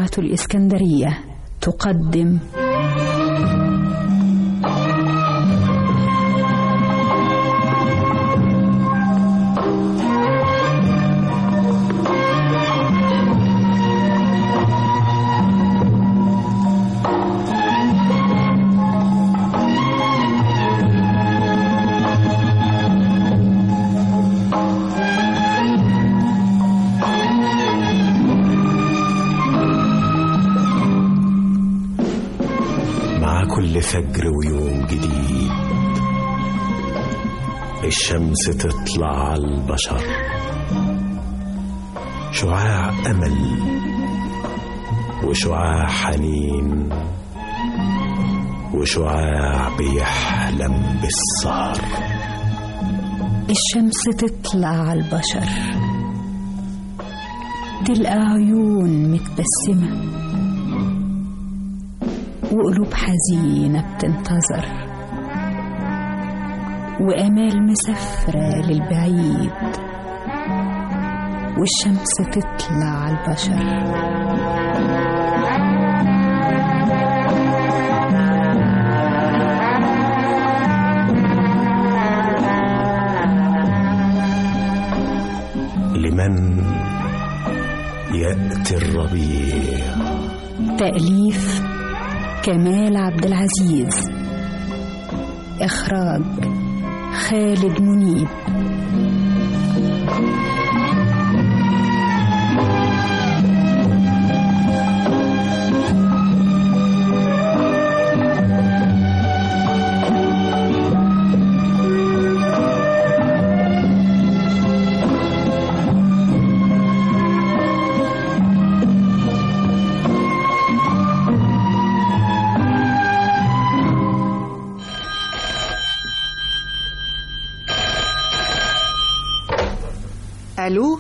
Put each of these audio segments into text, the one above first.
إذاعة الإسكندرية تقدم مع كل فجر ويوم جديد الشمس تطلع على البشر شعاع أمل وشعاع حنين وشعاع بيحلم بالسهر الشمس تطلع على البشر تلقى عيون متبسمة وقلوب حزينة بتنتظر وآمال مسافرة للبعيد والشمس تطلع على البشر لمن يأتي الربيع تأليف كمال عبد العزيز إخراج خالد منيب الو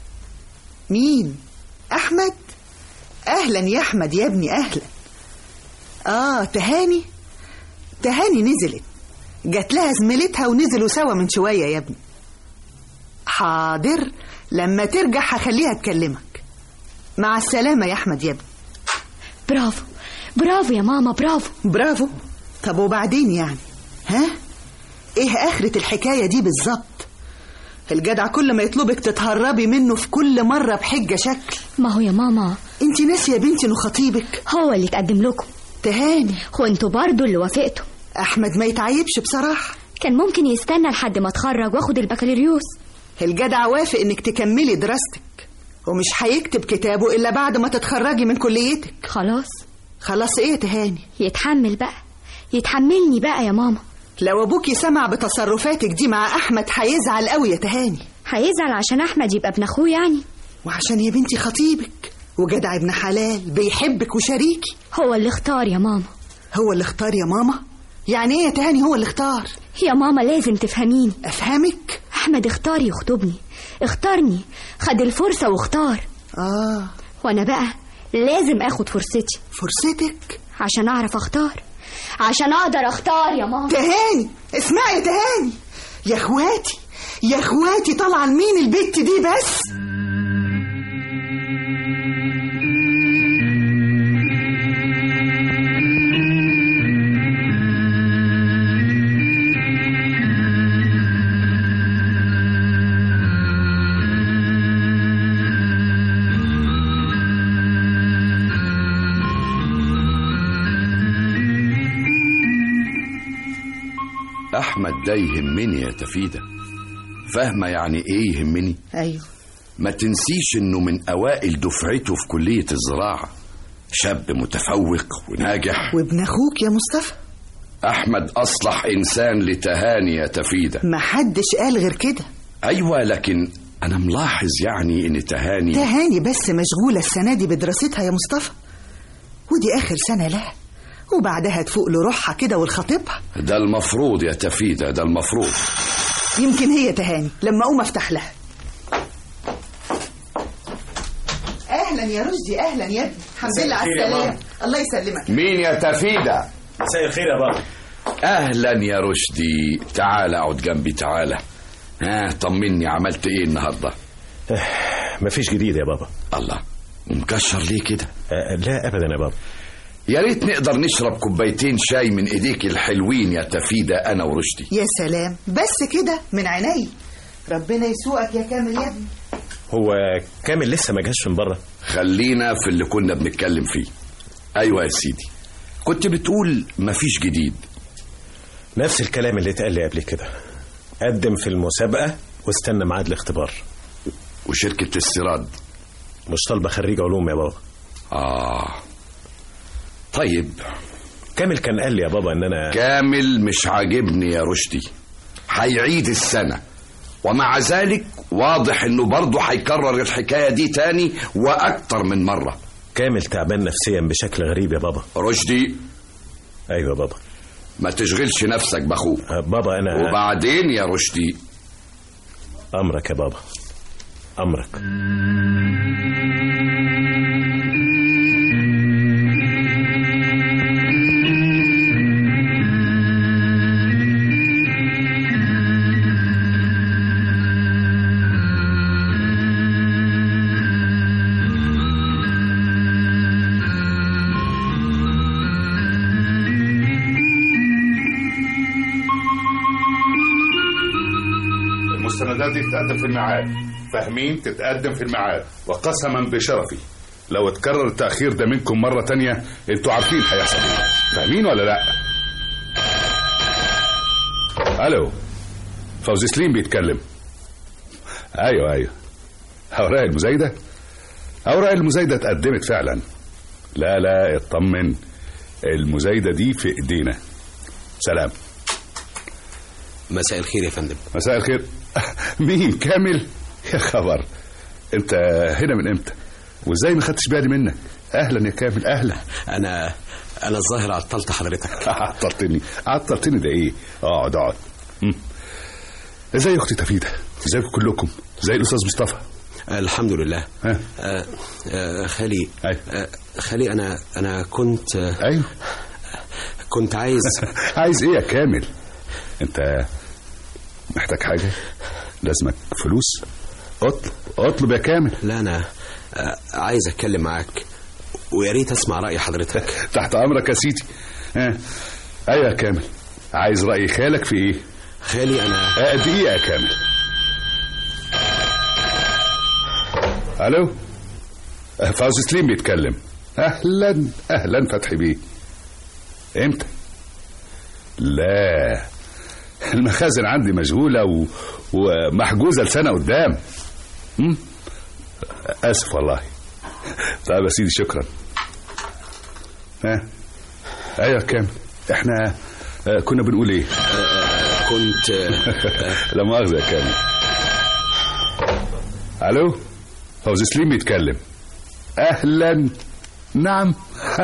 مين احمد اهلا يا احمد يا ابني اهلا اه تهاني تهاني نزلت جات لها زميلتها ونزلوا سوا من شويه يا ابني حاضر لما ترجع هخليها تكلمك مع السلامه يا احمد يا ابني برافو برافو يا ماما برافو برافو طب وبعدين يعني ها ايه اخرة الحكاية دي بالظبط الجدع كل ما يطلبك تتهربي منه في كل مرة بحجة شكل ما هو يا ماما انت ناسية يا بنتي انه خطيبك هو اللي تقدم لكم تهاني وانتوا برضو اللي وافقتوا احمد ما يتعيبش بصراحة كان ممكن يستنى لحد ما اتخرج واخد البكالوريوس الجدع وافق انك تكملي دراستك ومش هيكتب كتابه الا بعد ما تتخرجي من كليتك خلاص خلاص ايه يا تهاني يتحمل بقى يتحملني بقى يا ماما لو ابوكي سمع بتصرفاتك دي مع احمد هيزعل قوي يا تهاني هيزعل عشان احمد يبقى ابن اخوه يعني وعشان يا بنتي خطيبك وجدع ابن حلال بيحبك وشريكي هو اللي اختار يا ماما هو اللي اختار يا ماما يعني ايه يا تهاني هو اللي اختار يا ماما لازم تفهميني افهمك احمد اختار يخطبني اختارني خد الفرصة واختار اه وانا بقى لازم اخد فرصتي فرصتك عشان اعرف اختار عشان اقدر اختار يا ماما تهاني اسمعي يا تهاني يا اخواتي يا اخواتي طالعه لمين البت دي بس احمد ده يهمني يا تفيده فاهمه يعني ايه يهمني ايوه ما تنسيش انه من اوائل دفعته في كليه الزراعه شاب متفوق وناجح وابن اخوك يا مصطفى احمد اصلح انسان لتهاني يا تفيده ما حدش قال غير كده ايوه لكن انا ملاحظ يعني ان تهاني تهاني بس مشغوله السنه دي بدراستها يا مصطفى ودي اخر سنه لها وبعدها تفوق لروحها كده والخطيبها ده المفروض يا تفيده ده المفروض يمكن هي تهاني لما اقوم افتح لها اهلا يا رشدي اهلا يا ابني الحمد لله على الخير يا السلامه ماما. الله يسلمك مين يا تفيده مساء الخير يا بابا اهلا يا رشدي تعال اقعد جنبي تعالى ها طمني عملت ايه النهارده مفيش جديد يا بابا الله ومكشر ليه كده آه، لا ابدا يا بابا يا ريت نقدر نشرب كوبايتين شاي من ايديك الحلوين يا تفيدة انا ورشدي يا سلام بس كده من عيني ربنا يسوقك يا كامل يا ابني هو كامل لسه ما جاش من بره خلينا في اللي كنا بنتكلم فيه ايوه يا سيدي كنت بتقول مفيش جديد نفس الكلام اللي اتقال لي قبل كده قدم في المسابقه واستنى ميعاد الاختبار وشركة السراد مش طالبه خريج علوم يا بابا اه طيب كامل كان قال لي يا بابا ان انا كامل مش عاجبني يا رشدي هيعيد السنة ومع ذلك واضح انه برضه هيكرر الحكاية دي تاني واكتر من مرة كامل تعبان نفسيا بشكل غريب يا بابا رشدي ايوه يا بابا ما تشغلش نفسك باخوك آه، بابا انا وبعدين يا رشدي امرك يا بابا امرك المستندات دي تتقدم في الميعاد فاهمين تتقدم في الميعاد وقسما بشرفي لو اتكرر التأخير ده منكم مرة تانية انتوا عارفين هيحصل ايه فاهمين ولا لا الو فوزي سليم بيتكلم ايوه ايوه اوراق المزايدة اوراق المزايدة اتقدمت فعلا لا لا اطمن المزايدة دي في ايدينا سلام مساء الخير يا فندم مساء الخير مين كامل يا خبر انت هنا من امتى وازاي ما خدتش بالي منك اهلا يا كامل اهلا انا انا الظاهر عطلت حضرتك عطلتني عطلتني ده ايه اقعد اقعد مم. ازاي اختي تفيده ازيكم كلكم زي الاستاذ مصطفى الحمد لله ها آه آه خالي أيوة. آه خالي انا انا كنت آه ايوه كنت عايز عايز ايه يا كامل انت محتاج حاجه لازمك فلوس اطلب اطلب يا كامل لا انا آه عايز اتكلم معاك ويا ريت اسمع راي حضرتك تحت امرك يا سيدي ها ايوه يا كامل عايز راي خالك في ايه خالي انا آه، دقيقة يا كامل الو آه، فوزي سليم بيتكلم اهلا اهلا فتحي بيه امتى لا المخازن عندي مشغولة و... ومحجوزة لسنة قدام هم؟ اسف والله طيب يا سيدي شكرا ها ايوه يا كامل احنا آه، كنا بنقول ايه كنت آه لا مؤاخذة يا كامل الو فوزي سليم بيتكلم اهلا نعم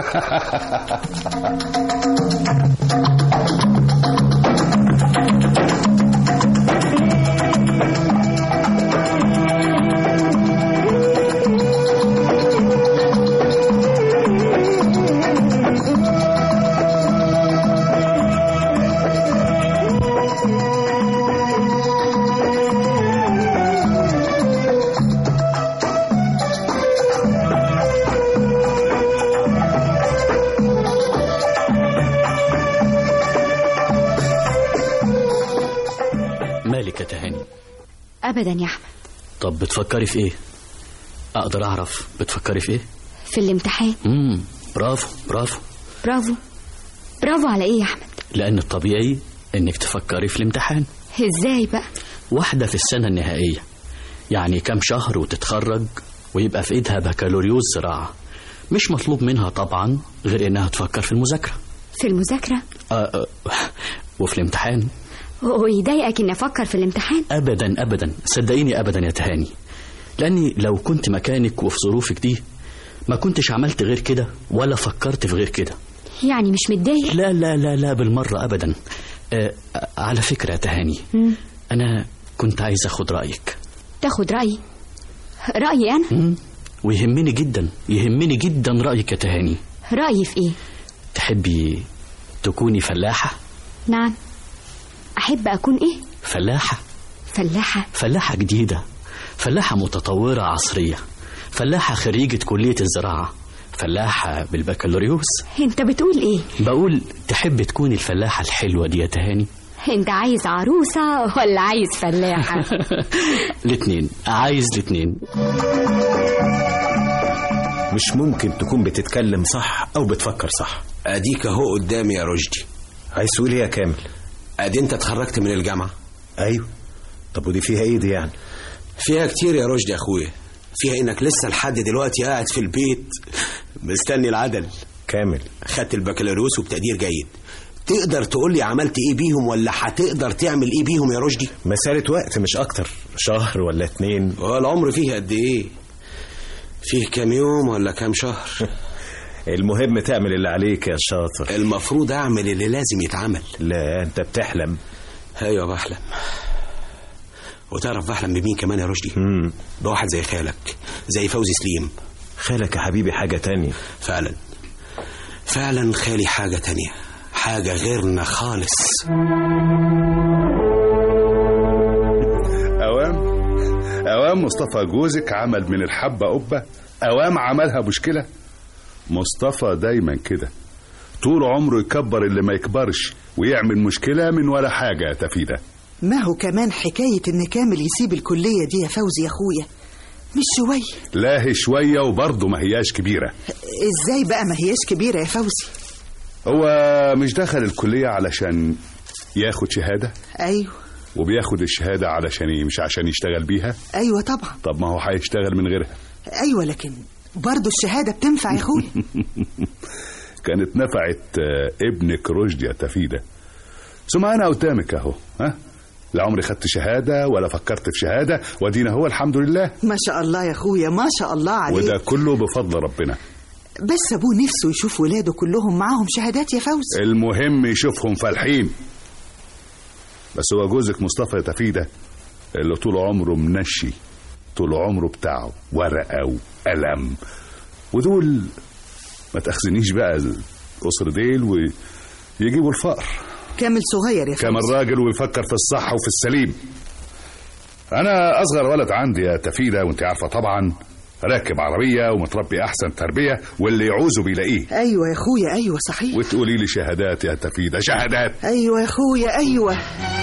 مالك يا تهاني ابدا يا احمد طب بتفكري في ايه اقدر اعرف بتفكري في ايه في الامتحان امم برافو برافو برافو برافو على ايه يا احمد لان الطبيعي انك تفكري في الامتحان ازاي بقى واحده في السنه النهائيه يعني كام شهر وتتخرج ويبقى في ايدها بكالوريوس زراعه مش مطلوب منها طبعا غير انها تفكر في المذاكره في المذاكره آه آه وفي الامتحان ويضايقك اني افكر في الامتحان ابدا ابدا صدقيني ابدا يا تهاني لاني لو كنت مكانك وفي ظروفك دي ما كنتش عملت غير كده ولا فكرت في غير كده يعني مش متضايق لا لا لا لا بالمرة أبدا آه على فكرة يا تهاني مم. أنا كنت عايز أخد رأيك تاخد رايي رايي انا مم. ويهمني جدا يهمني جدا رأيك يا تهاني رايي في ايه تحبي تكوني فلاحة نعم احب اكون ايه فلاحة فلاحه فلاحة جديدة فلاحة متطورة عصرية فلاحة خريجة كلية الزراعة فلاحة بالبكالوريوس انت بتقول ايه بقول تحب تكون الفلاحة الحلوة دي يا تهاني انت عايز عروسة ولا عايز فلاحة الاتنين عايز الاتنين مش ممكن تكون بتتكلم صح او بتفكر صح اديك اهو قدامي يا رشدي عايز تقول ايه يا كامل ادي انت اتخرجت من الجامعه ايوه طب ودي فيها ايه دي يعني فيها كتير يا رشدي يا اخويا فيها انك لسه لحد دلوقتي قاعد في البيت مستني العدل كامل خدت البكالوريوس وبتقدير جيد تقدر تقول لي عملت ايه بيهم ولا هتقدر تعمل ايه بيهم يا رشدي مسألة وقت مش اكتر شهر ولا اتنين هو العمر فيه قد ايه فيه كام يوم ولا كام شهر المهم تعمل اللي عليك يا شاطر المفروض اعمل اللي لازم يتعمل لا انت بتحلم ايوه بحلم وتعرف بحلم بمين كمان يا رشدي مم. بواحد زي خالك زي فوزي سليم خالك يا حبيبي حاجة تانية فعلا فعلا خالي حاجة تانية حاجة غيرنا خالص اوام اوام مصطفى جوزك عمل من الحبه قبه اوام عملها مشكله مصطفى دايما كده طول عمره يكبر اللي ما يكبرش ويعمل مشكله من ولا حاجه يا تفيده ما هو كمان حكاية إن كامل يسيب الكلية دي يا فوزي يا أخويا مش شوية لا هي شويه وبرضه ما هياش كبيره إزاي بقى ما هياش كبيرة يا فوزي هو مش دخل الكليه علشان ياخد شهاده أيوه وبياخد الشهاده علشان إيه؟ مش عشان يشتغل بيها أيوه طبعا طب ما هو هيشتغل من غيرها أيوه لكن برضه الشهادة بتنفع يا أخويا كانت نفعت آه، ابنك رشدي يا تفيدة ثم أنا قدامك أهو ها لا عمري خدت شهادة ولا فكرت في شهادة ودينا هو الحمد لله ما شاء الله يا أخويا ما شاء الله عليك وده كله بفضل ربنا بس أبوه نفسه يشوف ولاده كلهم معاهم شهادات يا فوزي المهم يشوفهم فالحين بس هو جوزك مصطفى يا تفيدة اللي طول عمره منشي طول عمره بتاعه ورقة وقلم ودول ما تأخذنيش بقى الأسر ديل ويجيبوا الفقر كامل صغير يا كما فوزي الراجل ويفكر في الصح وفي السليم انا اصغر ولد عندي يا تفيدة وانت عارفة طبعا راكب عربية ومتربي احسن تربية واللي يعوزه بيلاقيه أيوه يا أخويا أيوه صحيح وتقولي لي شهادات يا تفيدة شهادات أيوه يا أخويا أيوه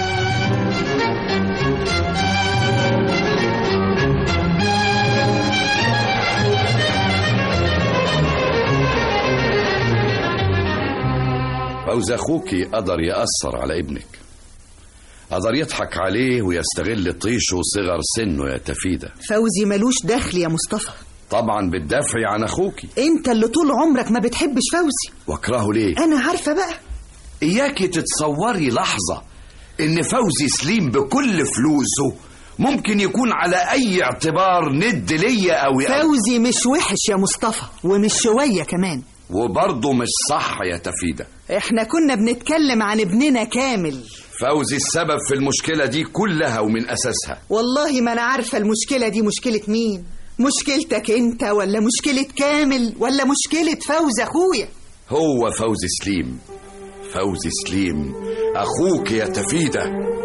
فوز أخوك قدر يأثر على ابنك قدر يضحك عليه ويستغل طيشه وصغر سنه يا تفيدة فوزي ملوش دخل يا مصطفى طبعا بالدفع عن أخوك أنت اللي طول عمرك ما بتحبش فوزي واكرهه ليه أنا عارفة بقى إياكي تتصوري لحظة إن فوزي سليم بكل فلوسه ممكن يكون على أي اعتبار ند ليا أو فوزي مش وحش يا مصطفى ومش شوية كمان وبرضه مش صح يا تفيدة احنا كنا بنتكلم عن ابننا كامل فوزي السبب في المشكلة دي كلها ومن أساسها والله ما انا عارفة المشكلة دي مشكلة مين مشكلتك انت ولا مشكلة كامل ولا مشكلة فوز اخويا هو فوزي سليم فوزي سليم أخوك يا تفيدة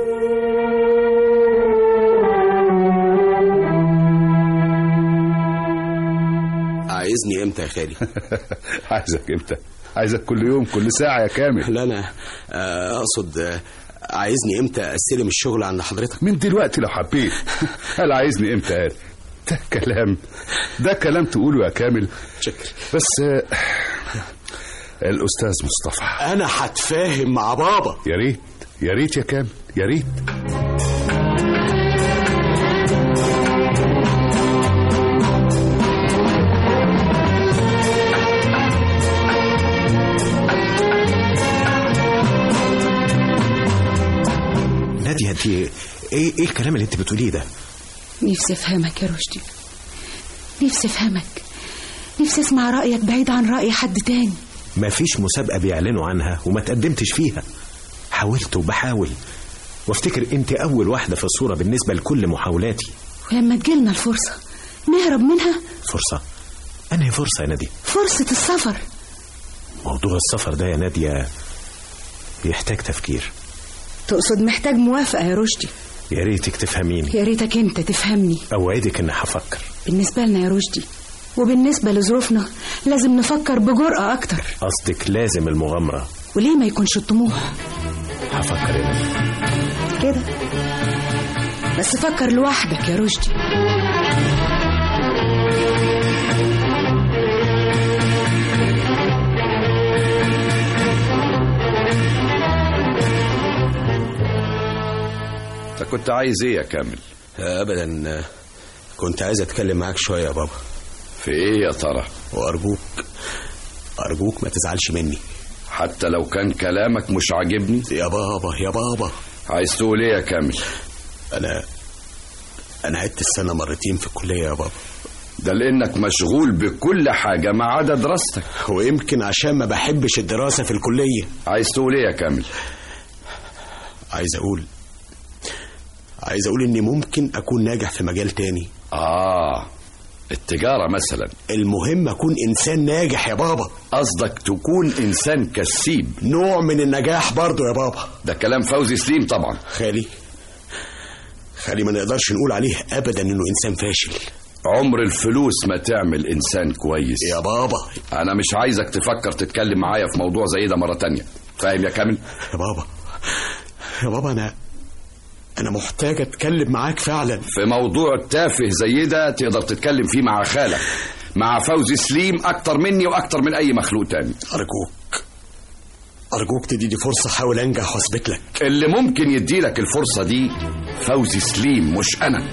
عايزني امتى يا خالي عايزك امتى عايزك كل يوم كل ساعة يا كامل لا انا آه، اقصد آه، عايزني امتى استلم الشغل عند حضرتك من دلوقتي لو حبيت قال عايزني امتى قال ده كلام ده كلام تقوله يا كامل شكرا بس آه، الأستاذ مصطفى انا هتفاهم مع بابا يا ريت يا ريت يا كامل يا ريت نادية انت ايه ايه الكلام اللي انت بتقوليه ده نفسي افهمك يا رشدي نفسي افهمك نفسي اسمع رأيك بعيد عن رأي حد تاني ما فيش مسابقة بيعلنوا عنها وما تقدمتش فيها حاولت وبحاول وافتكر انت اول واحدة في الصورة بالنسبة لكل محاولاتي ولما تجيلنا الفرصة نهرب منها فرصة انهي فرصة يا نادية فرصة السفر موضوع السفر ده يا نادية بيحتاج تفكير تقصد محتاج موافقة يا رشدي يا ريتك تفهميني يا ريتك انت تفهمني اوعدك اني هفكر بالنسبة لنا يا رشدي وبالنسبة لظروفنا لازم نفكر بجرأة أكتر قصدك لازم المغامرة وليه ما يكونش الطموح هفكر انا كده بس فكر لوحدك يا رشدي انت كنت عايز ايه يا كامل ابدا كنت عايز اتكلم معاك شويه يا بابا في ايه يا ترى وارجوك ارجوك ما تزعلش مني حتى لو كان كلامك مش عاجبني يا بابا يا بابا عايز تقول ايه يا كامل انا انا عدت السنه مرتين في الكليه يا بابا ده لانك مشغول بكل حاجه ما عدا دراستك ويمكن عشان ما بحبش الدراسه في الكليه عايز تقول ايه يا كامل عايز اقول عايز اقول اني ممكن اكون ناجح في مجال تاني اه التجاره مثلا المهم اكون انسان ناجح يا بابا قصدك تكون انسان كسيب نوع من النجاح برضو يا بابا ده كلام فوزي سليم طبعا خالي خالي ما نقدرش نقول عليه ابدا انه انسان فاشل عمر الفلوس ما تعمل انسان كويس يا بابا انا مش عايزك تفكر تتكلم معايا في موضوع زي ده مره تانية فاهم يا كامل يا بابا يا بابا انا انا محتاج اتكلم معاك فعلا في موضوع تافه زي ده تقدر تتكلم فيه مع خالك مع فوزي سليم اكتر مني واكتر من اي مخلوق تاني ارجوك ارجوك تديني فرصه احاول انجح واثبت لك اللي ممكن يديلك الفرصه دي فوزي سليم مش انا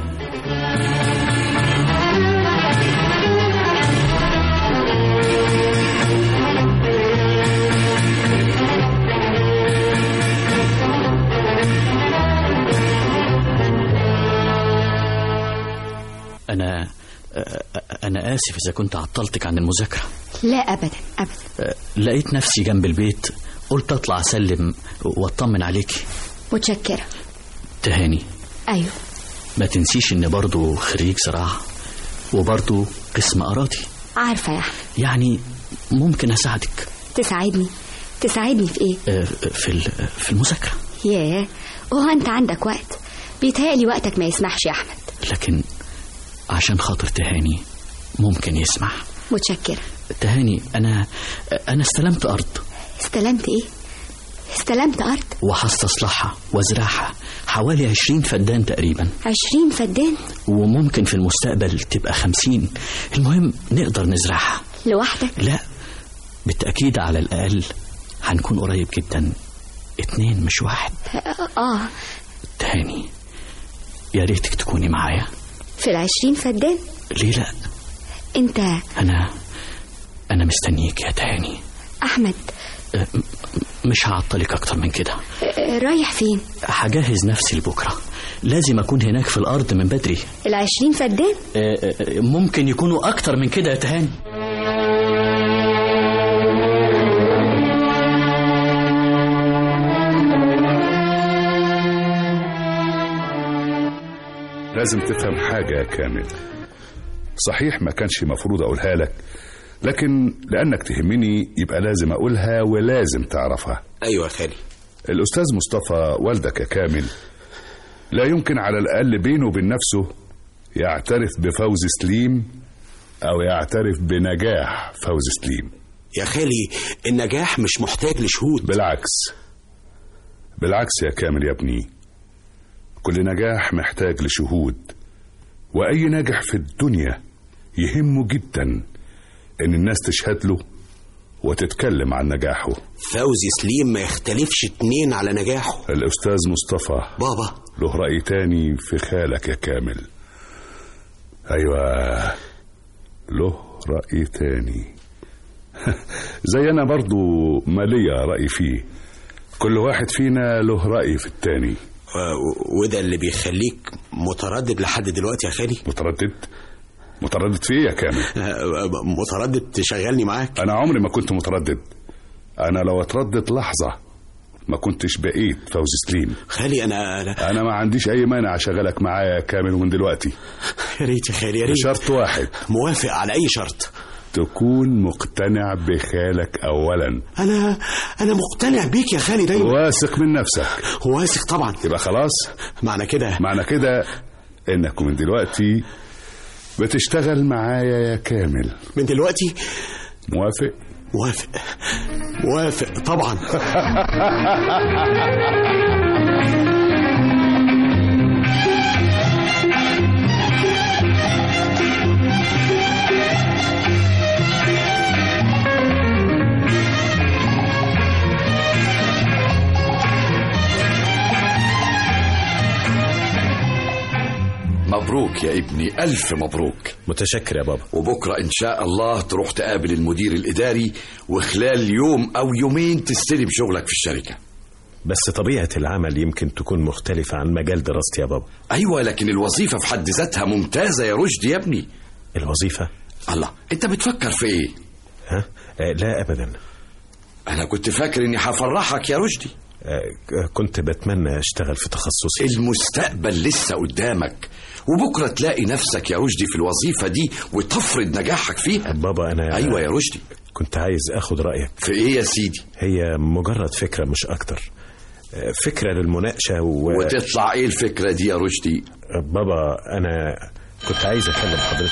أنا أنا آسف إذا كنت عطلتك عن المذاكرة لا أبدا أبدا أه، لقيت نفسي جنب البيت قلت أطلع أسلم وأطمن عليكي متشكرة تهاني أيوه ما تنسيش إن برضو خريج زراعة وبرضو قسم أراضي عارفة يا أحمد يعني ممكن أساعدك تساعدني تساعدني في إيه أه، في ال- في المذاكرة ياه هو أنت عندك وقت بيتهيألي وقتك ما يسمحش يا أحمد لكن عشان خاطر تهاني ممكن يسمح متشكرة تهاني أنا أنا استلمت أرض استلمت إيه استلمت أرض وهستصلحها وازرعها حوالي عشرين فدان تقريبا عشرين فدان وممكن في المستقبل تبقى خمسين المهم نقدر نزرعها لوحدك لا بالتأكيد على الأقل هنكون قريب جدا اتنين مش واحد آه تهاني يا ريتك تكوني معايا في العشرين فدان ليه لا أنت أنا أنا مستنيك يا تهاني أحمد أه، م- مش هعطلك أكتر من كده آه، رايح فين هجهز نفسي لبكرة لازم أكون هناك في الأرض من بدري العشرين فدان أه، أه، ممكن يكونوا أكتر من كده يا تهاني لازم تفهم حاجة يا كامل صحيح ما كانش مفروض أقولها لك لكن لأنك تهمني يبقى لازم أقولها ولازم تعرفها ايوه يا خالي الأستاذ مصطفى والدك يا كامل لا يمكن على الأقل بينه وبين نفسه يعترف بفوز سليم أو يعترف بنجاح فوز سليم يا خالي النجاح مش محتاج لشهود بالعكس بالعكس يا كامل يا ابني كل نجاح محتاج لشهود وأي ناجح في الدنيا يهمه جدا إن الناس تشهد له وتتكلم عن نجاحه فوزي سليم ما يختلفش اتنين على نجاحه الأستاذ مصطفى بابا له رأي تاني في خالك يا كامل أيوة له رأي تاني زي أنا برضو ما ليا رأي فيه كل واحد فينا له رأي في التاني و- وده اللي بيخليك متردد لحد دلوقتي يا خالي متردد متردد في ايه يا كامل متردد تشغلني معاك انا عمري ما كنت متردد انا لو اتردد لحظة ما كنتش بقيت فوز سليم خالي انا انا انا ما عنديش اي مانع اشغلك معايا يا كامل من دلوقتي يا ريت يا خالي يا ريت بشرط واحد موافق على اي شرط تكون مقتنع بخالك اولا انا انا مقتنع بيك يا خالي دايما واثق من نفسك واثق طبعا يبقى خلاص معنى كده معنى كده انك من دلوقتي بتشتغل معايا يا كامل من دلوقتي موافق موافق موافق طبعا مبروك يا ابني ألف مبروك متشكر يا بابا وبكرة إن شاء الله تروح تقابل المدير الإداري وخلال يوم أو يومين تستلم شغلك في الشركة بس طبيعة العمل يمكن تكون مختلفة عن مجال دراستي يا بابا أيوة لكن الوظيفة في حد ذاتها ممتازة يا رشدي يا ابني الوظيفة الله أنت بتفكر في إيه؟ ها؟ آه لا أبدا أنا كنت فاكر إني هفرحك يا رشدي آه كنت بتمنى أشتغل في تخصصي المستقبل لسه قدامك وبكرة تلاقي نفسك يا رشدي في الوظيفة دي وتفرض نجاحك فيها بابا أنا أيوة يا رشدي كنت عايز أخد رأيك في إيه يا سيدي؟ هي مجرد فكرة مش أكتر آه، فكرة للمناقشة و... وتطلع إيه الفكرة دي يا رشدي؟ بابا أنا كنت عايز أكلم حضرتك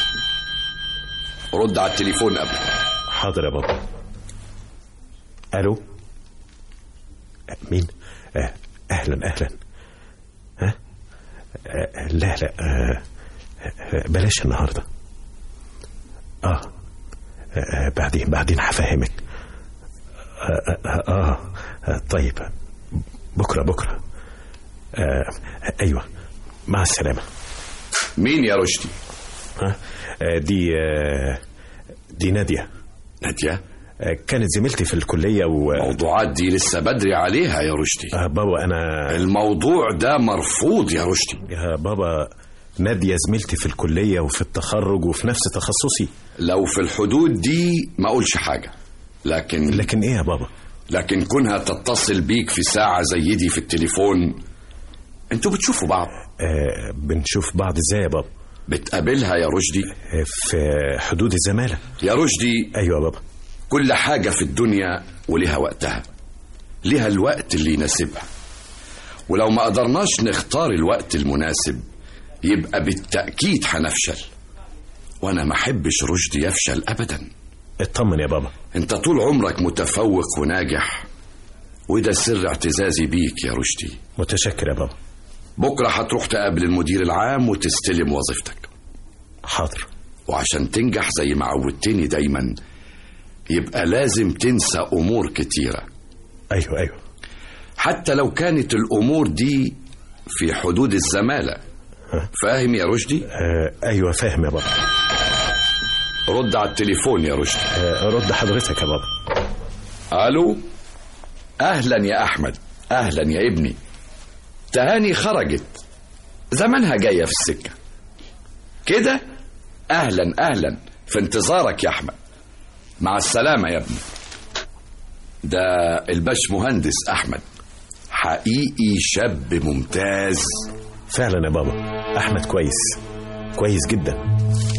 رد على التليفون قبل حاضر يا بابا الو آه، مين آه، اهلا اهلا ها آه، لا لا آه، آه، بلاش النهارده اه آه، آه، بعدين بعدين هفهمك آه, آه, آه, آه طيب بكره بكره آه ايوه مع السلامه مين يا رشدي؟ ها آه دي آه دي ناديه نادية آه، كانت زميلتي في الكلية و الموضوعات دي لسه بدري عليها يا رشدي آه، بابا أنا الموضوع ده مرفوض يا رشدي يا بابا نادية زميلتي في الكلية وفي التخرج وفي نفس تخصصي لو في الحدود دي ما اقولش حاجة لكن لكن إيه يا بابا لكن كونها تتصل بيك في ساعة زي دي في التليفون انتوا بتشوفوا بعض آه بنشوف بعض إزاي يا بابا بتقابلها يا رشدي آه في حدود الزمالة يا رشدي أيوة يا بابا كل حاجة في الدنيا ولها وقتها لها الوقت اللي يناسبها ولو ما قدرناش نختار الوقت المناسب يبقى بالتأكيد هنفشل وأنا ما أحبش رشدي يفشل أبدا اطمن يا بابا أنت طول عمرك متفوق وناجح وده سر اعتزازي بيك يا رشدي متشكر يا بابا بكرة هتروح تقابل المدير العام وتستلم وظيفتك حاضر وعشان تنجح زي ما عودتني دايما يبقى لازم تنسى أمور كتيرة أيوة أيوة حتى لو كانت الأمور دي في حدود الزمالة فاهم يا رشدي؟ آه أيوة فاهم يا بابا رد على التليفون يا رشدي آه رد حضرتك يا بابا ألو أهلا يا أحمد أهلا يا ابني تهاني خرجت زمانها جاية في السكة كده أهلا أهلا في انتظارك يا أحمد مع السلامة يا ابني ده الباش مهندس أحمد حقيقي شاب ممتاز فعلا يا بابا أحمد كويس كويس جدا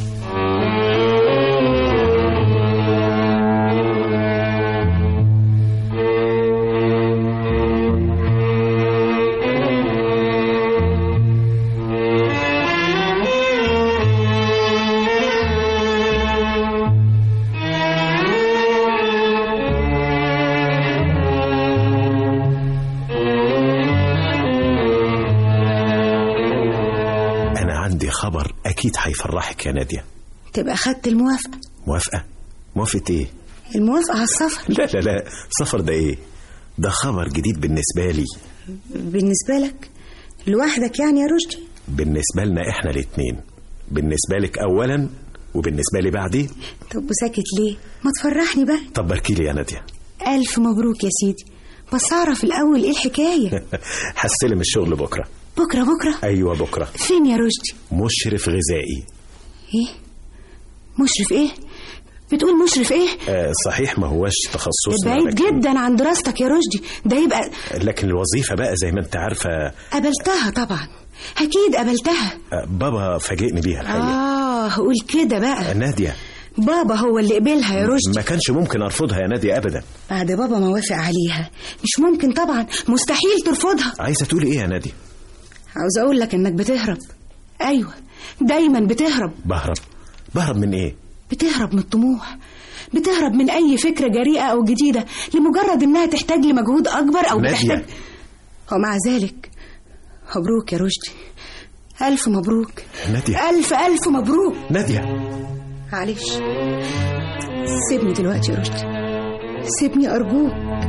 أنا عندي خبر أكيد هيفرحك يا نادية تبقى خدت الموافقة موافقة موافقة إيه الموافقة على السفر لا لا لا سفر ده إيه ده خبر جديد بالنسبة لي بالنسبة لك لوحدك يعني يا رشدي بالنسبة لنا إحنا الاتنين بالنسبة لك أولا وبالنسبة لي بعدين طب وساكت ليه ما تفرحني بقى طب باركي لي يا نادية ألف مبروك يا سيدي بس أعرف الأول إيه الحكاية هستلم الشغل بكرة بكرة بكرة أيوة بكرة فين يا رشدي مشرف غذائي إيه مشرف إيه بتقول مشرف إيه آه صحيح ما هوش تخصصنا بعيد لكن- جدا عن دراستك يا رشدي ده يبقى لكن الوظيفة بقى زي ما انت عارفة قبلتها طبعا أكيد قبلتها آه، بابا فاجئني بيها الحقيقة آه قول كده آه. بقى نادية بابا هو اللي قبلها يا رشدي ما كانش ممكن أرفضها يا نادية أبدا بعد بابا ما وافق عليها مش ممكن طبعا مستحيل ترفضها عايزة تقولي إيه يا نادية عاوز اقول لك انك بتهرب ايوه دايما بتهرب بهرب بهرب من ايه بتهرب من الطموح بتهرب من أي فكرة جريئة أو جديدة لمجرد إنها تحتاج لمجهود أكبر أو نادية. تحتاج ومع ذلك مبروك يا رشدي ألف مبروك نادية ألف ألف مبروك نادية معلش سيبني دلوقتي يا رشدي سيبني أرجوك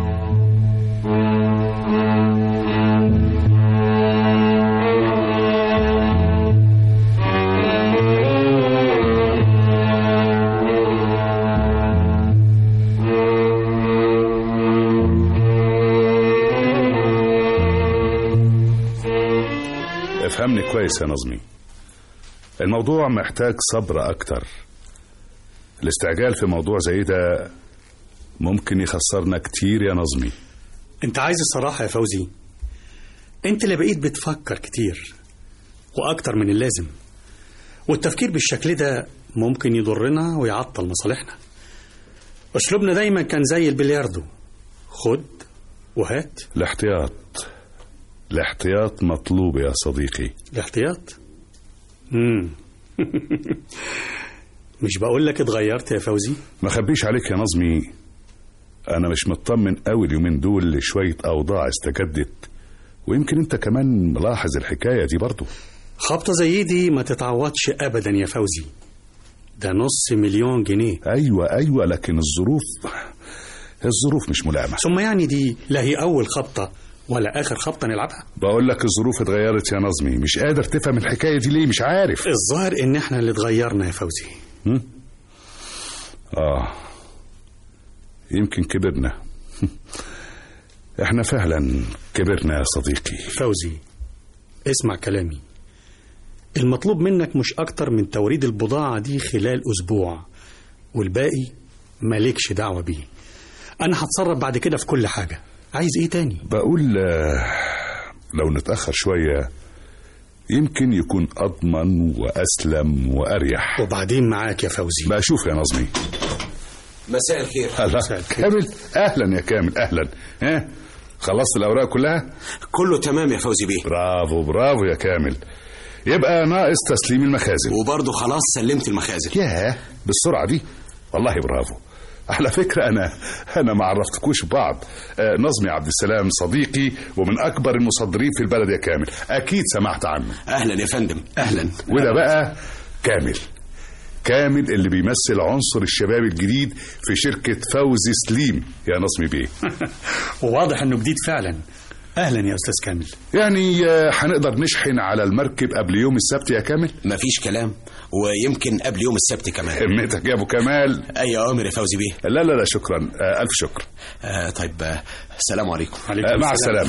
افهمني كويس يا نظمي الموضوع محتاج صبر أكتر الاستعجال في موضوع زي ده ممكن يخسرنا كتير يا نظمي انت عايز الصراحة يا فوزي انت اللي بقيت بتفكر كتير واكتر من اللازم والتفكير بالشكل ده ممكن يضرنا ويعطل مصالحنا اسلوبنا دايما كان زي البلياردو خد وهات الاحتياط الاحتياط مطلوب يا صديقي الاحتياط مم. مش بقول لك اتغيرت يا فوزي ما خبيش عليك يا نظمي أنا مش مطمن قوي اليومين دول لشوية أوضاع استجدت ويمكن أنت كمان ملاحظ الحكاية دي برضو خبطة زي دي ما تتعوضش ابدا يا فوزي ده نص مليون جنيه أيوة أيوة لكن الظروف الظروف مش ملائمة ثم يعني دي لا هي اول خبطة ولا اخر خبطة نلعبها بقول لك الظروف اتغيرت يا نظمي مش قادر تفهم الحكاية دي ليه مش عارف الظاهر ان احنا اللي اتغيرنا يا فوزي هم؟ آه يمكن كبرنا احنا فعلا كبرنا يا صديقي فوزي اسمع كلامي المطلوب منك مش أكتر من توريد البضاعة دي خلال أسبوع والباقي مالكش دعوة بيه أنا هتصرف بعد كده في كل حاجة عايز إيه تاني؟ بقول آه، لو نتأخر شوية يمكن يكون أضمن وأسلم وأريح وبعدين معاك يا فوزي بقى شوف يا نظمي مساء الخير هلا كامل أهلا يا كامل أهلا ها خلصت الأوراق كلها كله تمام يا فوزي بيه برافو برافو يا كامل يبقى ناقص تسليم المخازن وبرضه خلاص سلمت المخازن ياه بالسرعة دي والله برافو على فكرة أنا أنا ما عرفتكوش ببعض آه، نظمي عبد السلام صديقي ومن أكبر المصدرين في البلد يا كامل أكيد سمعت عنه اهلا يا فندم اهلا وده بقى كامل كامل اللي بيمثل عنصر الشباب الجديد في شركة فوزي سليم يا نظمي بيه وواضح إنه جديد فعلا أهلا يا أستاذ كامل يعني آه، هنقدر نشحن على المركب قبل يوم السبت يا كامل مفيش كلام ويمكن قبل يوم السبت كمان همتك يا ابو كمال اي اوامر يا فوزي بيه لا لا لا شكرا آه، الف شكر آه طيب آه، السلام عليكم آه، مع السلامة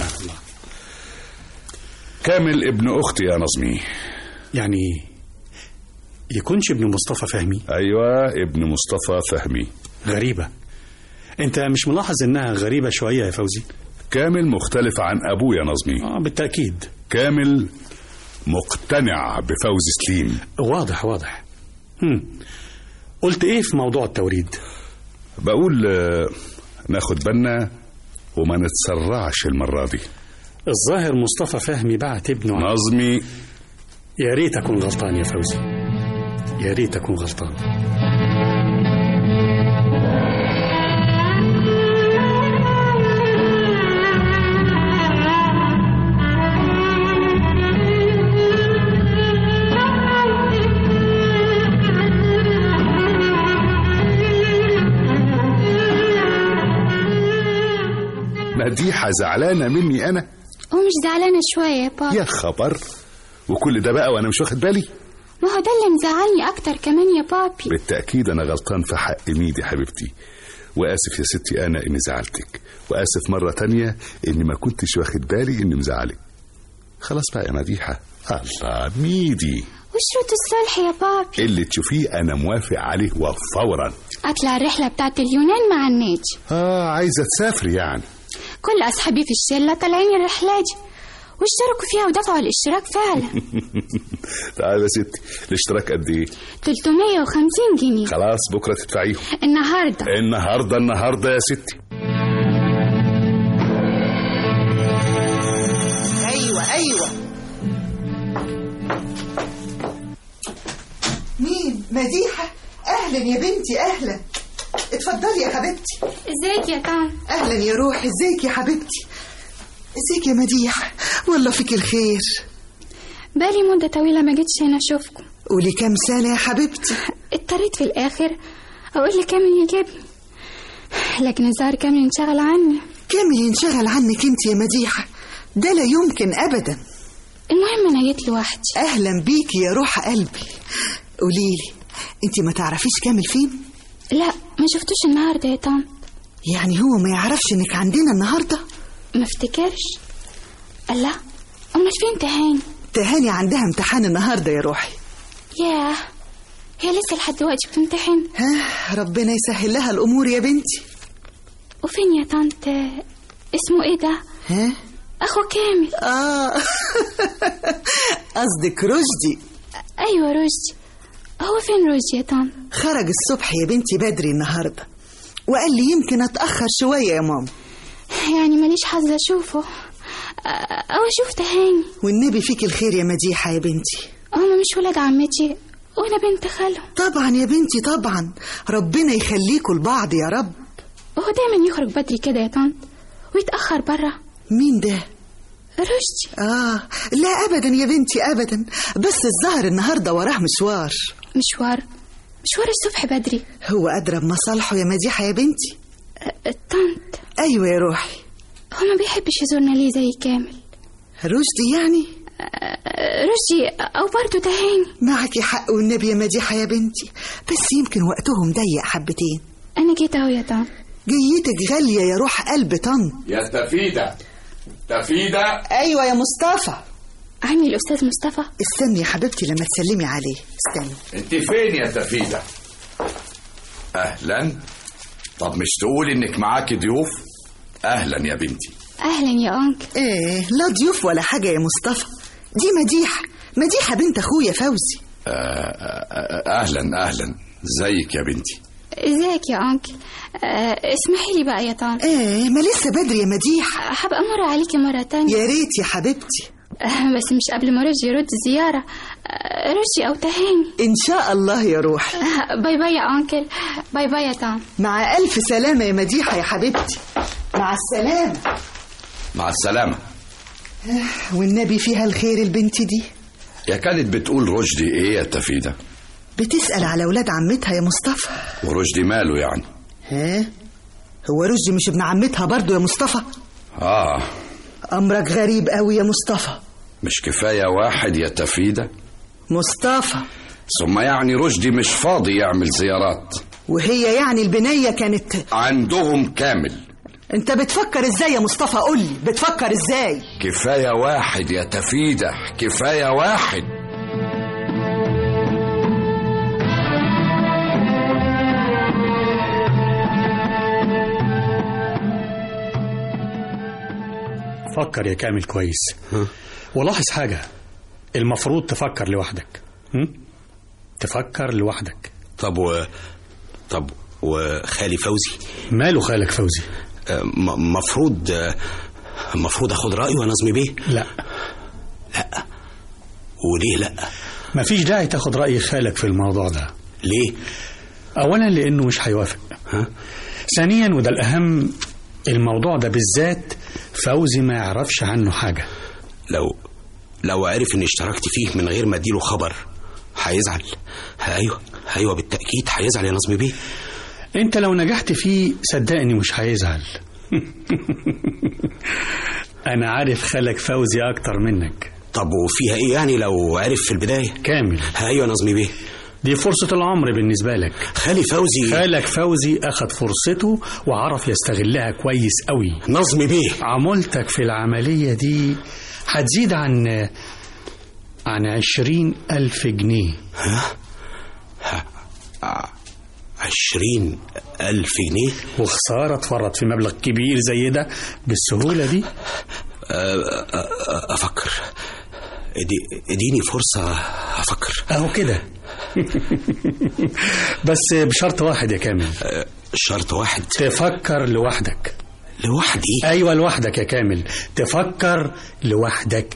كامل ابن اختي يا نظمي يعني يكونش ابن مصطفى فهمي ايوه ابن مصطفى فهمي غريبة أنت مش ملاحظ إنها غريبة شوية يا فوزي؟ كامل مختلف عن ابوه يا نظمي آه بالتأكيد كامل مقتنع بفوزي سليم واضح واضح هم. قلت إيه في موضوع التوريد؟ بقول آه، ناخد بالنا وما نتسرعش المرة دي الظاهر مصطفى فهمي بعت ابنه نظمي يا ريت أكون غلطان يا فوزي يا ريت أكون غلطان مديحة زعلانة مني أنا ومش زعلانة شوية يا بابا يا خبر وكل ده بقى وأنا مش واخد بالي ما هو ده اللي مزعلني أكتر كمان يا بابي بالتأكيد أنا غلطان في حق ميدي حبيبتي وآسف يا ستي أنا إني زعلتك وآسف مرة تانية إني ما كنتش واخد بالي إني مزعلك خلاص بقى يا مديحة الله ميدي وشروط الصلح يا بابي اللي تشوفيه أنا موافق عليه وفورا أطلع الرحلة بتاعت اليونان مع النادي آه عايزة تسافري يعني كل أصحابي في الشلة طالعين الرحلة دي واشتركوا فيها ودفعوا الاشتراك فعلا تعالى يا ستي الاشتراك قد إيه 350 جنيه خلاص بكرة تدفعيهم النهاردة النهاردة النهاردة يا ستي ايوه ايوه مين مديحه اهلا يا بنتي اهلا اتفضلي يا حبيبتي ازيك يا طنط اهلا يا روحي ازيك يا حبيبتي ازيك يا مديح والله فيك الخير بالي مدة طويلة ما جيتش هنا اشوفكم قولي كام سنة يا حبيبتي اضطريت في الاخر اقول لكامل يجيبني لكن الظاهر كامل انشغل عني كامل ينشغل عنك انت يا مديحة ده لا يمكن ابدا المهم انا جيت لوحدي اهلا بيكي يا روح قلبي قوليلي انت ما تعرفيش كامل فين لا ما شفتوش النهارده يا طنط يعني هو ما يعرفش انك عندنا النهارده ما افتكرش الله امال فين تهاني تهاني عندها امتحان النهارده يا روحي ياه هي لسه لحد دلوقتي بتمتحن ها ربنا يسهل لها الامور يا بنتي وفين يا طنط اسمه ايه ده ها اخو كامل اه قصدك رشدي ايوه رشدي هو فين رشدي يا طنط خرج الصبح يا بنتي بدري النهارده وقال لي يمكن اتاخر شويه يا ماما يعني ماليش حظ اشوفه او اشوف تهاني والنبي فيك الخير يا مديحه يا بنتي هما مش ولاد عمتي وانا بنت خالهم طبعا يا بنتي طبعا ربنا يخليكوا لبعض يا رب وهو دايما يخرج بدري كده يا طنط ويتاخر بره مين ده رشدي اه لا ابدا يا بنتي ابدا بس الظهر النهارده وراه مشوار مشوار مشوار الصبح بدري هو ادرى بمصالحه يا مديحه يا بنتي طنط ايوه يا روحي هو ما بيحبش يزورنا ليه زي كامل رشدي يعني رشدي او برضه تهاني معك حق والنبي يا مديحه يا بنتي بس يمكن وقتهم ضيق حبتين انا جيت اهو يا طنط جيتك غاليه يا روح قلب طن يا تفيدة تفيدة ايوه يا مصطفى عمي الاستاذ مصطفى استني يا حبيبتي لما تسلمي عليه استني انت فين يا تفيدة اهلا طب مش تقول انك معاكي ضيوف اهلا يا بنتي اهلا يا انكل ايه لا ضيوف ولا حاجه يا مصطفى دي مديحه مديحه بنت اخويا فوزي آه، آه، اهلا اهلا ازيك يا بنتي ازيك يا انكل أه اسمحي لي بقى يا طنط ايه ما لسه بدري يا مديحه هبقى امر عليكي مره تانية يا ريت يا حبيبتي أه بس مش قبل ما رشدي يرد الزياره أه رشدي او تهاني ان شاء الله يا روحي أه باي باي يا انكل باي باي يا طنط مع الف سلامه يا مديحه يا حبيبتي مع السلامه مع السلامة والنبي فيها الخير البنت دي يا كانت بتقول رشدي ايه يا تفيدة بتسأل على ولاد عمتها يا مصطفى ورشدي ماله يعني ها هو رشدي مش ابن عمتها برضو يا مصطفى اه أمرك غريب قوي يا مصطفى مش كفاية واحد يا تفيدة مصطفى ثم يعني رشدي مش فاضي يعمل زيارات وهي يعني البنية كانت عندهم كامل انت بتفكر ازاي يا مصطفى قولي بتفكر ازاي كفاية واحد يا تفيدة كفاية واحد فكر يا كامل كويس ولاحظ حاجة المفروض تفكر لوحدك هم؟ تفكر لوحدك طب و طب وخالي فوزي ماله خالك فوزي آه، م- مفروض آه، مفروض اخد رايه ونظمي بيه لا لا وليه لا مفيش داعي تاخد رأي خالك في الموضوع ده ليه أولا لأنه مش هيوافق ها ثانيا وده الأهم الموضوع ده بالذات فوزي ما يعرفش عنه حاجة لو لو عرف اني اشتركت فيه من غير ما اديله خبر هيزعل ايوه ايوه بالتاكيد هيزعل يا نظمي بيه انت لو نجحت فيه صدقني مش هيزعل انا عارف خالك فوزي اكتر منك طب وفيها ايه يعني لو عرف في البدايه كامل ايوه يا نظمي بيه دي فرصة العمر بالنسبة لك خالي فوزي خالك فوزي أخد فرصته وعرف يستغلها كويس قوي نظمي بيه عمولتك في العملية دي هتزيد عن عن عشرين ألف جنيه عشرين ألف جنيه وخسارة تفرط في مبلغ كبير زي ده بالسهولة دي أ- أ- أ- أفكر ادي- اديني فرصة أفكر أهو كده بس بشرط واحد يا كامل شرط واحد تفكر لوحدك لوحدي أيوة لوحدك يا كامل تفكر لوحدك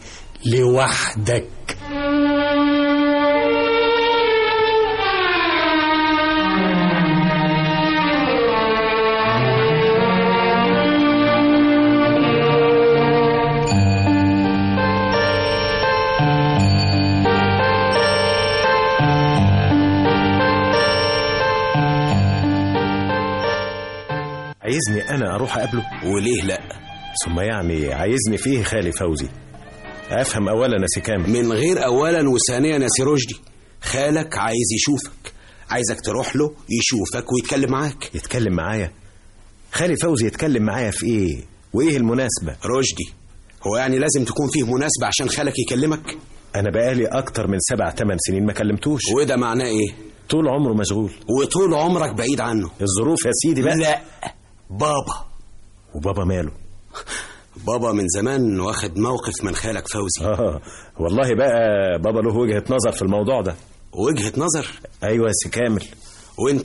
لوحدك عايزني انا اروح اقابله وليه لا ثم يعني عايزني فيه خالي فوزي افهم اولا يا سي كامل من غير اولا وثانيا يا سي رشدي خالك عايز يشوفك عايزك تروح له يشوفك ويتكلم معاك يتكلم معايا خالي فوزي يتكلم معايا في ايه وايه المناسبه رشدي هو يعني لازم تكون فيه مناسبة عشان خالك يكلمك انا بقالي اكتر من سبع تمن سنين ما كلمتوش وده معناه ايه طول عمره مشغول وطول عمرك بعيد عنه الظروف يا سيدي بقى لا بابا وبابا ماله بابا من زمان واخد موقف من خالك فوزي اه والله بقى بابا له وجهة نظر في الموضوع ده وجهة نظر ايوه يا سي كامل وانت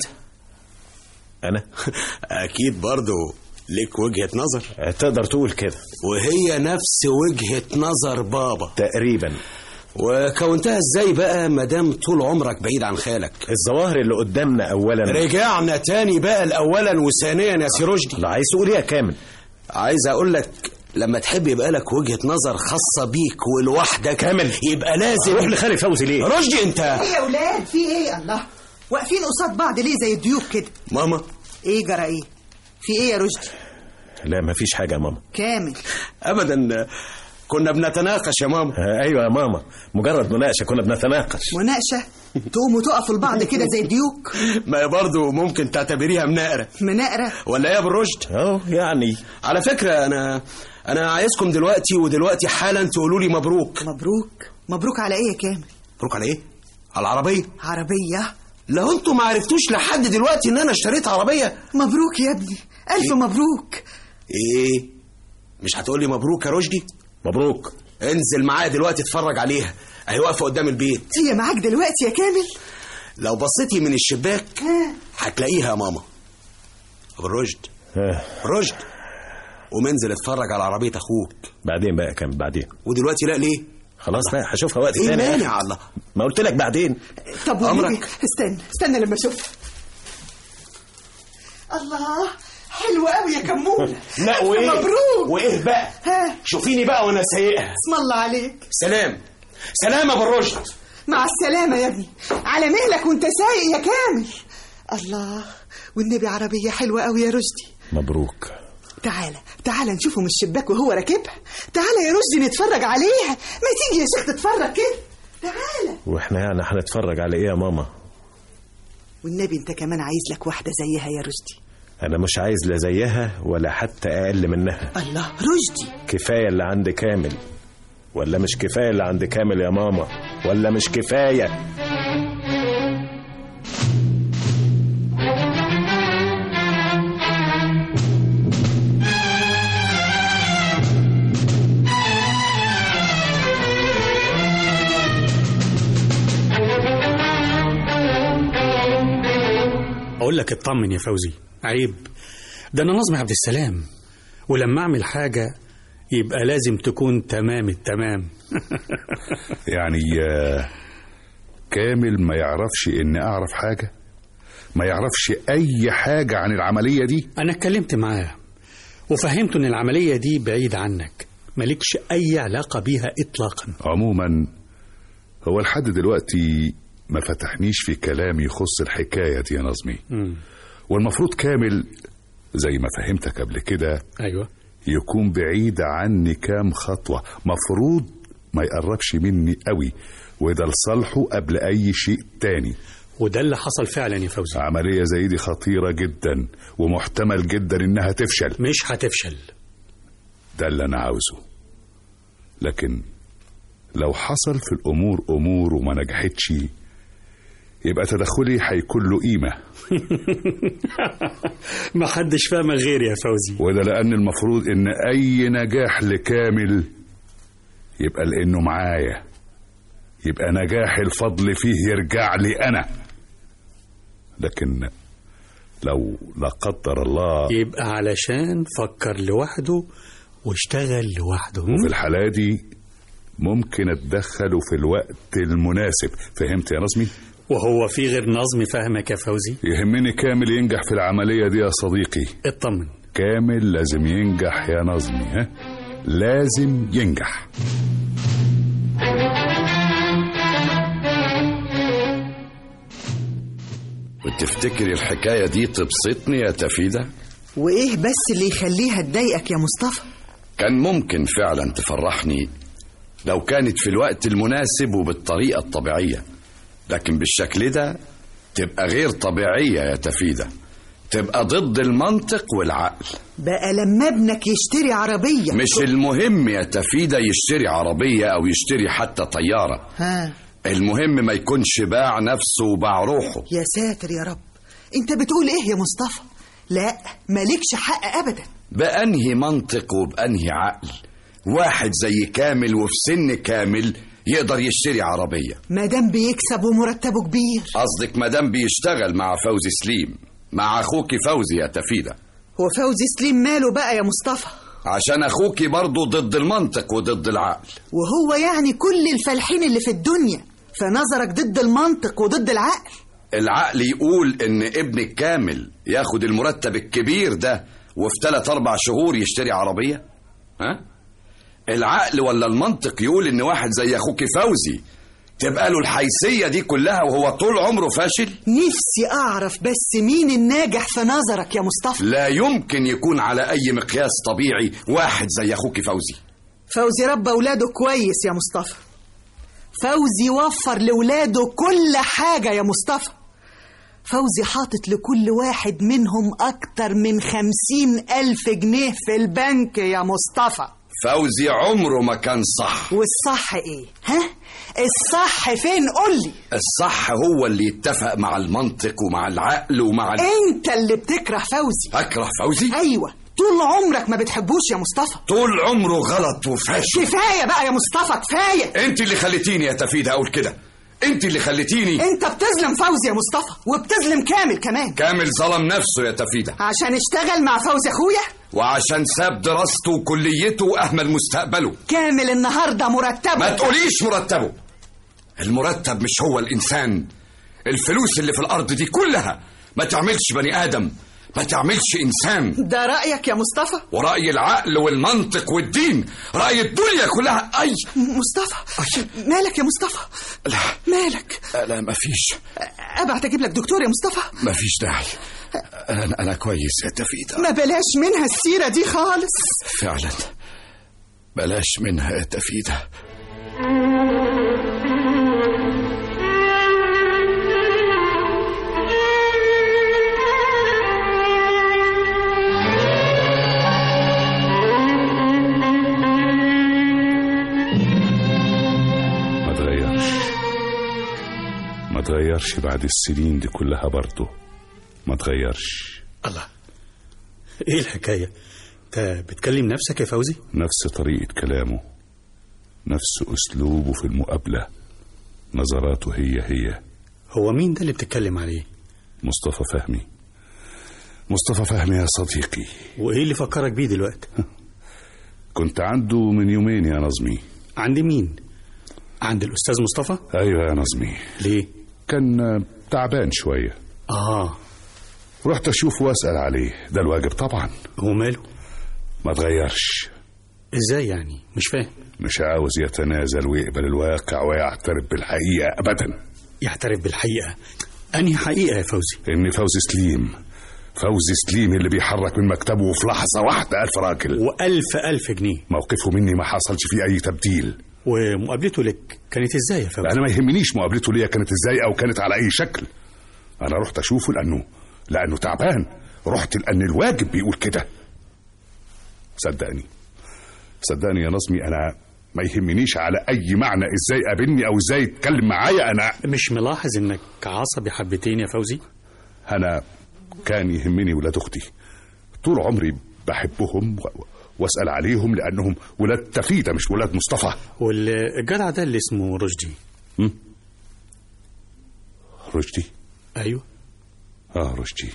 انا اكيد برضو ليك وجهة نظر تقدر تقول كده وهي نفس وجهة نظر بابا تقريبا وكونتها ازاي بقى مدام طول عمرك بعيد عن خالك الظواهر اللي قدامنا اولا رجعنا تاني بقى لاولا وثانيا يا سي رشدي لا عايز تقول ايه يا كامل عايز اقول لك لما تحب يبقى لك وجهة نظر خاصة بيك ولوحدك كامل يبقى لازم روح لخالي فوزي ليه رشدي انت ايه يا ولاد في ايه الله واقفين قصاد بعض ليه زي الضيوف كده ماما ايه جرى ايه في ايه يا رشدي لا مفيش حاجه يا ماما كامل ابدا كنا بنتناقش يا ماما آه ايوه يا ماما مجرد مناقشه كنا بنتناقش مناقشه تقوموا تقفوا لبعض كده زي الديوك ما هي برضه ممكن تعتبريها مناقرة مناقره ولا ايه يا بالرشد اه يعني على فكرة انا انا عايزكم دلوقتي ودلوقتي حالا تقولوا لي مبروك مبروك مبروك على ايه يا كامل مبروك على ايه على العربية عربيه لو انتوا ما عرفتوش لحد دلوقتي ان انا اشتريت عربية مبروك يا ابني الف مبروك ايه مش هتقولي مبروك يا رشدي مبروك انزل معايا دلوقتي اتفرج عليها اهي واقفه قدام البيت هي معاك دلوقتي يا كامل لو بصيتي من الشباك هتلاقيها يا ماما ابو الرشد آه. رشد قوم انزل اتفرج على عربيه اخوك بعدين بقى كام بعدين ودلوقتي لا ليه خلاص بقى هشوفها وقت ايه تاني يا أخي. مانع الله ما قلت لك بعدين طب والنبي أمرك. استنى استنى لما اشوف الله حلوة قوي يا كمونة لا ألف وايه مبروك وايه بقى ها شوفيني بقى وانا سايقها اسم الله عليك سلام سلام يا ابو الرشد مع السلامة يا ابني على مهلك وانت سايق يا كامل الله والنبي عربية حلوة قوي يا رشدي مبروك تعالى تعالى نشوفه من الشباك وهو راكبها تعالى يا رشدي نتفرج عليها ما تيجي يا شيخ تتفرج كده تعالى واحنا يعني هنتفرج على ايه يا ماما والنبي انت كمان عايز لك واحدة زيها يا رشدي انا مش عايز لا زيها ولا حتى اقل منها الله رشدي كفايه اللي عند كامل ولا مش كفايه اللي عند كامل يا ماما ولا مش كفايه اقول لك اطمن يا فوزي عيب ده انا نظمي عبد السلام ولما اعمل حاجه يبقى لازم تكون تمام التمام يعني آه، كامل ما يعرفش ان اعرف حاجة ما يعرفش اي حاجة عن العملية دي انا اتكلمت معاه وفهمته ان العمليه دي بعيد عنك مالكش اي علاقه بيها اطلاقا عموما هو لحد دلوقتي ما فتحنيش في كلام يخص الحكاية دي يا نظمي مم. والمفروض كامل زي ما فهمتك قبل كده ايوه يكون بعيد عني كام خطوة مفروض ما يقربش مني قوي وده لصالحه قبل أي شيء تاني وده اللي حصل فعلا يا فوزي عملية زي دي خطيرة جدا ومحتمل جدا إنها تفشل مش هتفشل ده اللي أنا عاوزه لكن لو حصل في الأمور أمور وما نجحتش يبقى تدخلي هيكون له قيمة ما حدش فاهمك غير يا فوزي وده لأن المفروض إن أي نجاح لكامل يبقى لأنه معايا يبقى نجاح الفضل فيه يرجع لي أنا لكن لو لا قدر الله يبقى علشان فكر لوحده واشتغل لوحده وفي الحالة دي ممكن اتدخله في الوقت المناسب فهمت يا نظمي وهو في غير نظم فاهمك يا فوزي يهمني كامل ينجح في العملية دي يا صديقي اطمن كامل لازم ينجح يا نظمي ها لازم ينجح وتفتكري الحكاية دي تبسطني يا تفيدة وايه بس اللي يخليها تضايقك يا مصطفى كان ممكن فعلا تفرحني لو كانت في الوقت المناسب وبالطريقة الطبيعية لكن بالشكل ده تبقى غير طبيعية يا تفيدة تبقى ضد المنطق والعقل بقى لما ابنك يشتري عربية مش المهم يا تفيدة يشتري عربية أو يشتري حتى طيارة ها المهم ما يكونش باع نفسه وباع روحه يا ساتر يا رب انت بتقول ايه يا مصطفى لا مالكش حق ابدا بأنهي منطق وبأنهي عقل واحد زي كامل وفي سن كامل يقدر يشتري عربية مادام بيكسب ومرتبه كبير قصدك مدام بيشتغل مع فوزي سليم مع أخوك فوزي يا تفيدة هو فوزي سليم ماله بقى يا مصطفى عشان أخوك برضه ضد المنطق وضد العقل وهو يعني كل الفالحين اللي في الدنيا فنظرك ضد المنطق وضد العقل العقل يقول إن ابنك كامل ياخد المرتب الكبير ده وفي ثلاث أربع شهور يشتري عربية ها؟ العقل ولا المنطق يقول إن واحد زي أخوك فوزي تبقى له الحيثية دي كلها وهو طول عمره فاشل نفسي اعرف بس مين الناجح في نظرك يا مصطفى لا يمكن يكون على أي مقياس طبيعي واحد زي أخوك فوزي فوزي ربى اولاده كويس يا مصطفى فوزي وفر لاولاده كل حاجة يا مصطفى فوزي حاطط لكل واحد منهم أكتر من خمسين ألف جنيه في البنك يا مصطفى فوزي عمره ما كان صح والصح إيه؟ ها؟ الصح فين قولي الصح هو اللي يتفق مع المنطق ومع العقل ومع ال... أنت اللي بتكره فوزي أكره فوزي أيوة طول عمرك ما بتحبوش يا مصطفى طول عمره غلط وفاشل كفاية بقى يا مصطفى كفاية انت اللي خليتيني يا تفيدة اقول كده انت اللي خليتيني انت بتظلم فوزي يا مصطفى وبتظلم كامل كمان كامل ظلم نفسه يا تفيدة عشان اشتغل مع فوزي اخويا وعشان ساب دراسته وكليته واهمل مستقبله كامل النهارده مرتبه ما تقوليش مرتبه المرتب مش هو الانسان الفلوس اللي في الارض دي كلها ما تعملش بني ادم ما تعملش انسان ده رايك يا مصطفى ورأي العقل والمنطق والدين رأي الدنيا كلها أي مصطفى مالك يا مصطفى لا مالك لا ما فيش ابعت اجيب لك دكتور يا مصطفى ما فيش داعي أنا, أنا كويس يا تفيدة ما بلاش منها السيرة دي خالص فعلا بلاش منها يا تفيدة ما تغيرش ما تغيرش بعد السنين دي كلها برضه ما تغيرش الله ايه الحكاية انت بتكلم نفسك يا فوزي نفس طريقة كلامه نفس أسلوبه في المقابلة نظراته هي هي هو مين ده اللي بتتكلم عليه مصطفى فهمي مصطفى فهمي يا صديقي وايه اللي فكرك بيه دلوقتي كنت عنده من يومين يا نظمي عند مين عند الاستاذ مصطفى ايوه يا نظمي ليه كان تعبان شويه اه رحت اشوفه واسال عليه ده الواجب طبعا هو ماله ما تغيرش ازاي يعني مش فاهم مش عاوز يتنازل ويقبل الواقع ويعترف بالحقيقه ابدا يعترف بالحقيقة انهي حقيقة يا فوزي ان فوزي سليم فوزي سليم اللي بيحرك من مكتبه في لحظه واحده ألف راجل وألف ألف جنيه موقفه مني ما حصلش فيه اي تبديل ومقابلته لك كانت ازاي يا فوزي انا ما يهمنيش مقابلته ليا كانت ازاي او كانت على اي شكل انا رحت اشوفه لانه لانه تعبان رحت لان الواجب بيقول كده صدقني صدقني يا نظمي انا ما يهمنيش على اي معنى ازاي قابلني او ازاي يتكلم معايا انا مش ملاحظ انك عصبي حبتين يا فوزي انا كان يهمني ولاد اختي طول عمري بحبهم و- واسال عليهم لانهم ولاد تفيده مش ولاد مصطفى والجدع ده اللي اسمه رشدي رشدي ايوه اه رشدي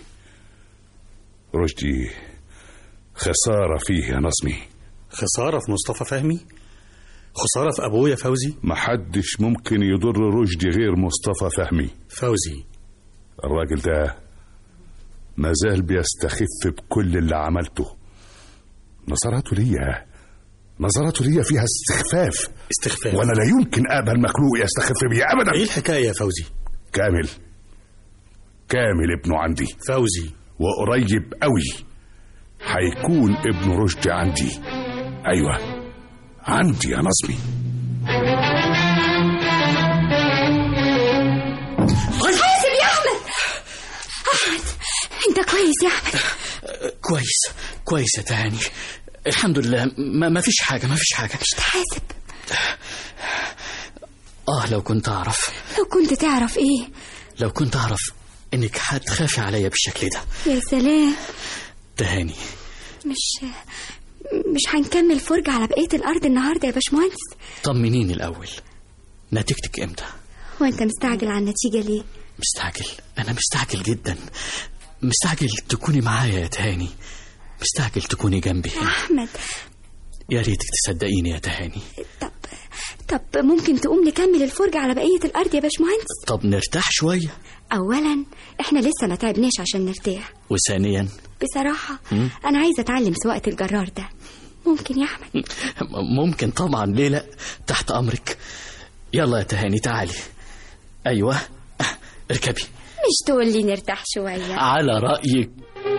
رشدي خساره فيه يا نظمي خسارة في مصطفى فهمي خسارة في أبويا فوزي محدش ممكن يضر رشدي غير مصطفى فهمي فوزي الراجل ده ما زال بيستخف بكل اللي عملته نظراته ليا نظراته ليا فيها استخفاف استخفاف وانا لا يمكن اقبل مخلوق يستخف بي ابدا ايه الحكاية يا فوزي كامل كامل ابنه عندي فوزي وقريب قوي هيكون ابن رشدي عندي ايوه عندي يا نظمي حاسب يا احمد احمد انت كويس يا احمد كويس كويس يا تهاني الحمد لله ما, ما فيش حاجة ما فيش حاجة مش تحاسب آه لو كنت أعرف لو كنت تعرف ايه لو كنت أعرف إنك هتخافي عليا بالشكل ده يا سلام تهاني مش مش هنكمل فرجة على بقية الأرض النهاردة يا باشمهندس طمنيني الأول نتيجتك إمتى وانت مستعجل على النتيجة ليه مستعجل أنا مستعجل جدا مستعجل تكوني معايا يا تهاني مستعجل تكوني جنبي يا أحمد يا ريتك تصدقيني يا تهاني طب طب ممكن تقوم نكمل الفرجة على بقية الأرض يا باشمهندس طب نرتاح شوية أولا احنا لسه ما تعبناش عشان نرتاح وثانيا بصراحة مم. أنا عايزة أتعلم سواقة الجرار ده ممكن يا أحمد ممكن طبعا ليه لا تحت أمرك يلا يا تهاني تعالي أيوة اركبي مش تقول لي نرتاح شوية على رأيك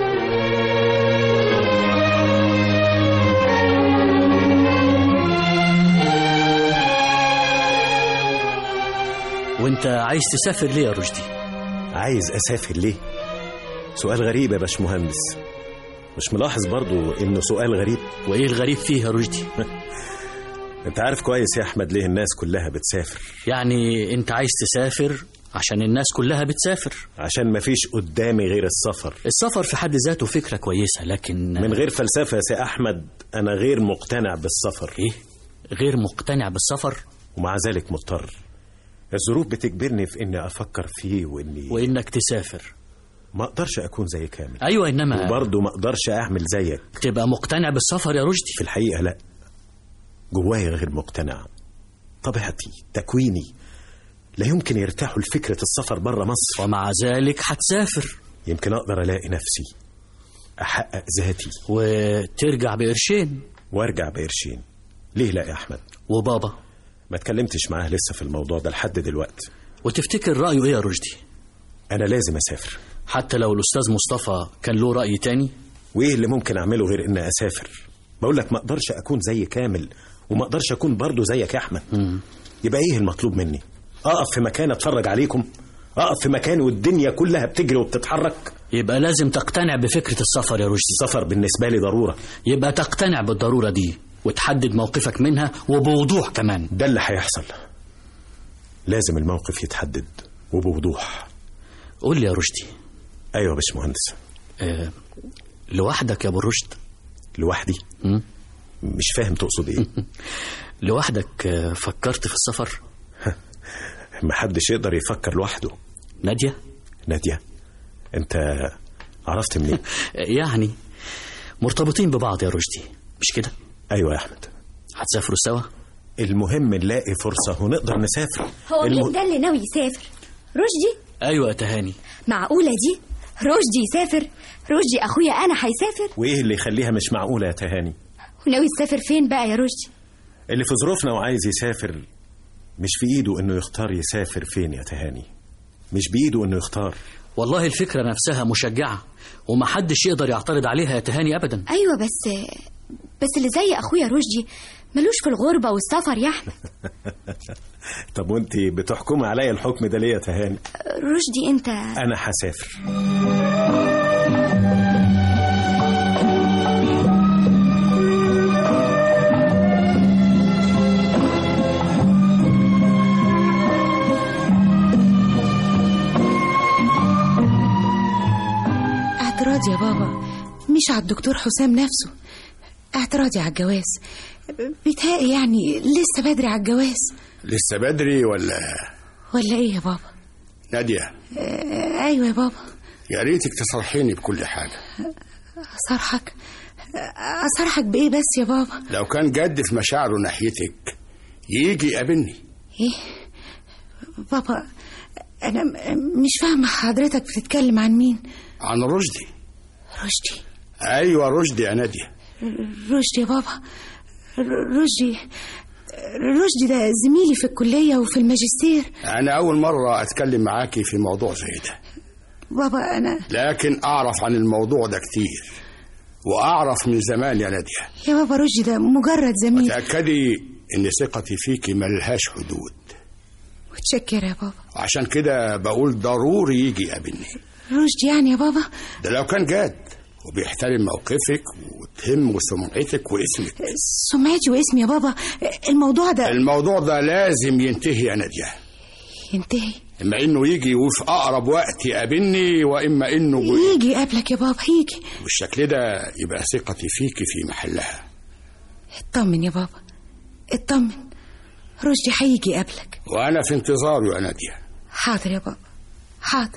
وانت عايز تسافر ليه يا رشدي عايز اسافر ليه سؤال غريب يا باشمهندس مش ملاحظ برضو انه سؤال غريب وايه الغريب فيه يا رشدي انت عارف كويس يا احمد ليه الناس كلها بتسافر يعني انت عايز تسافر عشان الناس كلها بتسافر عشان مفيش قدامي غير السفر السفر في حد ذاته فكرة كويسة لكن من غير فلسفة يا سي احمد انا غير مقتنع بالسفر ايه غير مقتنع بالسفر ومع ذلك مضطر الظروف بتجبرني في اني افكر فيه واني وانك تسافر ما اقدرش اكون زي كامل ايوه انما وبرضه ما اقدرش اعمل زيك تبقى مقتنع بالسفر يا رشدي في الحقيقة لا جوايا غير مقتنع طبيعتي تكويني لا يمكن يرتاحوا لفكرة السفر بره مصر ومع ذلك هتسافر يمكن أقدر ألاقي نفسي أحقق ذاتي وترجع بقرشين وأرجع بقرشين ليه لا يا أحمد وبابا ما اتكلمتش معاه لسه في الموضوع ده لحد دلوقتي وتفتكر رأيه ايه يا رشدي أنا لازم أسافر حتى لو الأستاذ مصطفى كان له رأي تاني وإيه اللي ممكن أعمله غير إني أسافر بقول لك ما أقدرش أكون زي كامل وما أقدرش أكون برضه زيك يا أحمد مم. يبقى إيه المطلوب مني أقف في مكان أتفرج عليكم أقف في مكان والدنيا كلها بتجري وبتتحرك يبقى لازم تقتنع بفكرة السفر يا رشدي السفر بالنسبة لي ضرورة يبقى تقتنع بالضرورة دي وتحدد موقفك منها وبوضوح كمان ده اللي هيحصل لازم الموقف يتحدد وبوضوح قول لي يا رشدي أيوة يا باشمهندس آه لوحدك يا ابو الرشد لوحدي مم؟ مش فاهم تقصد إيه لوحدك آه، فكرت في السفر محدش يقدر يفكر لوحده نادية نادية أنت عرفت منين يعني مرتبطين ببعض يا رشدي مش كده أيوة يا أحمد هتسافروا سوا المهم نلاقي فرصة ونقدر نسافر هو الم- مين ده اللي ناوي يسافر رشدي ايوه يا تهاني معقولة دي رشدي يسافر رشدي أخويا أنا هيسافر وإيه اللي يخليها مش معقولة يا تهاني وناوي تسافر فين بقى يا رشدي اللي في ظروفنا وعايز يسافر مش في إيده إنه يختار يسافر فين يا تهاني مش بإيده إنه يختار والله الفكرة نفسها مشجعة ومحدش يقدر يعترض عليها يا تهاني أبدا أيوة بس بس اللي زي أخويا رشدي ملوش في الغربة والسفر يا أحمد طب وانت بتحكمي عليا الحكم ده ليه يا تهاني رشدي أنت انا هسافر اعتراض يا بابا مش على الدكتور حسام نفسه اعتراضي على الجواز بيتهيألي يعني لسه بدري على الجواز لسه بدري ولا ولا ايه يا بابا نادية آه ايوه يا بابا يا ريتك تصرحيني بكل حاجة اصرحك اصرحك بايه بس يا بابا لو كان جد في مشاعره ناحيتك يجي يقابلني ايه بابا انا م- مش فاهمه حضرتك بتتكلم عن مين عن رشدي رشدي أيوة رشدي يا نادية رشدي يا بابا ر- رشدي رشدي ده زميلي في الكليه وفي الماجستير أنا أول مرة أتكلم معاكي في موضوع زي ده بابا انا لكن أعرف عن الموضوع ده كتير وأعرف من زمان يا نادية يا بابا رشدي ده مجرد زميل تأكدي إن ثقتي فيكي ملهاش حدود متشكرة يا بابا وعشان كده بقول ضروري يجي يقابلني رشدي يعني يا بابا ده لو كان جاد وبيحترم موقفك وتهم سمعتك واسمك سمعتي واسمي يا بابا الموضوع ده الموضوع ده لازم ينتهي يا نادية ينتهي إما إنه يجي وفي أقرب وقت يقابلني وإما إنه يجي يقابلك يا بابا يجي بالشكل ده يبقى ثقتي فيكي في محلها اطمن يا بابا اطمن رشدي هيجي يقابلك وأنا في انتظاره يا نادية حاضر يا بابا حاضر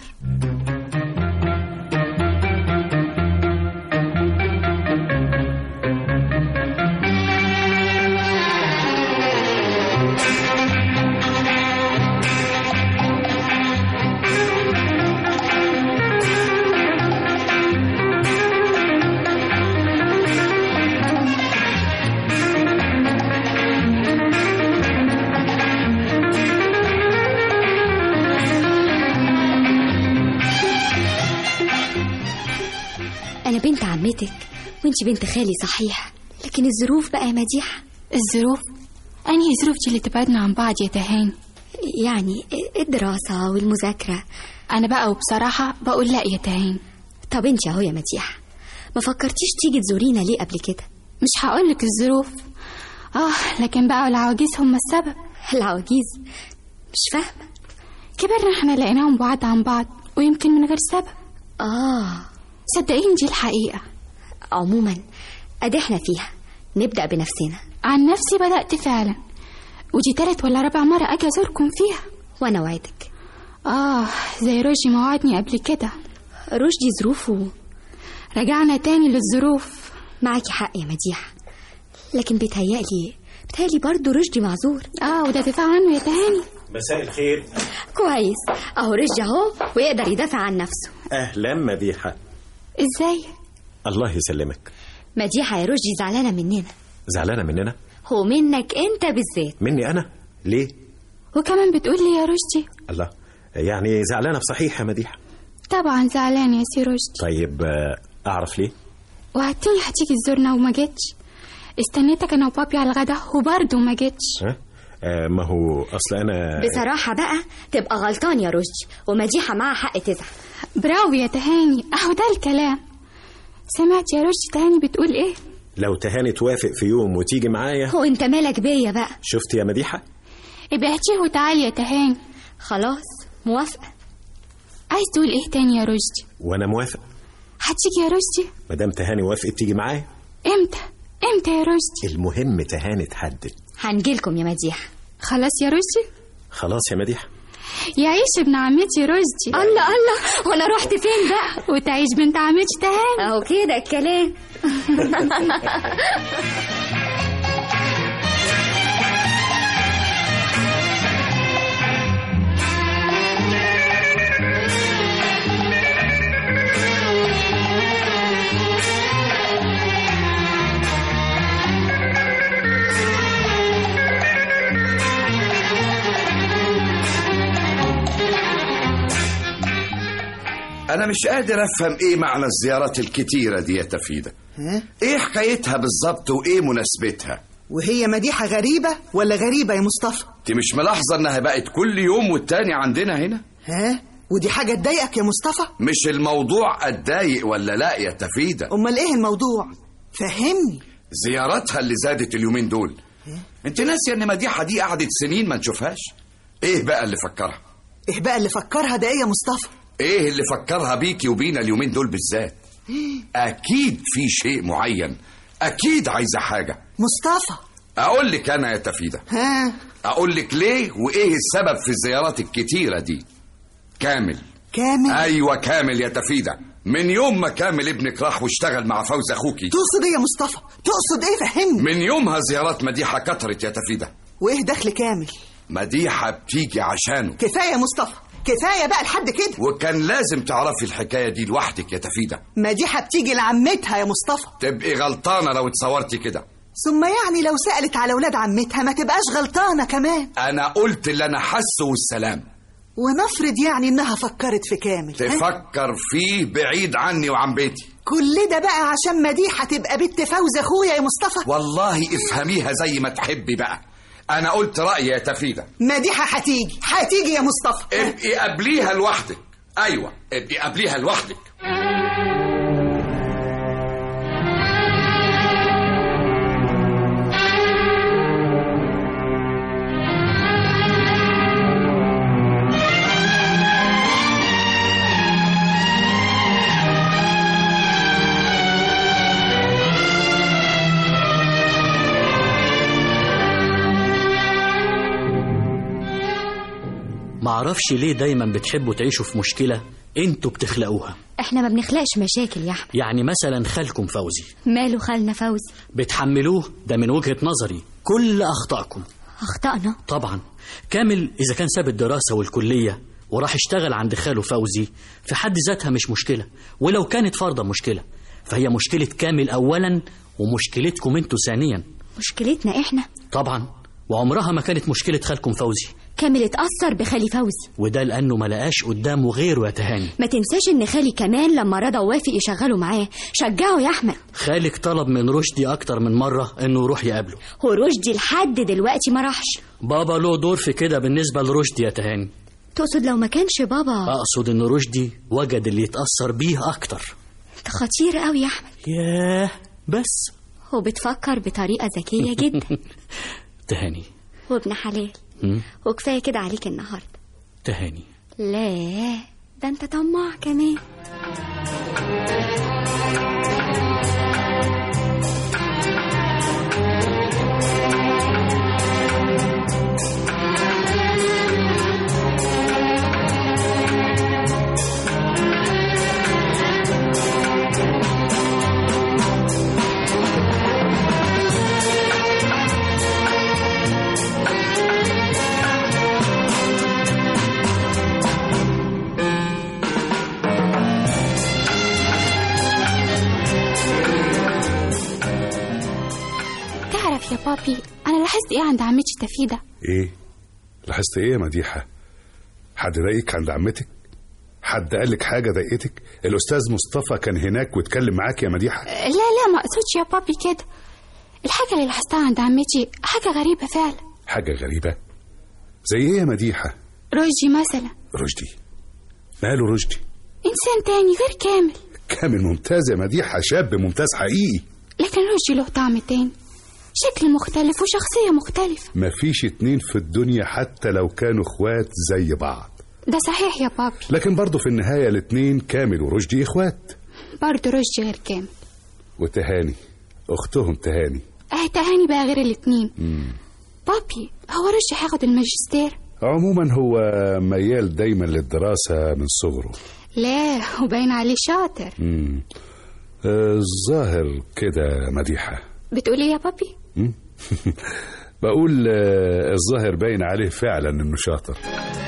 أنا بنت عمتك وانت بنت خالي صحيح لكن الظروف بقى يا مديحة الظروف أنهي ظروف دي اللي تبعدنا عن بعض يا تهاني يعني الدراسة والمذاكرة أنا بقى وبصراحة بقول لا يا تهاني طب انت اهو يا مديحة ما فكرتيش تيجي تزورينا ليه قبل كده مش هقولك الظروف آه لكن بقى العواجيز هم السبب العواجيز مش فاهمة كبرنا احنا لقيناهم بعاد عن بعض ويمكن من غير سبب آه صدقيني دي الحقيقة عموما ادي احنا فيها نبدأ بنفسنا عن نفسي بدأت فعلا ودي تالت ولا رابع مرة أجي أزوركم فيها وأنا وعدك آه زي رشدي ما وعدني قبل كده رشدي ظروفه رجعنا تاني للظروف معاكي حق يا مديحة لكن بيتهيألي بيتهيألي برضه رشدي معذور اه وده دفاع عنه يا تهاني مساء الخير كويس اهو رشدي اهو ويقدر يدافع عن نفسه اهلا مديحه ازاي الله يسلمك مديحة يا رشدي زعلانة مننا زعلانه مننا هو منك انت بالذات مني انا ليه وكمان بتقول لي يا رشدي الله يعني زعلانه بصحيح يا مديحه طبعا زعلان يا سي رشدي طيب آه، اعرف ليه وعدتني هتيجي تزورنا وما جيتش استنيتك انا وبابي على الغدا وبرضه ما جيتش ها آه، ما هو اصل انا بصراحة بقى تبقى غلطان يا رشدي ومديحة معاها حق تزعل برافو يا تهاني اهو ده الكلام سمعت يا رشدي تهاني بتقول ايه لو تهاني توافق في يوم وتيجي معايا هو انت مالك بيا بقى شفت يا مديحه ابقى هاتيه وتعالي يا تهاني خلاص موافقة عايز تقول ايه تاني يا رشدي وانا موافق هتيجي يا رشدي ما دام تهاني وافقت تيجي معايا امتى امتى يا رشدي المهم تهاني تحدد هنجيلكم يا مديحة خلاص يا رشدي خلاص يا مديحه يعيش ابن عمتي رشدي الله الله وانا رحت فين بقى وتعيش بنت عمتي تهاني اهو كده الكلام أنا مش قادر أفهم إيه معنى الزيارات الكتيرة دي يا تفيدة ها؟ إيه حكايتها بالظبط وإيه مناسبتها وهي مديحة غريبة ولا غريبة يا مصطفى أنت مش ملاحظة إنها بقت كل يوم والتاني عندنا هنا ها ودي حاجة تضايقك يا مصطفى مش الموضوع أتضايق ولا لا يا تفيدة أمال إيه الموضوع فهمني زياراتها اللي زادت اليومين دول انت ناسية ان مديحة دي قعدت سنين ما نشوفهاش ايه بقى اللي فكرها إيه بقى اللي فكرها ده إيه يا مصطفى ايه اللي فكرها بيكي وبينا اليومين دول بالذات اكيد في شيء معين اكيد عايزة حاجة مصطفى اقول لك انا يا تفيدة ها اقول لك ليه وايه السبب في الزيارات الكتيرة دي كامل كامل ايوه كامل يا تفيدة من يوم ما كامل ابنك راح واشتغل مع فوز اخوكي تقصد إيه يا مصطفى تقصد إيه فهمني من يومها زيارات مديحة كترت يا تفيدة وإيه دخل كامل مديحة بتيجي عشانه كفاية يا مصطفى كفاية بقى لحد كده وكان لازم تعرفي الحكاية دي لوحدك يا تفيدة مديحة بتيجي لعمتها يا مصطفى تبقي غلطانة لو اتصورتي كده ثم يعني لو سألت على ولاد عمتها ما تبقاش غلطانة كمان أنا قلت اللي أنا حاسه والسلام ونفرض يعني إنها فكرت في كامل ها؟ تفكر فيه بعيد عني وعن بيتي كل ده بقى عشان مديحة تبقى بنت فوز اخويا يا مصطفى والله افهميها زي ما تحبي بقى انا قلت رايي يا تفيده مديحة هتيجي هتيجي يا مصطفى ابقي قبليها لوحدك ايوه ابقي قبليها لوحدك معرفش ليه دايما بتحبوا تعيشوا في مشكلة انتوا بتخلقوها احنا ما بنخلقش مشاكل يا احمد يعني مثلا خالكم فوزي ماله خالنا فوزي بتحملوه ده من وجهة نظري كل أخطائكم اخطأنا طبعا كامل إذا كان ساب الدراسة والكلية وراح اشتغل عند خاله فوزي في حد ذاتها مش مشكلة ولو كانت فرضا مشكلة فهي مشكلة كامل أولا ومشكلتكم انتوا ثانيا مشكلتنا احنا طبعا وعمرها ما كانت مشكلة خالكم فوزي كامل اتأثر بخالي فوزي وده لأنه ما لقاش قدامه غيره يا تهاني ما تنساش ان خالي كمان لما رضا وافق يشغله معاه شجعه يا احمد خالك طلب من رشدي أكتر من مرة إنه يروح يقابله هو رشدي لحد دلوقتي ما راحش بابا له دور في كده بالنسبة لرشدي يا تهاني تقصد لو ما كانش بابا أقصد إن رشدي وجد اللي يتأثر بيه أكتر انت خطير قوي يا احمد ياه بس هو بتفكر بطريقة ذكية جدا تهاني وابن حلال مم؟ وكفاية كده عليك النهاردة تهاني لا ده انت طماع كمان تعرف يا بابي انا لاحظت ايه عند عمتي تفيدة ايه لاحظت ايه يا مديحه حد ضايقك عند عمتك حد قال لك حاجه ضايقتك الاستاذ مصطفى كان هناك واتكلم معاك يا مديحه لا لا ما اقصدش يا بابي كده الحاجة اللي لاحظتها عند عمتي حاجة غريبة فعلا حاجه غريبه زي ايه يا مديحه رشدي مثلا رشدي ماله رشدي انسان تاني غير كامل كامل ممتاز يا مديحه شاب ممتاز حقيقي لكن رشدي له طعم تاني شكل مختلف وشخصية مختلفة مفيش اتنين في الدنيا حتى لو كانوا اخوات زي بعض ده صحيح يا بابي لكن برضه في النهايه الاتنين كامل ورشدي اخوات برضه رشدي غير كامل وتهاني اختهم تهاني اه تهاني بقى غير الاتنين مم. بابي هو رشدي هياخد الماجستير عموما هو ميال دايما للدراسه من صغره لا وباين عليه شاطر مم. آه، الظاهر كده مديحه بتقول ايه يا بابي مم؟ بقول آه، الظاهر باين عليه فعلا انه شاطر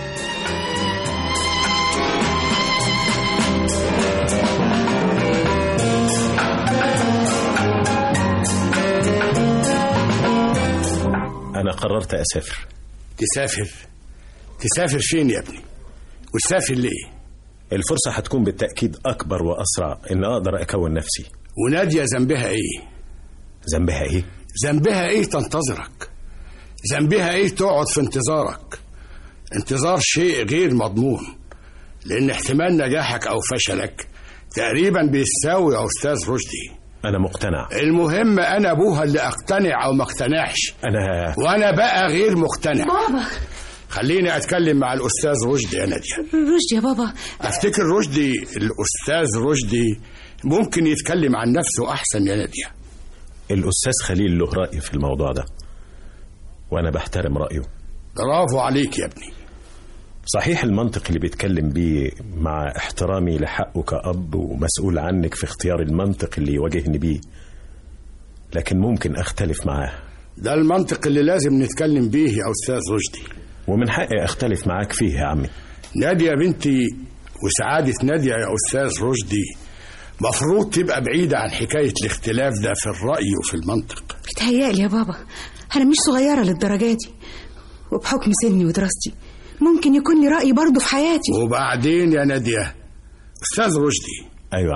أنا قررت أسافر تسافر تسافر فين يا ابني وتسافر ليه الفرصة هتكون بالتأكيد أكبر وأسرع إن أقدر أكون نفسي ونادية ذنبها ايه ذنبها إيه؟ ذنبها ايه تنتظرك ذنبها ايه تقعد في انتظارك انتظار شيء غير مضمون لان احتمال نجاحك او فشلك تقريبا بيساوي يا استاذ رشدي أنا مقتنع المهم انا ابوها اللي اقتنع او ما اقتنعش أنا وانا بقى غير مقتنع بابا خليني اتكلم مع الاستاذ رشدي يا ناديه رشدي يا بابا افتكر رشدي الاستاذ رشدي ممكن يتكلم عن نفسه احسن يا ناديه الأستاذ خليل له رأي في الموضوع ده وأنا بحترم رأيه برافو عليك يا ابني صحيح المنطق اللي بيتكلم بيه مع احترامي لحقه كأب ومسؤول عنك في اختيار المنطق اللي يواجهني بيه لكن ممكن أختلف معاه ده المنطق اللي لازم نتكلم بيه يا استاذ رشدي ومن حقي أختلف معاك فيه يا عمي ناديه بنتي وسعاده ناديه يا استاذ رشدي مفروض تبقى بعيدة عن حكاية الاختلاف ده في الرأي وفي المنطق بتهيألي يا بابا أنا مش صغيرة للدرجة دي وبحكم سني ودراستي ممكن يكون لي رأي برضه في حياتي وبعدين يا نادية أستاذ رشدي أيوة يا عم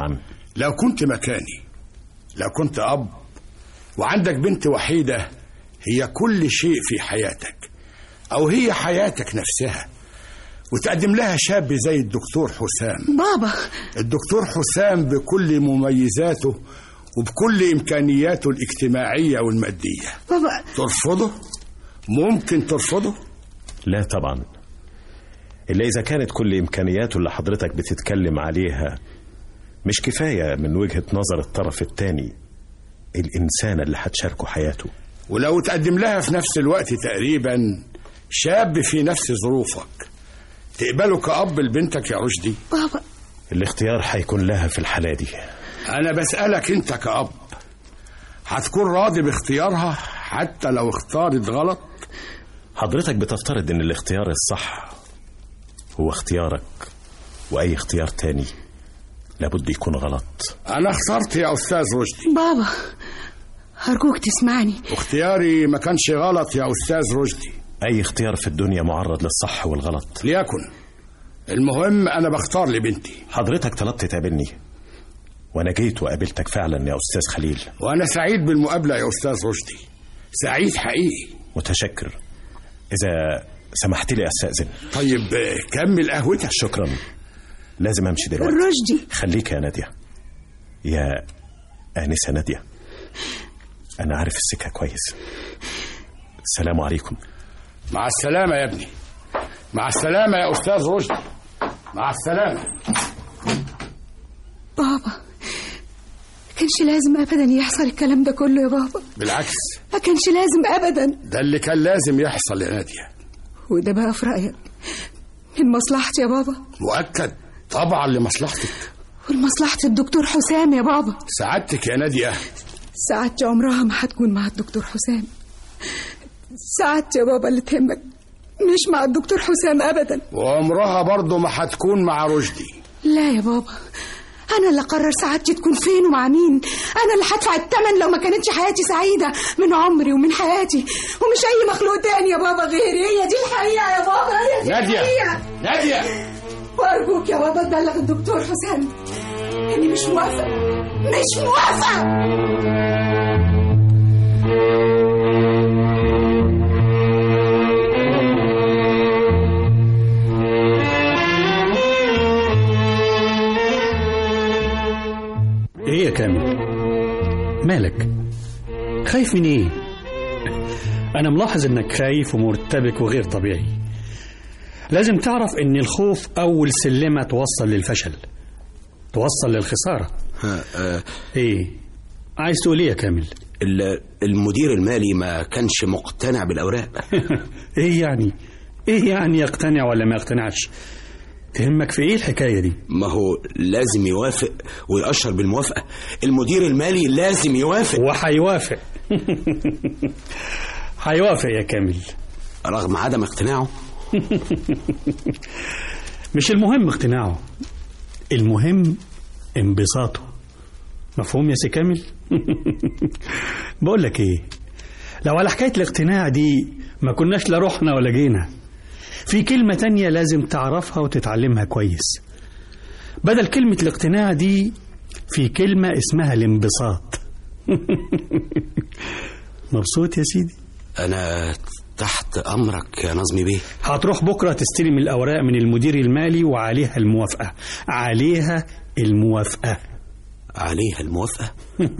لو كنت مكاني لو كنت أب وعندك بنت وحيدة هي كل شيء في حياتك أو هي حياتك نفسها وتقدم لها شاب زي الدكتور حسام بابا الدكتور حسام بكل مميزاته وبكل إمكانياته الاجتماعية والمادية بابا ترفضه؟ ممكن ترفضه؟ لا طبعا إلا إذا كانت كل إمكانياته اللي حضرتك بتتكلم عليها مش كفاية من وجهة نظر الطرف التاني الإنسان اللي هتشاركه حياته ولو تقدم لها في نفس الوقت تقريبا شاب في نفس ظروفك تقبله كأب لبنتك يا رشدي بابا الاختيار هيكون لها في الحالة دي أنا بسألك أنت كأب هتكون راضي باختيارها حتى لو اختارت غلط حضرتك بتفترض ان الاختيار الصح هو اختيارك واي اختيار تاني لابد يكون غلط أنا اخترت يا أستاذ رشدي بابا أرجوك تسمعني واختياري ما كانش غلط يا أستاذ رشدي اي اختيار في الدنيا معرض للصح والغلط ليكن المهم أنا بختار لبنتي حضرتك طلبت تقابلني وانا جيت وقابلتك فعلا يا استاذ خليل وأنا سعيد بالمقابلة يا أستاذ رشدي سعيد حقيقي متشكر اذا سمحت لي استاذن طيب كمل قهوتك شكرا لازم امشي دلوقتي رشدي خليك يا ناديه يا انسه ناديه انا عارف السكه كويس السلام عليكم مع السلامة يا ابني مع السلامة يا أستاذ رشدي مع السلامة بابا ما كانش لازم أبدا يحصل الكلام ده كله يا بابا بالعكس ما كانش لازم أبدا ده اللي كان لازم يحصل يا نادية وده بقى في رأيك من مصلحتي يا بابا مؤكد طبعا لمصلحتك ولمصلحة الدكتور حسام يا بابا سعادتك يا نادية سعادتي عمرها ما هتكون مع الدكتور حسام سعادتي يا بابا اللي تهمك مش مع الدكتور حسام أبدا وعمرها برضه ما هتكون مع رشدي لا يا بابا أنا اللي أقرر سعادتي تكون فين ومع مين أنا اللي هدفع الثمن لو ما كانتش حياتي سعيدة من عمري ومن حياتي ومش أي مخلوق تاني يا بابا غيري هي دي الحقيقة يا بابا هي دي نادية الحقيقة نادية وأرجوك يا بابا تبلغ الدكتور حسام إني مش موافقة مش موافقة ايه يا كامل مالك خايف من ايه انا ملاحظ انك خايف ومرتبك وغير طبيعي لازم تعرف ان الخوف اول سلمة توصل للفشل توصل للخسارة ايه عايز تقول ايه يا كامل ال- المدير المالي ما كانش مقتنع بالأوراق ايه يعني ايه يعني يقتنع ولا ما يقتنعش تهمك في ايه الحكاية دي ما هو لازم يوافق ويأشر بالموافقة المدير المالي لازم يوافق وهيوافق هيوافق يا كامل رغم عدم اقتناعه مش المهم اقتناعه المهم انبساطه مفهوم يا سي كامل بقول لك ايه لو على حكايه الاقتناع دي ما كناش لا رحنا ولا جينا في كلمه تانية لازم تعرفها وتتعلمها كويس بدل كلمه الاقتناع دي في كلمه اسمها الانبساط مبسوط يا سيدي أنا تحت أمرك يا نظمي بيه هتروح بكرة تستلم الأوراق من المدير المالي وعليها الموافقة عليها الموافقة عليها الموافقة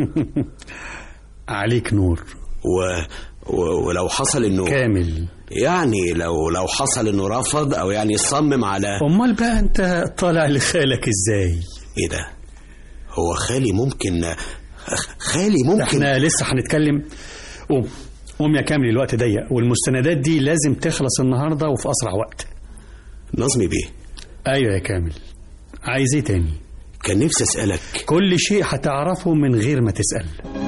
عليك نور و... و... ولو حصل انه كامل يعني لو لو حصل انه رفض او يعني صمم على امال بقى انت طالع لخالك ازاي ايه ده هو خالي ممكن خالي ممكن احنا لسه هنتكلم قوم قوم يا كامل الوقت ضيق والمستندات دي لازم تخلص النهارده وفي اسرع وقت نظمي بيه ايوه يا كامل عايز ايه تاني كان نفسي اسالك كل شيء هتعرفه من غير ما تسال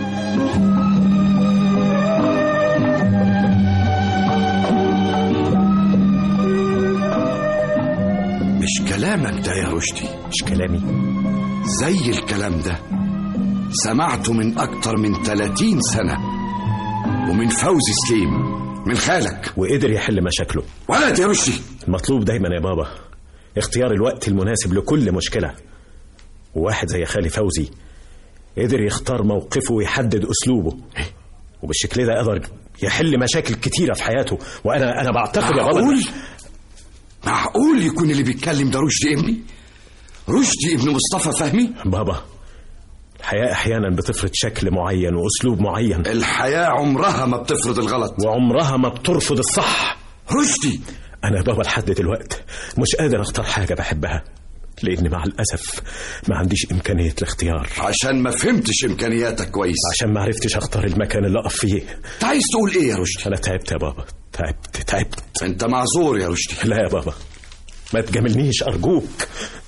مش كلامك ده يا رشدي مش كلامي زي الكلام ده سمعته من أكتر من 30 سنة ومن فوزي سليم من خالك وقدر يحل مشاكله ولد يا رشدي المطلوب دايما يا بابا اختيار الوقت المناسب لكل مشكلة وواحد زي خالي فوزي قدر يختار موقفه ويحدد أسلوبه وبالشكل ده قدر يحل مشاكل كتيرة في حياته وأنا أنا بعتقد يا بابا معقول معقول يكون اللي بيتكلم ده رشدي ابني رشدي ابن مصطفى فهمي بابا الحياة أحيانا بتفرض شكل معين وأسلوب معين الحياة عمرها ما بتفرض الغلط وعمرها ما بترفض الصح رشدي أنا يا بابا لحد دلوقت مش قادر أختار حاجة بحبها لأن مع الأسف ما عنديش إمكانية الاختيار عشان ما فهمتش إمكانياتك كويس عشان ما عرفتش أختار المكان اللي أقف فيه أنت عايز تقول إيه يا رشدي أنا تعبت يا بابا تعبت تعبت أنت معذور يا رشدي لا يا بابا ما تجاملنيش أرجوك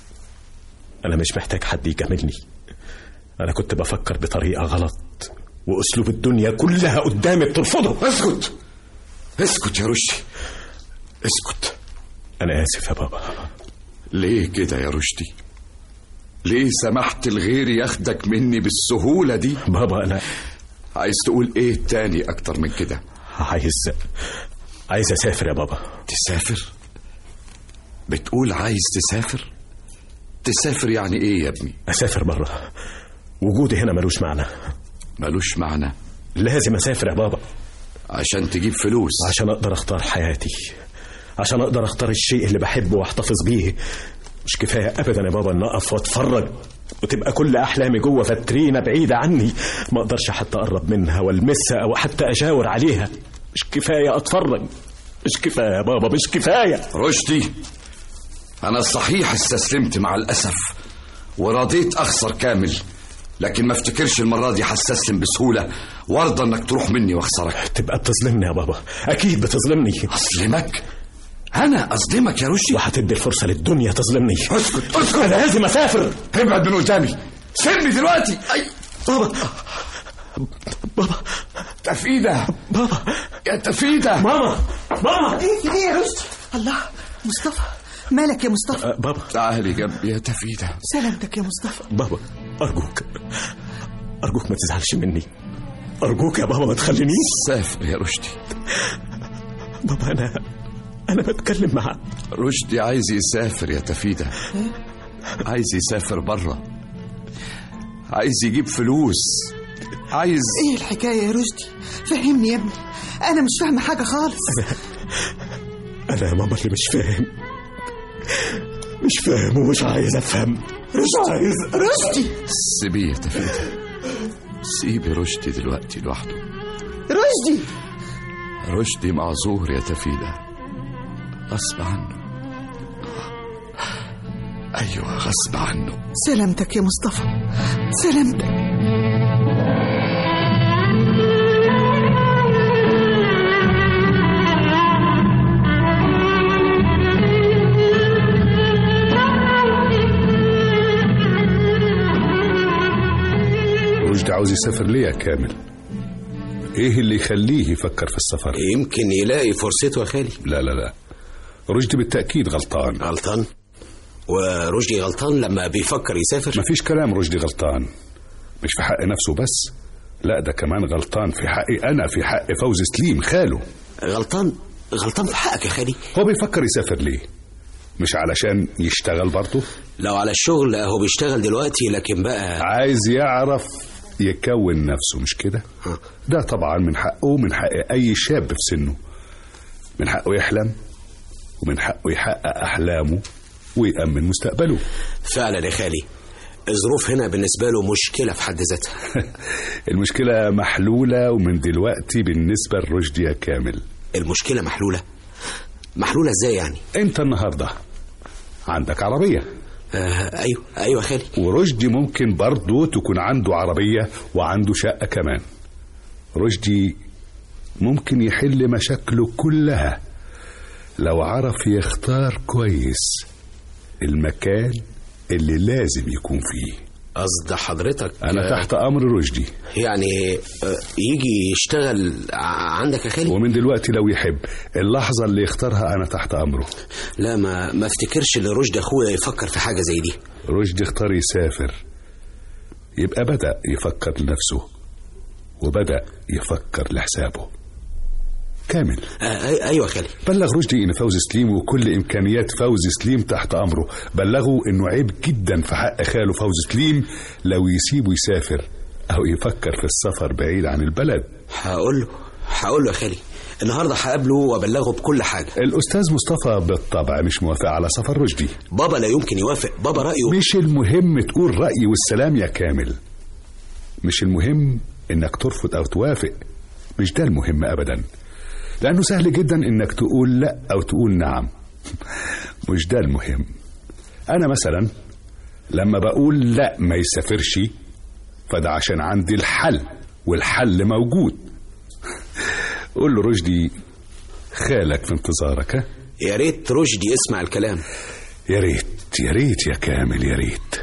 أنا مش محتاج حد يجاملني أنا كنت بفكر بطريقة غلط وأسلوب الدنيا كلها قدامي بترفضه اسكت اسكت يا رشدي اسكت أنا آسف يا بابا ليه كده يا رشدي ليه سمحت الغير ياخدك مني بالسهولة دي بابا أنا عايز تقول ايه تاني اكتر من كده عايز عايز أسافر يا بابا تسافر بتقول عايز تسافر تسافر يعني ايه يا ابني أسافر بره وجودي هنا ملوش معنى ملوش معنى لازم أسافر يا بابا عشان تجيب فلوس عشان أقدر أختار حياتي عشان أقدر أختار الشيء اللي بحبه وأحتفظ بيه مش كفاية أبدا يا بابا أن أقف وأتفرج وتبقى كل أحلامي جوه فترينة بعيدة عني ما أقدرش حتى أقرب منها والمسها أو حتى أشاور عليها مش كفاية أتفرج مش كفاية يا بابا مش كفاية رشدي أنا صحيح استسلمت مع الأسف ورضيت أخسر كامل لكن ما افتكرش المرة دي هستسلم بسهولة وارضى انك تروح مني واخسرك تبقى بتظلمني يا بابا أكيد بتظلمني أظلمك؟ أنا أصدمك يا رشدي وهتدي الفرصة للدنيا تظلمني اسكت اسكت أنا لازم أسافر ابعد من قدامي سيبني دلوقتي أي بابا بابا تفيدة بابا يا تفيدة ماما ماما ايه في ايه يا رشدي الله مصطفى مالك يا مصطفى أه بابا تعالي جنبي يا تفيدة سلامتك يا مصطفى بابا أرجوك أرجوك ما تزعلش مني أرجوك يا بابا ما تخلينيش سافر يا رشدي بابا أنا أنا بتكلم مع رشدي عايز يسافر يا تفيدة عايز يسافر بره عايز يجيب فلوس عايز ايه الحكايه يا رشدي فهمني يا ابني انا مش فاهمه حاجه خالص أنا يا ماما اللي مش فاهم مش فاهم ومش عايز أفهم مش عايز رشدي سيبيه يا تفيدة سيبي رشدي دلوقتي لوحده رشدي رشدي معذور يا تفيدة غصب عنه أيوة غصب عنه سلامتك يا مصطفى سلامتك رشدي عاوز يسافر ليه يا كامل ايه اللي يخليه يفكر في السفر يمكن يلاقي فرصته يا خالي لا لا لا رشدي بالتأكيد غلطان غلطان ورشدي غلطان لما بيفكر يسافر مفيش كلام رشدي غلطان مش في حق نفسه بس لا ده كمان غلطان في حقي أنا في حق فوزي سليم خاله غلطان غلطان في حقك يا خالي هو بيفكر يسافر ليه مش علشان يشتغل برضه لو على الشغل هو بيشتغل دلوقتي لكن بقى عايز يعرف يكون نفسه مش كده ده طبعا من حقه ومن حق أي شاب في سنه من حقه يحلم ومن حقه يحقق أحلامه ويأمن مستقبله فعلا يا خالي الظروف هنا بالنسبة له مشكلة في حد ذاتها المشكلة محلولة ومن دلوقتي بالنسبة لرشدي يا كامل المشكلة محلولة محلولة ازاي يعني انت النهاردة عندك عربية آه ايوه ايوه يا خالي ورشدي ممكن برضه تكون عنده عربية وعنده شقة كمان رشدي ممكن يحل مشاكله كلها لو عرف يختار كويس المكان اللي لازم يكون فيه قصد حضرتك أنا تحت أمر رشدي يعني آه، يجي يشتغل ع- عندك يا خالي ومن دلوقتي لو يحب اللحظة اللي يختارها أنا تحت أمره لا ما ما افتكرش ان رشدي اخويا يفكر في حاجة زي دي رشدي اختار يسافر يبقى بدأ يفكر لنفسه وبدأ يفكر لحسابه كامل آه ايوه خالي بلغ رشدي ان فوزي سليم وكل امكانيات فوزي سليم تحت امره بلغه انه عيب جدا في حق خاله فوزي سليم لو يسيبه يسافر او يفكر في السفر بعيد عن البلد هقول له هقول له يا خالي النهارده هقابله وابلغه بكل حاجه الاستاذ مصطفى بالطبع مش موافق على سفر رشدي بابا لا يمكن يوافق بابا رايه مش المهم تقول رايي والسلام يا كامل مش المهم انك ترفض او توافق مش ده المهم ابدا لانه سهل جدا انك تقول لا او تقول نعم مش ده المهم انا مثلا لما بقول لا ما يسافرش فده عشان عندي الحل والحل موجود قول له رشدي خالك في انتظارك ها يا ريت رشدي يسمع الكلام يا ريت يا ريت يا كامل يا ريت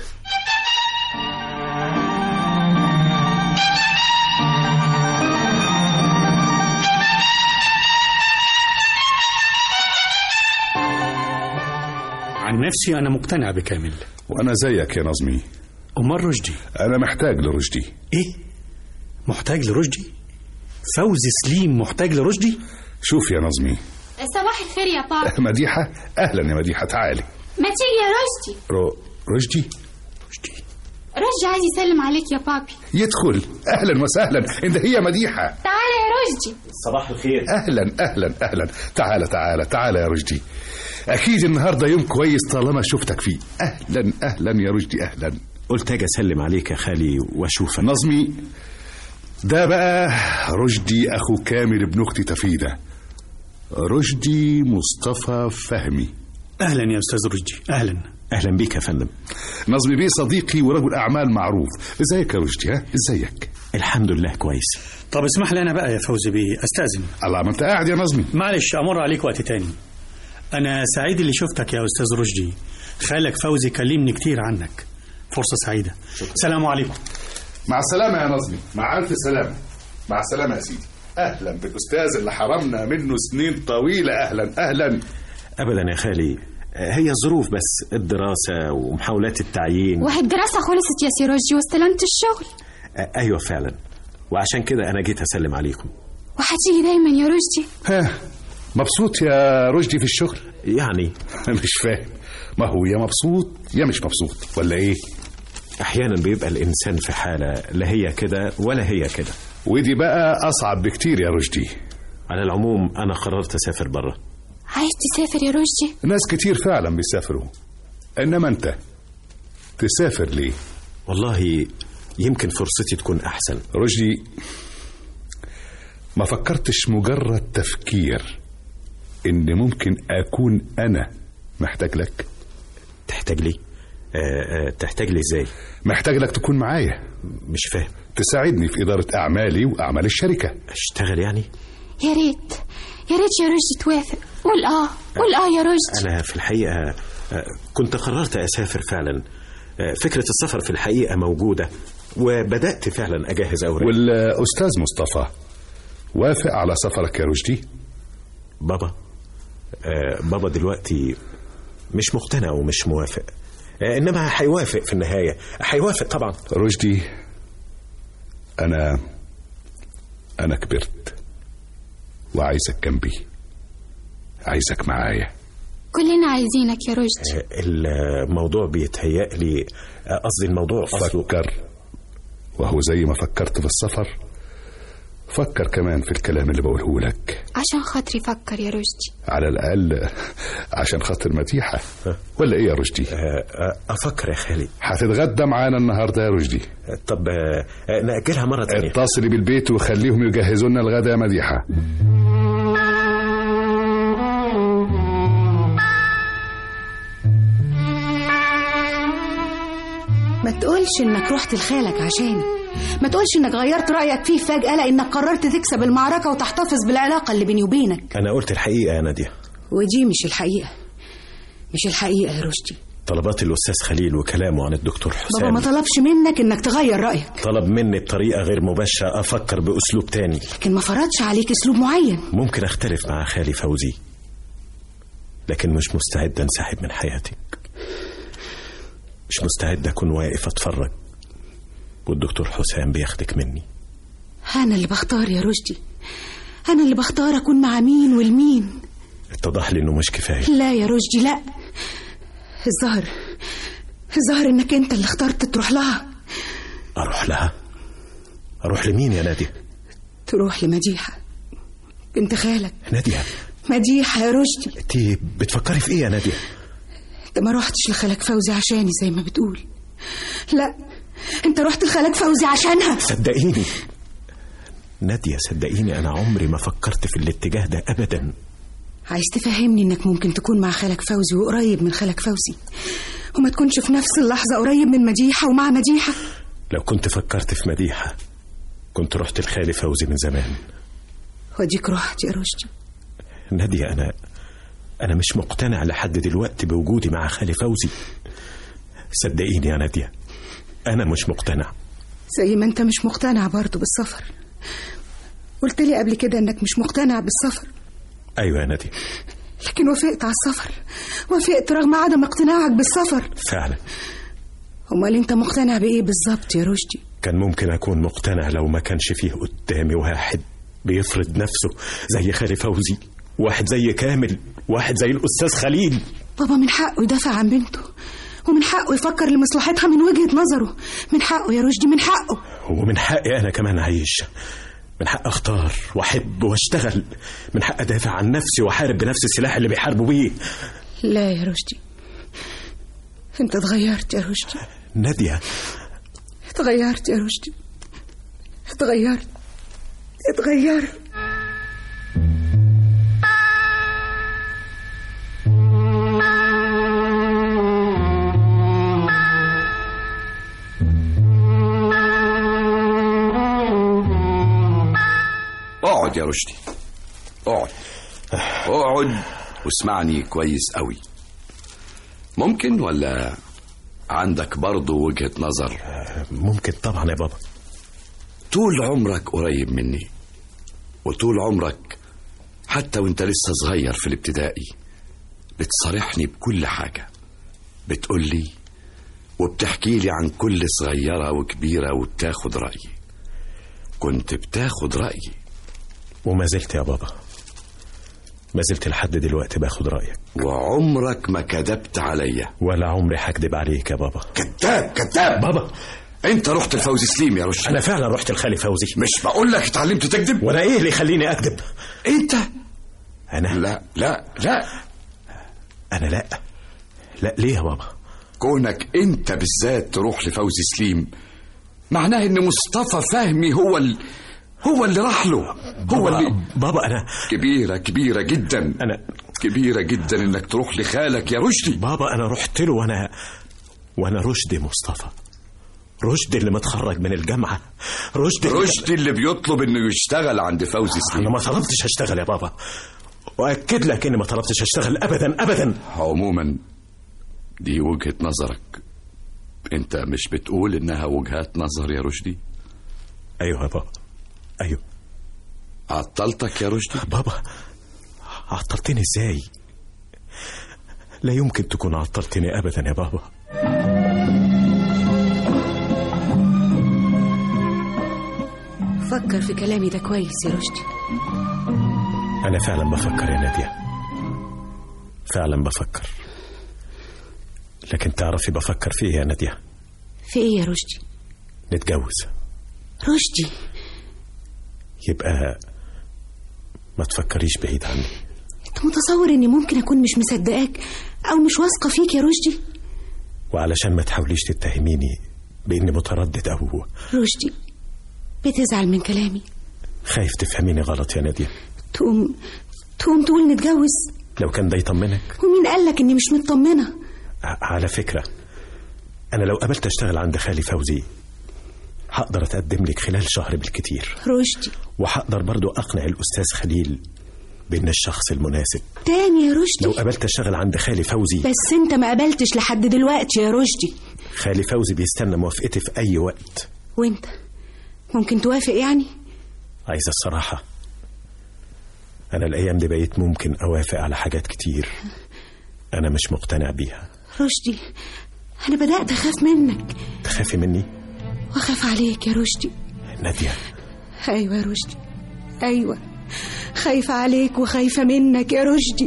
عن نفسي أنا مقتنع بكامل وانا زيك يا نظمي أمال رشدي انا محتاج لرشدي إيه؟ محتاج لرشدي؟ فوزي سليم محتاج لرشدي؟ شوف يا نظمي صباح الخير يا بابا مديحة أهلا يا مديحة تعالي ما تيجي يا رشدي رو... رشدي رشدي عايز يسلم عليك يا بابي يدخل أهلا وسهلا إن هي مديحة تعالى يا رشدي صباح الخير أهلا أهلا أهلا تعالى تعالى تعالى يا رشدي أكيد النهاردة يوم كويس طالما شفتك فيه أهلا أهلا يا رشدي أهلا قلت اجي اسلم عليك يا خالي واشوفك نظمي ده بقى رشدي أخو كامل ابن أختي تفيدة رشدي مصطفى فهمي أهلا يا أستاذ رشدي أهلا اهلا بيك يا فندم نظمي بيه صديقي ورجل أعمال معروف ازيك يا رشدي ها ازيك الحمد لله كويس طب اسمح لي أنا بقى يا فوزي بيه أستأذن الله ما أنت قاعد يا نظمي معلش أمر عليك وقت تاني أنا سعيد اللي شفتك يا أستاذ رشدي خالك فوزي كلمني كتير عنك فرصة سعيدة السلام عليكم مع السلامة يا نظمي مع ألف سلامة مع السلامة يا سيدي أهلا بالأستاذ اللي حرمنا منه سنين طويلة أهلا أهلا ابدا يا خالي هي الظروف بس الدراسة ومحاولات التعيين واحد دراسة خلصت يا سي رشدي واستلمت الشغل ايوه فعلا وعشان كده انا جيت اسلم عليكم وهتيجي دايما يا رشدي ها مبسوط يا رشدي في الشغل يعني مش فاهم ما هو يا مبسوط يا مش مبسوط ولا ايه احيانا بيبقى الانسان في حالة لا هي كده ولا هي كده ودي بقى أصعب بكتير يا رشدي على العموم انا قررت اسافر بره عايز تسافر يا رشدي ناس كتير فعلا بيسافروا إنما أنت تسافر ليه والله يمكن فرصتي تكون احسن رشدي ما فكرتش مجرد تفكير إن ممكن أكون أنا محتاج لك تحتاج لي آه، آه، تحتاج لي ازاي محتاج لك تكون معايا مش فاهم تساعدني في إدارة أعمالي وأعمال الشركة اشتغل يعني يا ريت يا ريت يا رشدي توافق قول اه قول اه يا رشدي انا في الحقيقة آه، كنت قررت اسافر فعلا آه، فكرة السفر في الحقيقة موجودة وبدأت فعلا اجهز اوراق والأستاذ مصطفى وافق على سفرك يا رشدي بابا آه، بابا دلوقتي مش مقتنع ومش موافق آه، انما هيوافق في النهاية هيوافق طبعا رشدي أنا أنا كبرت وعايزك جنبي عايزك معايا كلنا عايزينك يا رشدي آه، الموضوع بيتهيأ لي آه، قصدي الموضوع أصله فكر وهو زي ما فكرت في السفر فكر كمان في الكلام اللي بقوله لك عشان خاطري فكر يا رشدي على الأقل عشان خاطر مديحة ولا إيه يا رشدي أفكر يا خالي هتتغدى معانا النهاردة يا رشدي طب آه، آه، نأجلها مرة تانية اتصلي بالبيت وخليهم يجهزوا لنا الغدا يا مديحة ما تقولش انك رحت لخالك عشاني ما تقولش انك غيرت رايك فيه فجاه لانك قررت تكسب المعركه وتحتفظ بالعلاقه اللي بيني وبينك أنا قلت الحقيقة يا نادية ودي مش الحقيقه مش الحقيقه يا رشدي طلبات الأستاذ خليل وكلامه عن الدكتور بابا ما حسام طلبش منك انك تغير رايك طلب مني بطريقة غير مباشرة أفكر بأسلوب تاني لكن ما فرضش عليك اسلوب معين ممكن أختلف مع خالي فوزي لكن مش مستعد أنسحب من حياتك مش مستعد أكون واقف أتفرج والدكتور حسام بياخدك مني انا اللي بختار يا رشدي أنا اللي بختار أكون مع مين والمين اتضح لي انه مش كفايه لا يا رشدي لا الظاهر الظاهر إنك أنت اللي اخترت تروح لها اروح لها اروح لمين يا ناديه تروح لمديحة بنت خالك ناديه مديحة يا رشدي انت بتفكري في ايه يا ناديه انت ما روحتش لخالك فوزي عشاني زي ما بتقول لا انت رحت لخالك فوزي عشانها صدقيني ناديه صدقيني انا عمري ما فكرت في الاتجاه ده ابدا عايز تفهمني انك ممكن تكون مع خالك فوزي وقريب من خالك فوزي وما تكونش في نفس اللحظة قريب من مديحة ومع مديحة لو كنت فكرت في مديحه كنت رحت لخالي فوزي من زمان وديك رحت يا رشدي ناديه انا انا مش مقتنع لحد دلوقتي بوجودي مع خالي فوزي صدقيني يا ناديه انا مش مقتنع زي ما انت مش مقتنع برضه بالسفر قلت لي قبل كده انك مش مقتنع بالسفر ايوه يا ناديه لكن وافقت على السفر وافقت رغم عدم اقتناعك بالسفر فعلا امال انت مقتنع بايه بالظبط يا رشدي كان ممكن أكون مقتنع لو ما كانش فيه قدامي واحد بيفرض نفسه زي خالي فوزي واحد زي كامل واحد زي الأستاذ خليل بابا من حقه يدافع عن بنته ومن حقه يفكر لمصلحتها من وجهة نظره من حقه يا رشدي من حقه ومن حقي أنا كمان أعيش من حق أختار وأحب وأشتغل من حق أدافع عن نفسي وأحارب بنفس السلاح اللي بيحاربوا بيه لا يا رشدي انت اتغيرت يا رشدي نادية اتغيرت يا رشدي اتغيرت اتغيرت اقعد يا رشدي اقعد اقعد واسمعني كويس قوي ممكن ولا عندك برضه وجهة نظر ممكن طبعا يا بابا طول عمرك قريب مني وطول عمرك حتى وانت لسه صغير في الابتدائي بتصارحني بكل حاجة بتقولي وبتحكي لي عن كل صغيرة وكبيرة وبتاخد رأيي كنت بتاخد رأيي وما زلت يا بابا ما زلت لحد دلوقتي باخد رأيك وعمرك ما كذبت عليا ولا عمري هكدب عليك يا بابا كذاب كذاب بابا انت رحت لفوزي سليم يا رشدي انا فعلا رحت لخالي فوزي مش بقول لك اتعلمت تكذب وانا ايه اللي يخليني اكذب انت انا لا لا لا انا لا لا ليه يا بابا كونك انت بالذات تروح لفوزي سليم معناه ان مصطفى فهمي هو ال... هو اللي راح له هو بابا, اللي بابا انا كبيرة كبيرة جدا انا كبيرة جدا انك تروح لخالك يا رشدي بابا انا رحت له وانا وانا رشدي مصطفى رشدي اللي متخرج من الجامعة رشدي اللي- رشدي اللي بيطلب انه يشتغل عند فوزي انا سليم ما طلبتش اشتغل يا بابا واكد لك اني ما طلبتش اشتغل ابدا ابدا عموما دي وجهة نظرك انت مش بتقول انها وجهات نظر يا رشدي ايوه يا بابا ايوه عطلتك يا رشدي بابا عطلتني ازاي لا يمكن تكون عطلتني ابدا يا بابا فكر في كلامي ده كويس يا رشدي انا فعلا بفكر يا ناديه فعلا بفكر لكن تعرفي بفكر في ايه يا ناديه في ايه يا رشدي نتجوز رشدي يبقى ما تفكريش بعيد عني انت متصور اني ممكن اكون مش مصدقاك او مش واثقه فيك يا رشدي وعلشان ما تحاوليش تتهميني باني متردد او رشدي بتزعل من كلامي خايف تفهميني غلط يا ناديه تقوم تقوم تقول نتجوز لو كان ده يطمنك ومين قالك اني مش مطمنه ع- على فكرة أنا لو قبلت أشتغل عند خالي فوزي هقدر أتقدم لك خلال شهر بالكتير رشدي وهقدر برضو أقنع الأستاذ خليل بأن الشخص المناسب تاني يا لو رشدي قبلت أشتغل عند خالي فوزي بس انت ما قبلتش لحد دلوقتي يا رشدي خالي فوزي بيستنى موافقتي في أي وقت وانت ممكن توافق يعني عايز الصراحة أنا الأيام دي بقيت ممكن أوافق على حاجات كتير أنا مش مقتنع بيها رشدي انا بدات اخاف منك تخافي مني واخاف عليك يا رشدي نادية ايوه يا رشدي ايوه خايفة عليك وخايفة منك يا رشدي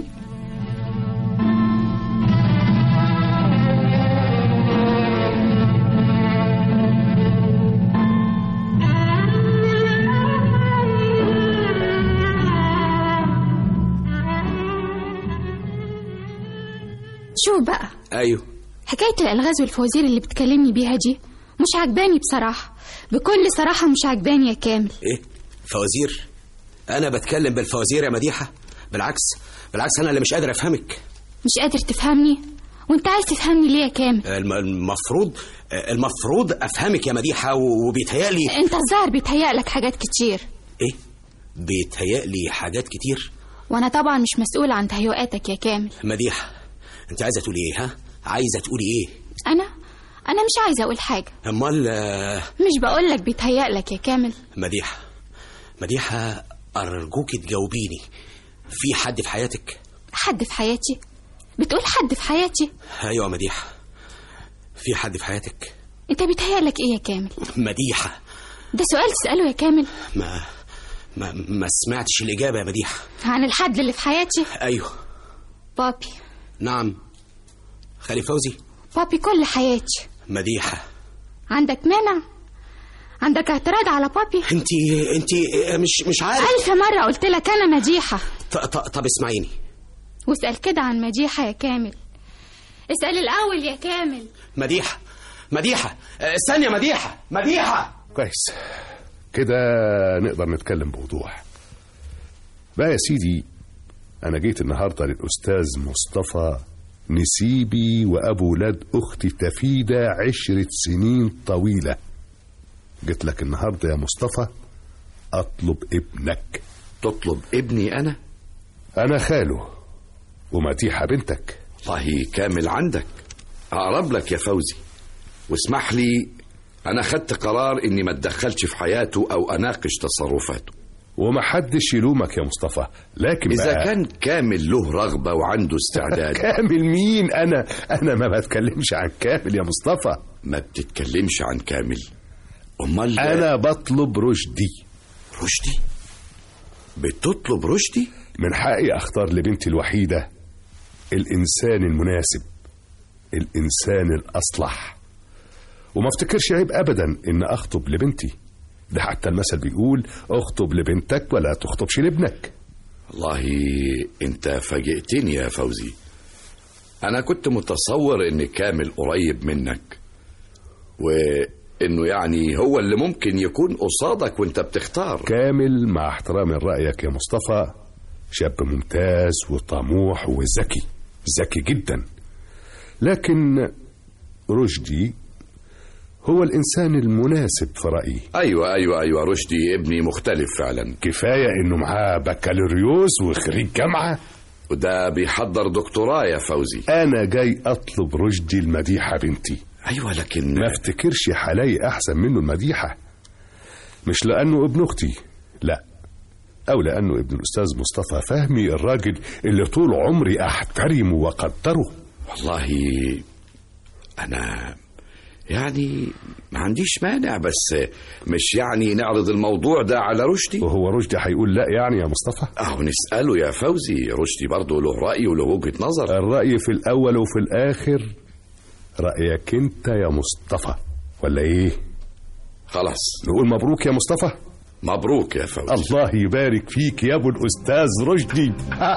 شوف بقى ايوه حكاية الألغاز والفوازير اللي بتكلمني بيها دي مش عجباني بصراحة بكل صراحة مش عجباني يا كامل ايه فوازير انا بتكلم بالفوازير يا مديحه بالعكس بالعكس انا اللي مش قادر افهمك مش قادر تفهمني وانت عايز تفهمني ليه يا كامل الم- المفروض المفروض افهمك يا مديحه و- وبيتهيألي انت الظاهر بيتهيألك حاجات كتير ايه بيتهيألي حاجات كتير وانا طبعا مش مسؤولة عن تهيؤاتك يا كامل مديحه انت عايزه تقولي ايه ها عايزه تقولي ايه انا انا مش عايزة اقول حاجة امال آه، مش بقولك بيتهيألك يا كامل مديحه مديحه ارجوك تجاوبيني في حد في حياتك حد في حياتي بتقول حد في حياتي ايوه مديحه في حد في حياتك انت بيتهيألك ايه يا كامل مديحه ده سؤال تسأله يا كامل ما ما ما سمعتش الاجابه يا مديحه عن الحد اللي في حياتي ايوه بابي نعم خالي فوزي بابي كل حياتي مديحه عندك مانع عندك اعتراض على بابي انت انت مش مش عارف ألف مرة قلت لك أنا مديحة ط- ط- طب اسمعيني واسأل كده عن مديحة يا كامل اسأل الأول يا كامل مديحه مديحه آه، استني يا مديحه مديحه كويس كده نقدر نتكلم بوضوح بقى يا سيدي أنا جيت النهاردة للأستاذ مصطفى نسيبي وأبو ولاد أختي تفيدة عشرة سنين طويلة جيت لك النهاردة يا مصطفى أطلب ابنك تطلب ابني أنا أنا خاله ومديحة بنتك والله كامل عندك أقرب لك يا فوزي واسمح لي أنا خدت قرار إني ما اتدخلش في حياته أو أناقش تصرفاته ومحدش يلومك يا مصطفى لكن إذا بقى كان كامل له رغبة وعنده استعداد كامل مين أنا أنا ما بتكلمش عن كامل يا مصطفى ما بتتكلمش عن كامل أمال أنا بطلب رشدي رشدي بتطلب رشدي من حقي أختار لبنتي الوحيدة الإنسان المناسب الإنسان الأصلح وما افتكرش عيب أبدا إن أخطب لبنتي ده حتى المثل بيقول اخطب لبنتك ولا تخطبش لابنك والله انت فاجئتني يا فوزي انا كنت متصور ان كامل قريب منك وانه يعني هو اللي ممكن يكون قصادك وانت بتختار كامل مع احترامي لرأيك يا مصطفى شاب ممتاز وطموح وذكي ذكي جدا لكن رشدي هو الإنسان المناسب في رأيي ايوه ايوه ايوه رشدي ابني مختلف فعلا كفاية إنه معاه بكالوريوس وخريج جامعة وده بيحضر دكتوراه يا فوزي أنا جاي أطلب رشدي المديحة بنتي ايوه لكن ما افتكرش حلاقي أحسن منه المديحة مش لأنه ابن أختي لا أو لأنه ابن الأستاذ مصطفى فهمي الراجل اللي طول عمري أحترمه وأقدره والله انا يعني ما عنديش مانع بس مش يعني نعرض الموضوع ده على رشدي وهو رشدي هيقول لا يعني يا مصطفى اهو نسأله يا فوزي رشدي برضه له رأي وله وجهة نظر الرأي في الأول وفي الآخر رأيك أنت يا مصطفى ولا إيه خلاص نقول مبروك يا مصطفى مبروك يا فوزي الله يبارك فيك يا أبو الأستاذ رشدي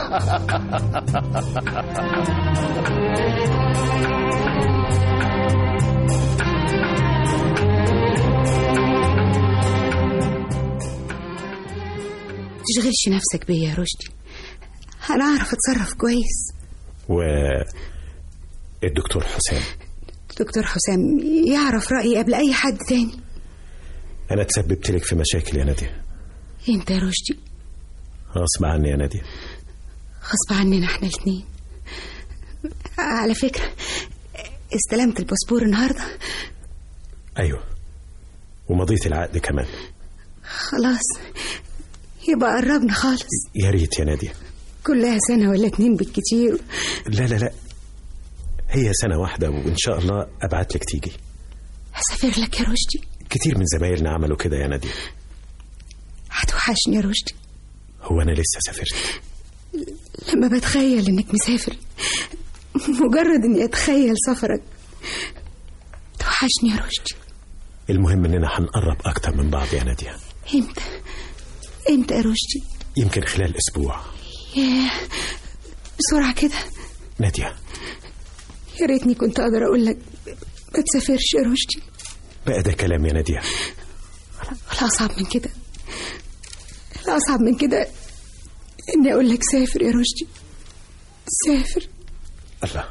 تشغلش نفسك بيا يا رشدي أنا أعرف أتصرف كويس و الدكتور حسام دكتور حسام يعرف رأيي قبل أي حد تاني انا تسببت لك في مشاكل يا ناديه أنت يا رشدي غصب عني يا ناديه غصب عننا احنا الاتنين على فكرة استلمت الباسبور النهاردة ايوه ومضيت العقد كمان خلاص يبقى قربنا خالص يا ريت يا ناديه كلها سنة ولا اتنين بالكتير لا لا لا هي سنه واحده وان شاء الله ابعت لك تيجي هسافر لك يا رشدي كتير من زمايلنا عملوا كده يا ناديه هتوحشني يا رشدي هو أنا لسه سافرت لما بتخيل إنك مسافر مجرد إني أتخيل سفرك توحشني يا رشدي المهم إننا هنقرب أكتر من بعض يا نادية إمتى إمتى يا رشدي يمكن خلال أسبوع ياه بسرعة كده نادية يا ريتني كنت أقدر أقول لك ما تسافرش يا رشدي بقى ده كلام يا نادية الأصعب من كده الأصعب من كده إني أقول لك سافر يا رشدي سافر الله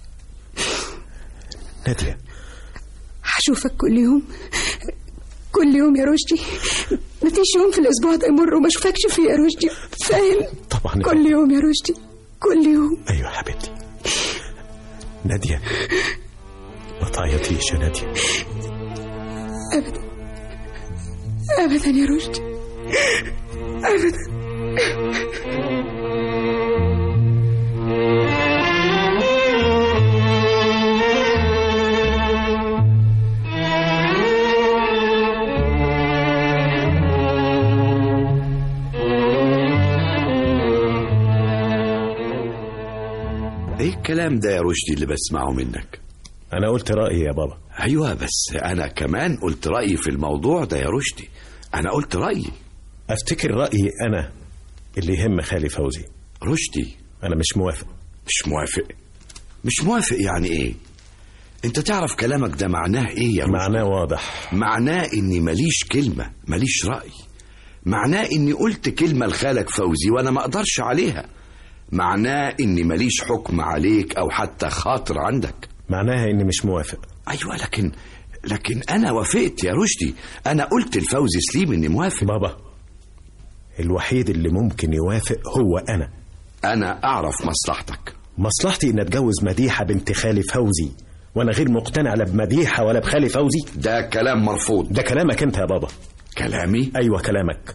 نادية هشوفك كل يوم كل يوم يا رشدي مفيش يوم في الأسبوع ده يمر وما أشوفكش فيه يا رشدي فاهم طبعا كل يوم يا رشدي كل يوم أيوة حبيبتي نادية ما تعيطيش يا نادية أبدا أبدا يا رشدي أبدا ايه الكلام ده يا رشدي اللي بسمعه منك أنا قلت رأيي يا بابا ايوه بس انا كمان قلت رايي في الموضوع ده يا رشدي انا قلت رايي أفتكر رأيي أنا اللي يهم خالي فوزي رشدي أنا مش موافق مش موافق مش موافق يعني ايه انت تعرف كلامك ده معناه ايه يا رشدي معناه واضح معناه اني ماليش كلمه ماليش راي معناه اني قلت كلمه لخالك فوزي وانا ما اقدرش عليها معناه اني ماليش حكم عليك او حتى خاطر عندك معناها إني مش موافق ايوه لكن لكن انا وافقت يا رشدي انا قلت لفوزي سليم اني موافق بابا الوحيد اللي ممكن يوافق هو أنا انا اعرف مصلحتك مصلحتي إن أتجوز مديحة بنت خالي فوزي وأنا غير مقتنع لا بمديحة ولا بخالي فوزي ده كلام مرفوض ده كلامك أنت يا بابا كلامي أيوة كلامك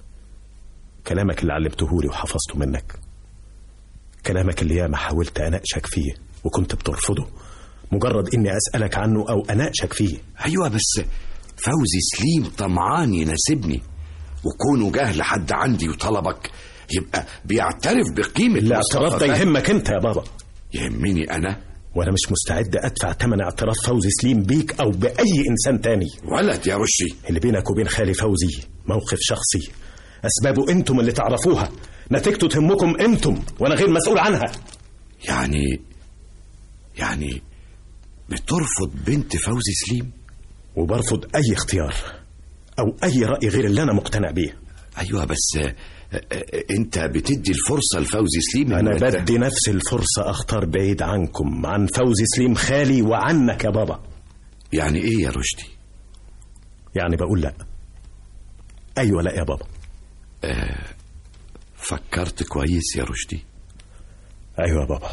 كلامك اللي علمتهولي وحفظته منك كلامك اللي ياما حاولت أناقشك فيه وكنت بترفضه مجرد إني أسألك عنه أو أناقشك فيه ايوه بس فوزي سليم طمعان يناسبني وكونه جه لحد عندي وطلبك يبقى بيعترف بقيمه الاعتراف مصطفى ده فهمي. يهمك أنت يا بابا يهمني انا وأنا مش مستعد أدفع ثمن اعتراف فوزي سليم بيك أو بأي إنسان تاني ولد يا رشدي اللي بينك وبين خالي فوزي موقف شخصي أسبابه أنتم اللي تعرفوها نتيجته تهمكم أنتم وأنا غير مسؤول عنها يعني يعني بترفض بنت فوزي سليم وبرفض أي اختيار أو أي رأي غير اللي أنا مقتنع بيه ايوه بس آه، آه، انت بتدي الفرصه لفوزي سليم أنا إنه يت- بدي نفس الفرصة أختار بعيد عنكم عن فوزي سليم خالي وعنك يا بابا يعني ايه يا رشدي يعني بقول لا أيوة لا يا بابا آه فكرت كويس يا رشدي أيوة يا بابا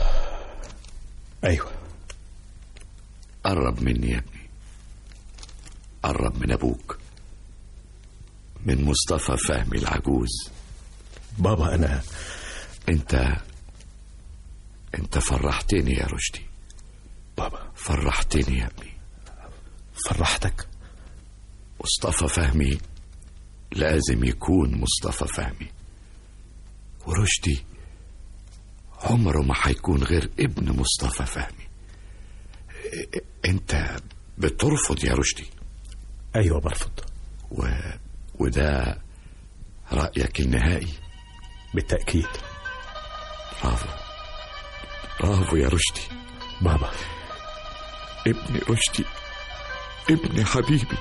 أيوة قرب مني يا ابني قرب من ابوك من مصطفى فهمي العجوز بابا أنا انت انت فرحتني يا رشدي بابا فرحتني يا ابني فرحتك مصطفى فهمي لازم يكون مصطفى فهمي ورشدي عمره ما هيكون غير ابن مصطفى فهمي ا- انت بترفض يا رشدي أيوة برفض و... وده رأيك النهائي بالتأكيد برافو برافو يا رشدي بابا ابني رشدي ابني حبيبي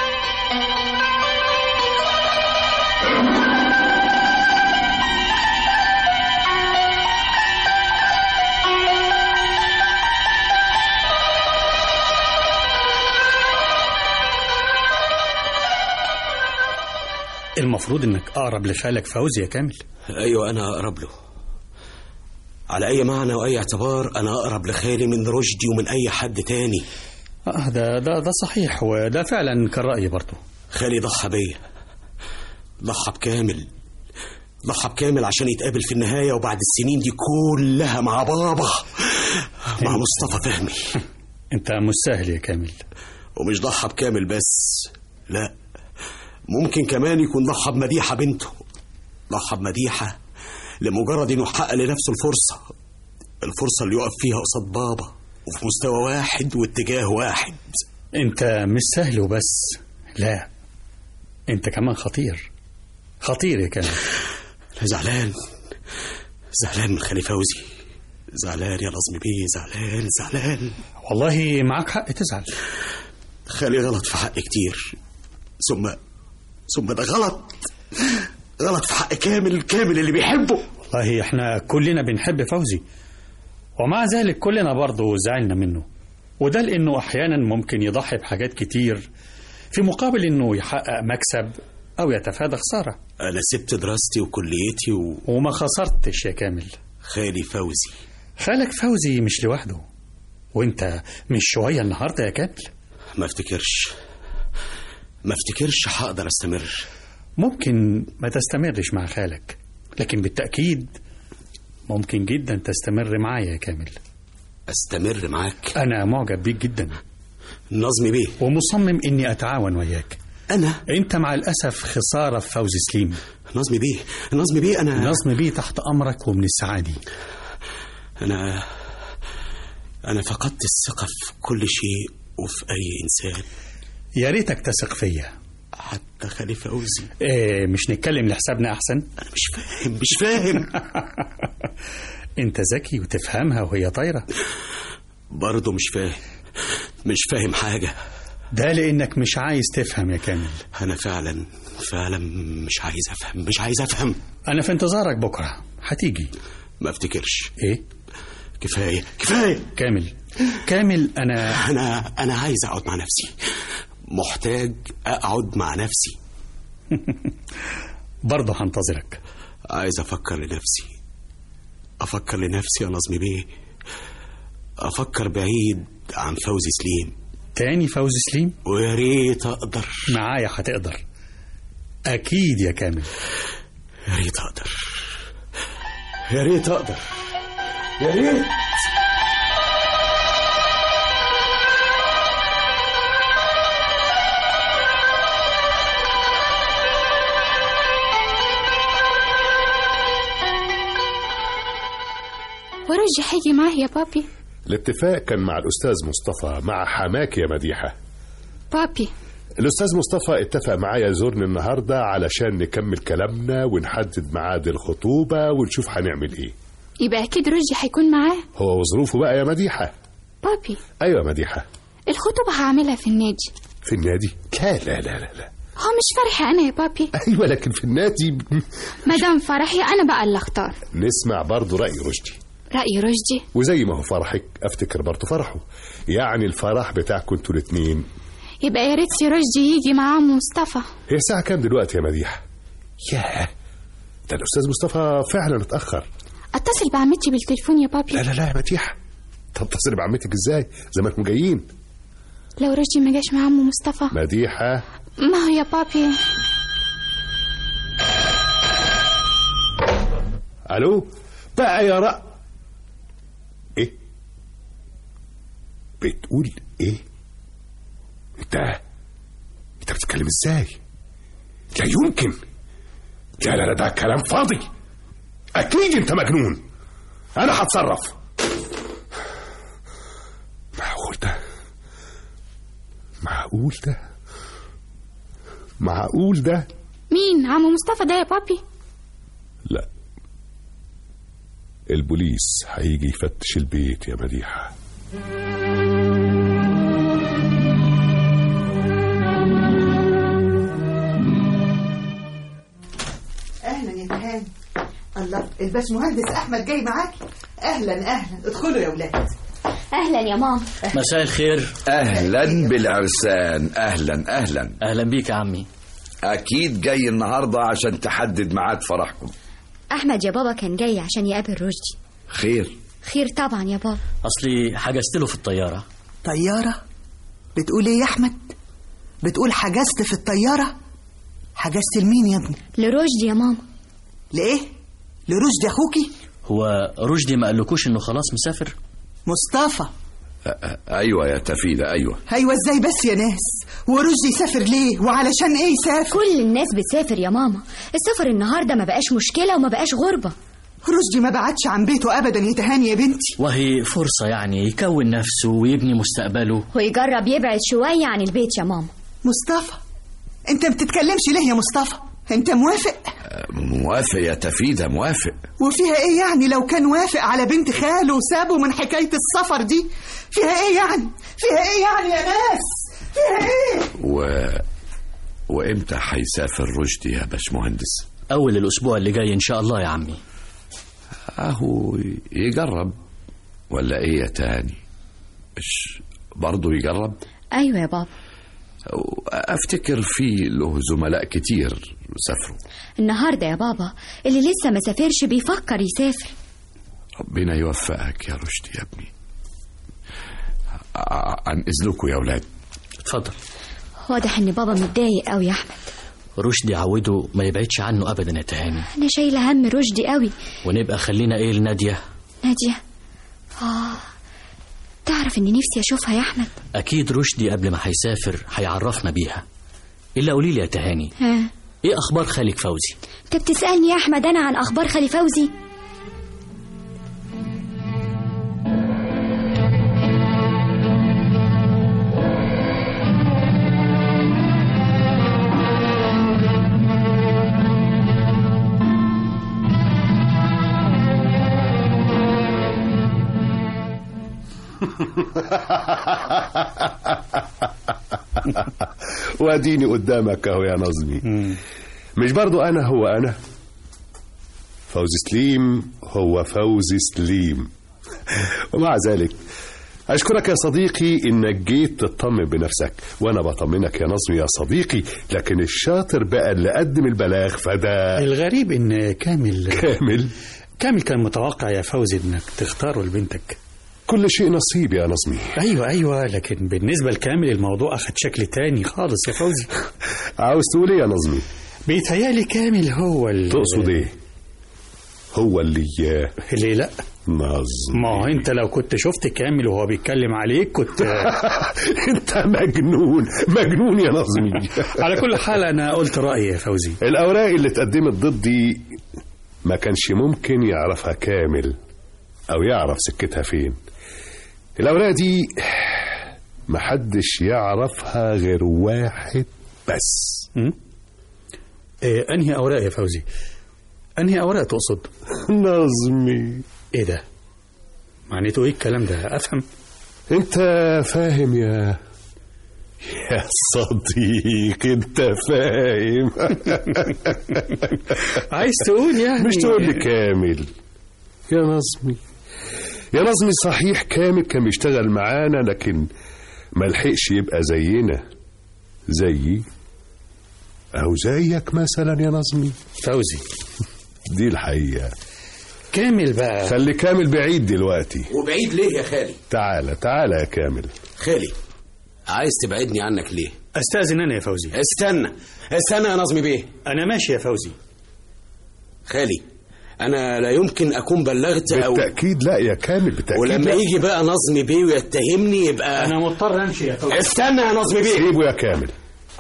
المفروض انك اقرب لخالك فوزي يا كامل ايوه انا اقرب له على اي معنى واي اعتبار انا اقرب لخالي من رشدي ومن اي حد تاني اه ده ده ده صحيح وده فعلا كان رايي برضه خالي ضحى بيا ضحى بكامل ضحى بكامل عشان يتقابل في النهاية وبعد السنين دي كلها مع بابا مع مصطفى فهمي انت مش سهل يا كامل ومش ضحى بكامل بس لا ممكن كمان يكون ضحى بمديحة بنته ضحى بمديحة لمجرد انه حقق لنفسه الفرصة الفرصة اللي يقف فيها قصاد بابا وفي مستوى واحد واتجاه واحد انت مش سهل وبس لا انت كمان خطير خطير يا كامل انا زعلان زعلان من خالي فوزي زعلان يا نظمي بيه زعلان زعلان والله معاك حق تزعل خالي غلط في حق كتير ثم ثم ده غلط غلط في حق كامل كامل اللي بيحبه والله احنا كلنا بنحب فوزي ومع ذلك كلنا برضه زعلنا منه وده لانه احيانا ممكن يضحي بحاجات كتير في مقابل انه يحقق مكسب او يتفادى خساره انا سبت دراستي وكليتي و... وما خسرتش يا كامل خالي فوزي خالك فوزي مش لوحده وانت مش شويه النهارده يا كامل ما افتكرش ما افتكرش هقدر استمر ممكن ما تستمرش مع خالك لكن بالتأكيد ممكن جدا تستمر معايا يا كامل استمر معاك أنا معجب بيك جدا نظمي بيه ومصمم إني أتعاون وياك أنا أنت مع الأسف خسارة في فوزي سليم نظمي بيه نظمي بيه أنا نظمي بيه تحت أمرك ومن السعادي أنا أنا فقدت الثقة في كل شيء وفي أي إنسان يا ريتك تثق فيا حتى خالي فوزي إيه مش نتكلم لحسابنا أحسن أنا مش فاهم مش فاهم أنت ذكي وتفهمها وهي طايرة برضه مش فاهم مش فاهم حاجة ده لأنك مش عايز تفهم يا كامل أنا فعلا فعلا مش عايز أفهم مش عايز أفهم أنا في انتظارك بكرة هتيجي ما افتكرش إيه كفاية كفاية كامل كامل أنا أنا أنا عايز أقعد مع نفسي محتاج أقعد مع نفسي برضه هنتظرك عايز أفكر لنفسي أفكر لنفسي يا نظمي بيه أفكر بعيد عن فوزي سليم تاني فوزي سليم ويا ريت أقدر معايا هتقدر أكيد يا كامل يا ريت أقدر يا ريت أقدر يا ريت ورجي هيجي معاه يا بابي الاتفاق كان مع الأستاذ مصطفى مع حماك يا مديحة بابي الأستاذ مصطفى اتفق معايا يزورني النهاردة علشان نكمل كلامنا ونحدد ميعاد الخطوبة ونشوف هنعمل ايه يبقى أكيد رجي هيكون معاه هو وظروفه بقى يا مديحة بابي أيوة يا مديحة الخطوبة هعملها في النادي في النادي لا لا لا لا, لا. هو مش فرحي أنا يا بابي أيوة لكن في النادي مادام فرحي أنا بقى اللي أختار نسمع برضو رأي رشدي رأي رشدي وزي ما هو فرحك افتكر برضه فرحه يعني الفرح بتاعكم انتوا الاتنين يبقى يا ريت سي رشدي يجي مع عم مصطفى هي الساعة كام دلوقتي يا مديحة؟ ياه ده الأستاذ مصطفى فعلا اتأخر اتصل بعمتي بالتليفون يا بابي لا لا لا يا مديحة تتصل بعمتك ازاي؟ زمانكم جايين لو رشدي ما جاش مع عم مصطفى مديحة ما هو يا بابي ألو بقى يا رأ إيه؟ بتقول إيه؟ أنت أنت بتتكلم إزاي؟ لا يمكن لا لا لا ده كلام فاضي أكيد أنت مجنون أنا هتصرف معقول ده معقول ده معقول ده مين عم مصطفى ده يا بابي لا البوليس هيجي يفتش البيت يا مديحة اهلا يا تهاني الله الباشمهندس احمد جاي معاك اهلا اهلا ادخلوا يا ولاد اهلا يا ماما مساء الخير اهلا بالعرسان اهلا اهلا اهلا بيك يا عمي اكيد جاي النهارده عشان تحدد ميعاد فرحكم احمد يا بابا كان جاي عشان يقابل رشدي خير خير طبعا يا بابا اصلي حجزت له في الطياره طياره بتقول ايه يا احمد بتقول حجزت في الطياره حجزت لمين يا ابني لرشدي يا ماما لايه لرشدي اخوكي هو رشدي ما قالكوش انه خلاص مسافر مصطفى ايوه يا تفيدة ايوه ايوه ازاي بس يا ناس ورشدي يسافر ليه وعلشان ايه يسافر كل الناس بتسافر يا ماما السفر النهارده ما بقاش مشكله وما بقاش غربه رشدي ما بعدش عن بيته ابدا يا تهاني يا بنتي وهي فرصة يعني يكون نفسه ويبني مستقبله ويجرب يبعد شويه عن البيت يا ماما مصطفى انت ما بتتكلمش ليه يا مصطفى انت موافق موافق يا تفيدة موافق وفيها ايه يعني لو كان وافق على بنت خاله وسابه من حكايه السفر دي فيها ايه يعني فيها ايه يعني يا ناس فيها ايه و... وامتى هيسافر رشدي يا باشمهندس أول الأسبوع اللي جاي إن شاء الله يا عمي اهو يجرب ولا ايه يا تاني مش برضه يجرب ايوه يا بابا افتكر في له زملاء كتير سافروا النهارده يا بابا اللي لسه ما سافرش بيفكر يسافر ربنا يوفقك يا رشدي يا ابني ع- عن اذنكم يا اولاد اتفضل واضح ان بابا متضايق قوي يا احمد رشدي عوده ما يبعدش عنه أبدا يا تهاني انا شايله هم رشدي قوي ونبقى خلينا إيه لنادية ناديه اه تعرف اني نفسي اشوفها يا احمد أكيد رشدي قبل ما هيسافر هيعرفنا بيها إلا قولي لي يا تهاني ها إيه أخبار خالك فوزي انت بتسالني يا احمد انا عن اخبار خالي فوزي واديني قدامك اهو يا نظمي مش برضو انا هو انا فوزي سليم هو فوزي سليم ومع ذلك أشكرك يا صديقي إنك جيت تطمن بنفسك وأنا بطمنك يا نظمي يا صديقي لكن الشاطر بقى اللي قدم البلاغ فده الغريب ان كامل كامل كامل كان متوقع يا فوزي انك تختاره لبنتك كل شيء نصيب يا نظمي ايوه ايوه لكن بالنسبه لكامل الموضوع اخد شكل تاني خالص يا فوزي عاوز تقول إيه يا نظمي بيتهيألي كامل هو اللي تقصد إيه هو اللي اللي لا نظم ما هو انت لو كنت شفت كامل وهو بيتكلم عليك كنت انت مجنون مجنون يا نظمي على كل حال انا قلت رايي يا فوزي الأوراق اللي اتقدمت ضدي ما كانش ممكن يعرفها كامل أو يعرف سكتها فين الأوراق دي محدش يعرفها غير واحد بس إيه انهي اوراق يا فوزي انهي اوراق تقصد نظمي ايه ده معناته ايه الكلام ده افهم انت فاهم يا يا صديق انت فاهم عايز تقول يعني مش تقول لي كامل يا نظمي يا نظمي صحيح كامل كان بيشتغل معانا لكن ما لحقش يبقى زينا زيي او زيك مثلا يا نظمي فوزي دي الحقيقة كامل بقى خلي كامل بعيد دلوقتي وبعيد ليه يا خالي تعالى تعالى يا كامل خالي عايز تبعدني عنك ليه استاذن انا يا فوزي استنى استنى يا نظمي بيه انا ماشي يا فوزي خالي انا لا يمكن اكون بلغت او بالتأكيد لا يا كامل بالتأكيد ولما لا. يجي بقى نظمي بيه ويتهمني يبقى انا مضطر امشي يا فوزي استنى يا نظمي بيه سيبه يا كامل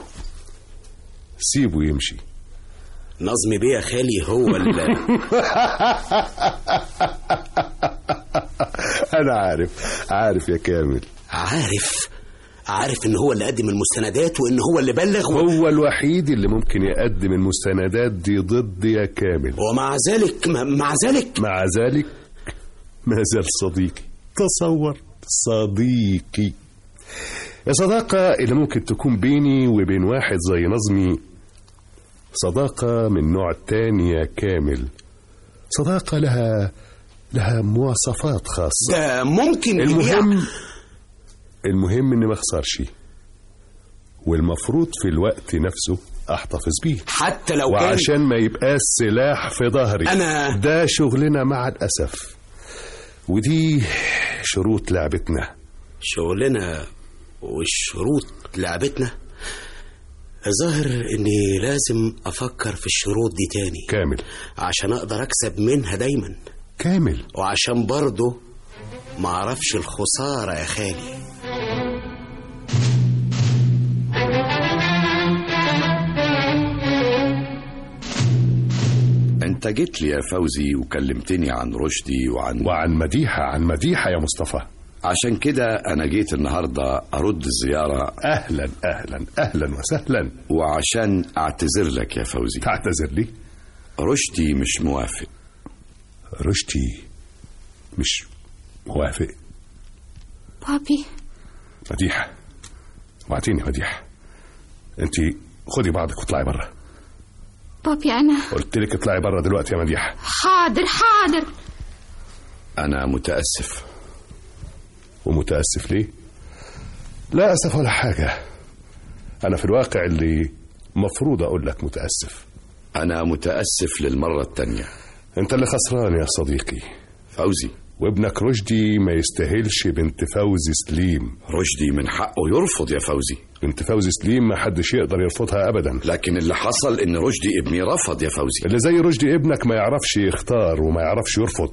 سيبه يمشي نظمي بيه يا خالي هو ال انا عارف عارف يا كامل عارف عارف ان هو اللي قدم المستندات وان هو اللي بلغ و... هو الوحيد اللي ممكن يقدم المستندات دي ضد يا كامل ومع ذلك مع ذلك مع ذلك ما زال صديقي تصور صديقي الصداقة اللي ممكن تكون بيني وبين واحد زي نظمي صداقة من نوع تاني يا كامل صداقة لها لها مواصفات خاصة ده ممكن المهم المهم اني ما اخسرش والمفروض في الوقت نفسه احتفظ بيه حتى لو كان وعشان ما يبقاش سلاح في ظهري أنا- ده شغلنا مع الاسف ودي شروط لعبتنا شغلنا والشروط لعبتنا ظاهر اني لازم افكر في الشروط دي تاني كامل عشان اقدر اكسب منها دايما كامل وعشان برضه معرفش الخسارة يا خالي انت جيت لي يا فوزي وكلمتني عن رشدي وعن وعن مديحة عن مديحة يا مصطفى عشان كده انا جيت النهارده ارد الزياره اهلا اهلا اهلا وسهلا وعشان اعتذر لك يا فوزي تعتذر لي رشدي مش موافق رشدي مش موافق بابي مديحة وعديني مديحة انت خدي بعضك واطلعي بره بابي أنا قلت لك اطلعي بره دلوقتي يا مديحة حاضر حاضر انا متاسف ومتأسف ليه لا أسف ولا حاجة أنا في الواقع اللي مفروض أقول لك متأسف انا متاسف للمره التانيه أنت اللي خسران يا صديقي فوزي وابنك رشدي ما يستاهلش بنت فوزي سليم رشدي من حقه يرفض يا فوزي بنت فوزي سليم ما حدش يقدر يرفضها أبدا لكن اللي حصل ان رشدي ابني رفض يا فوزي اللي زي رشدي ابنك ما يعرفش يختار وما يعرفش يرفض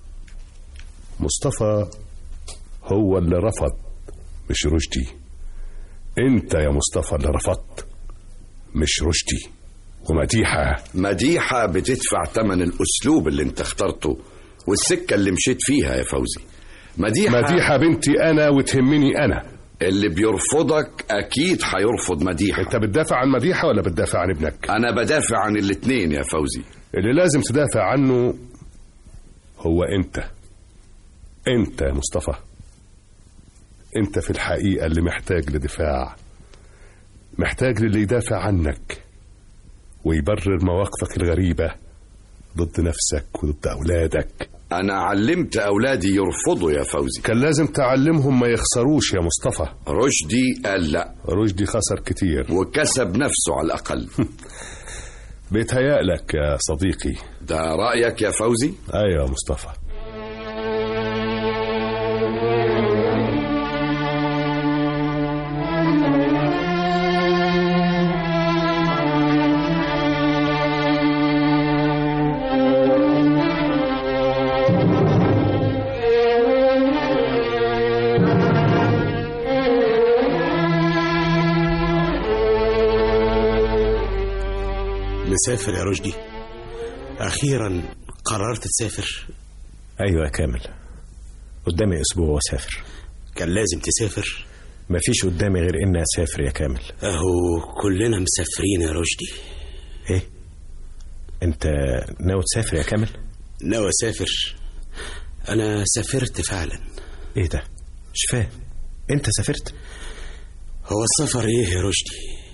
مصطفى هو اللي رفض مش رشدي انت يا مصطفى اللي رفضت مش رشدي ومديحة مديحة بتدفع ثمن الأسلوب اللي انت اخترته والسكة اللي مشيت فيها يا فوزي مديحة مديحة بنتي أنا وتهمني أنا اللي بيرفضك أكيد هيرفض مديحة أنت بتدافع عن مديحة ولا بتدافع عن ابنك أنا بدافع عن الاتنين يا فوزي اللي لازم تدافع عنه هو أنت أنت يا مصطفى أنت في الحقيقة اللي محتاج لدفاع محتاج للي يدافع عنك ويبرر مواقفك الغريبة ضد نفسك وضد أولادك أنا علمت أولادي يرفضوا يا فوزي كان لازم تعلمهم ما يخسروش يا مصطفى رشدي قال لا رشدي خسر كتير وكسب نفسه على الأقل بيتهيألك يا صديقي ده رأيك يا فوزي أيوة يا مصطفى مسافر يا رشدي أخيرا قررت تسافر أيوة يا كامل قدامي أسبوع وأسافر كان لازم تسافر مفيش قدامي غير إني أسافر يا كامل أهو كلنا مسافرين يا رشدي إيه؟ أنت ناوي تسافر يا كامل؟ ناوي أسافر أنا سافرت فعلا إيه ده؟ مش فاهم أنت سافرت؟ هو السفر إيه يا رشدي؟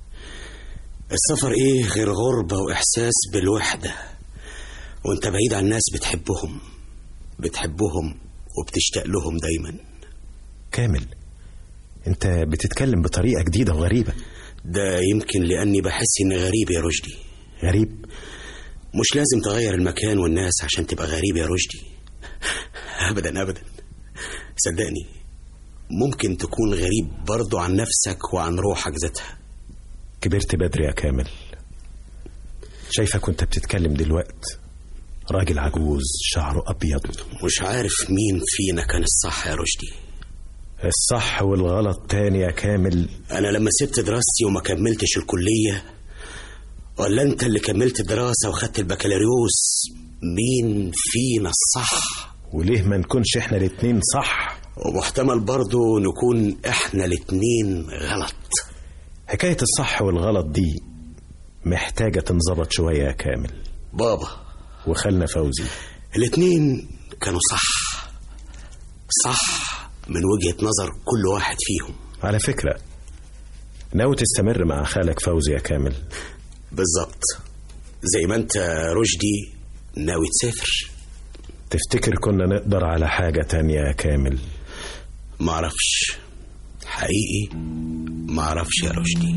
السفر إيه غير غربة وإحساس بالوحدة وأنت بعيد عن ناس بتحبهم بتحبهم وبتشتاق لهم دايما كامل أنت بتتكلم بطريقة جديدة وغريبة ده يمكن لأني بحس إني غريب يا رشدي غريب مش لازم تغير المكان والناس عشان تبقى غريب يا رشدي أبدا أبدا صدقني ممكن تكون غريب برضو عن نفسك وعن روحك ذاتها كبرت بدري يا كامل شايفك وانت بتتكلم دلوقت راجل عجوز شعره أبيض مش عارف مين فينا كان الصح يا رشدي الصح والغلط تاني يا كامل أنا لما سبت دراستي وما كملتش الكلية ولا أنت اللي كملت الدراسة وخدت البكالوريوس مين فينا الصح وليه ما نكونش احنا الاتنين صح ومحتمل برضو نكون احنا الاتنين غلط حكاية الصح والغلط دي محتاجة تنظبط شوية يا كامل بابا وخلنا فوزي الاتنين كانوا صح صح من وجهة نظر كل واحد فيهم على فكرة ناوي تستمر مع خالك فوزي يا كامل بالظبط زي ما انت رشدي ناوي تسافر تفتكر كنا نقدر على حاجة تانية يا كامل معرفش حقيقي معرفش يا رشدي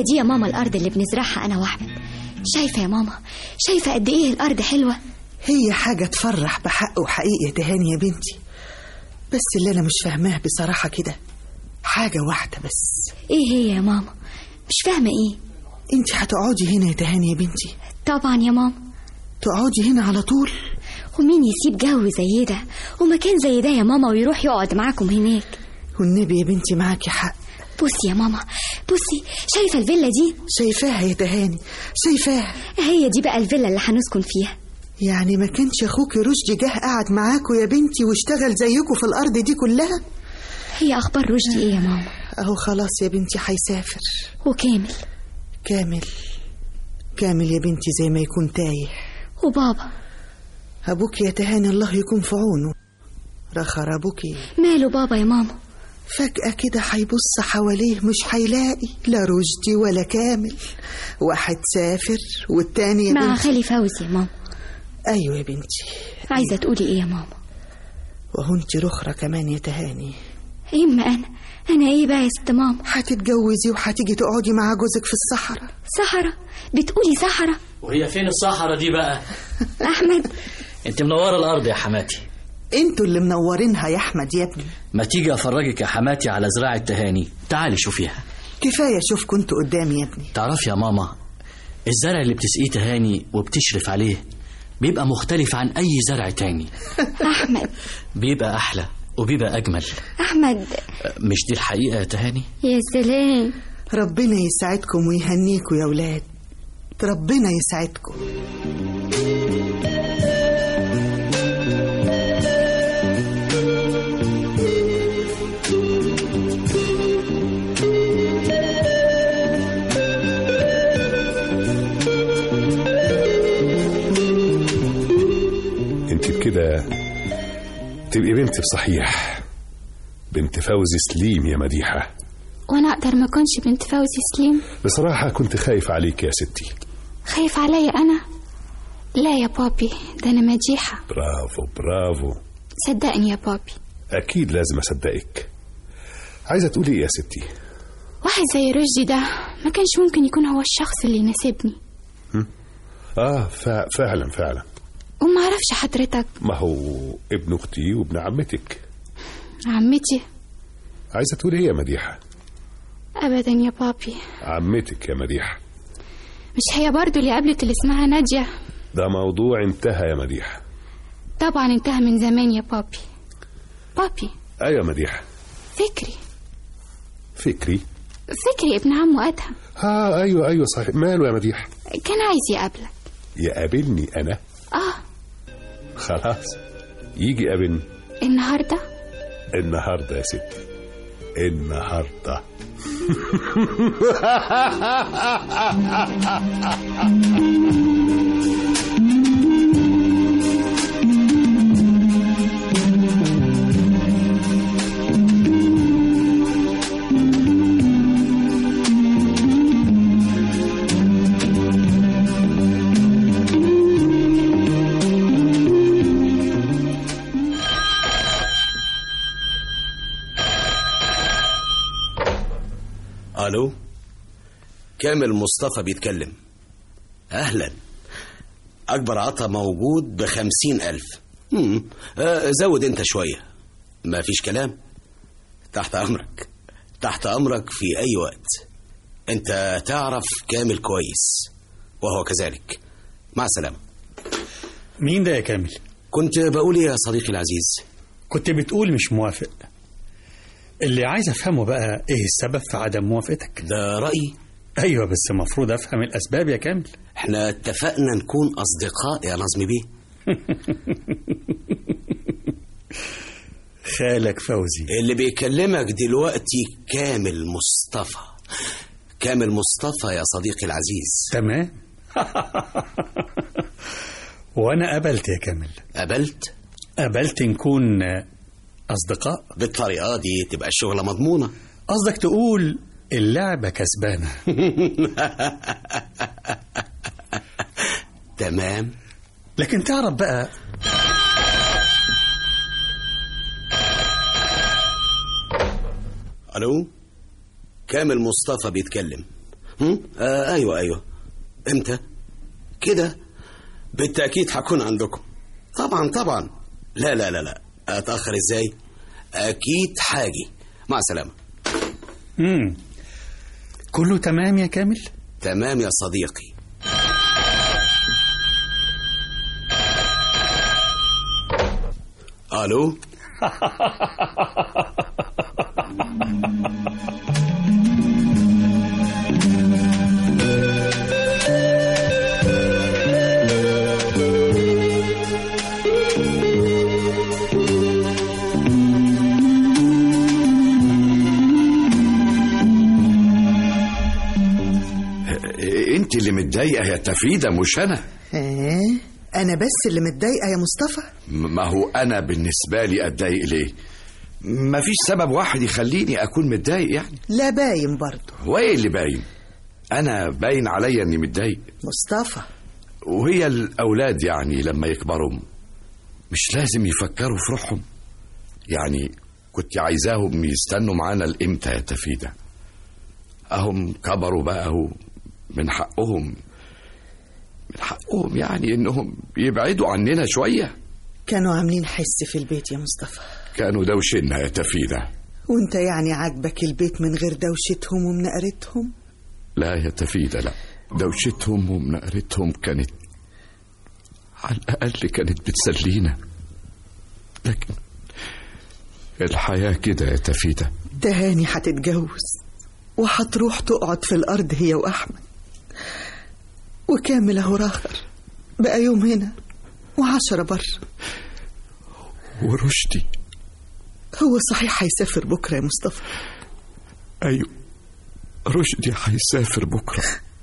دي يا ماما الأرض اللي بنزرعها أنا وأحمد شايفة يا ماما شايفة قد إيه الأرض حلوة هي حاجة تفرح بحق وحقيقة تهاني يا بنتي بس اللي أنا مش فاهماه بصراحة كده حاجة واحدة بس إيه هي يا ماما مش فاهمة إيه انت هتقعدي هنا يا تهاني يا بنتي طبعا يا ماما تقعدي هنا على طول ومين يسيب جو زي ده ومكان زي ده يا ماما ويروح يقعد معاكم هناك والنبي يا بنتي معاكي حق بصي يا ماما بصي شايفة الفيلا دي شايفاها يا تهاني شايفاها هي دي بقى الفيلا اللي هنسكن فيها يعني ما كانش اخوك رشدي جه قعد معاكوا يا بنتي واشتغل زيكوا في الارض دي كلها هي اخبار رشدي ايه يا ماما اهو خلاص يا بنتي هيسافر وكامل كامل كامل يا بنتي زي ما يكون تايه وبابا ابوك يا تهاني الله يكون في عونه رخر ابوكي ماله بابا يا ماما فجأة كده هيبص حواليه مش هيلاقي لا رشدي ولا كامل واحد سافر والتاني يا مع بنتي خالي فوزي يا ماما ايوه يا بنتي عايزة تقولي ايه يا ماما وهو انت رخرة كمان يا تهاني اما انا انا ايه بقى يا ست ماما هتتجوزي وهتيجي تقعدي مع جوزك في الصحراء صحراء بتقولي صحراء وهي فين الصحراء دي بقى احمد انت منوره الارض يا حماتي انتوا اللي منورينها يا احمد يا ابني ما تيجي افرجك يا حماتي على زراعه تهاني تعالي شوفيها كفايه شوف كنت قدامي يا ابني تعرفي يا ماما الزرع اللي بتسقيه تهاني وبتشرف عليه بيبقى مختلف عن اي زرع تاني احمد بيبقى احلى وبيبقى اجمل احمد مش دي الحقيقه يا تهاني يا سلام ربنا يسعدكم ويهنيكوا يا ولاد ربنا يسعدكم انت بكده تبقي بنت بصحيح بنت فوزي سليم يا مديحة وانا اقدر ما اكونش بنت فوزي سليم بصراحة كنت خايف عليك يا ستي خايف عليا انا لا يا بابي ده انا مديحة برافو برافو صدقني يا بابي أكيد لازم أصدقك عايزة تقولي إيه يا ستي واحد زي رشدي ده ما كانش ممكن يكون هو الشخص اللي يناسبني آه فا فعلا فعلا وما اعرفش حضرتك ما هو ابن أختي وابن عمتك عمتي عايزة تقولي إيه يا مديحة ابدا يا بابي عمتك يا مديحة مش هي برضو اللي قابلت اللي اسمها نادية ده موضوع انتهى يا مديحة طبعا انتهى من زمان يا بابي بابي أيوة يا مديحة فكري فكري فكري ابن عمه ادهم آه أيوة أيوة صحيح ماله يا مديحة كان عايز يقابلك يقابلني أنا اه خلاص يجي قابلني النهارده النهاردة يا ستي النهاردة الو كامل مصطفى بيتكلم اهلا اكبر عطا موجود بخمسين الف مم. آه زود انت شوية ما فيش كلام تحت امرك تحت امرك في اي وقت انت تعرف كامل كويس وهو كذلك مع السلامة مين ده يا كامل كنت بقول يا صديقي العزيز كنت بتقول مش موافق اللي عايز افهمه بقى ايه السبب في عدم موافقتك ده رأيي ايوه بس المفروض افهم الاسباب يا كامل احنا اتفقنا نكون اصدقاء يا نظمي بيه خالك فوزي اللي بيكلمك دلوقتي كامل مصطفى كامل مصطفى يا صديقي العزيز تمام وانا قبلت يا كامل قبلت قبلت نكون اصدقاء بالطريقه دي تبقى الشغله مضمونه قصدك تقول اللعبه كسبانه تمام لكن تعرف بقى الو كامل مصطفى بيتكلم هم؟ آه ايوه ايوه امتى كده بالتاكيد هكون عندكم طبعا طبعا لا لا لا لا اتاخر ازاي اكيد حاجي مع السلامه امم كله تمام يا كامل تمام يا صديقي الو انت اللي متضايقه يا تفيده مش انا ايه انا بس اللي متضايقه يا مصطفى ما هو انا بالنسبه لي اتضايق ليه مفيش سبب واحد يخليني اكون متضايق يعني لا باين برضه هو ايه اللي باين انا باين عليا اني متضايق مصطفى وهي الاولاد يعني لما يكبروا مش لازم يفكروا في روحهم يعني كنت عايزاهم يستنوا معانا لامتى يا تفيده اهم كبروا بقى هو من حقهم من حقهم يعني انهم يبعدوا عننا شويه كانوا عاملين حس في البيت يا مصطفى كانوا دوشنا يا تفيده وانت يعني عاجبك البيت من غير دوشتهم ومنقرتهم لا يا تفيده لا دوشتهم ومنقرتهم كانت على الاقل كانت بتسلينا لكن الحياه كده يا تفيده تهاني هتتجوز وهتروح تقعد في الأرض هي وأحمد وكامل أهو راخر بقى يوم هنا وعشرة بره ورشدي هو صحيح هيسافر بكرة يا مصطفى ايوه رشدي هيسافر بكره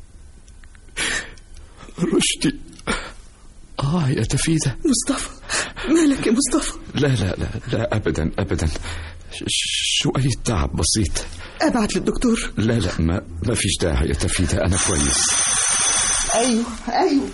رشدي اه يا تفيده مصطفى مالك يا مصطفى لا لا لا لا ابدا ابدا ش- ش- شويه تعب بسيط أبعت للدكتور لا لا ما ما فيش داعي يا تفيده انا كويس أيوه أيوه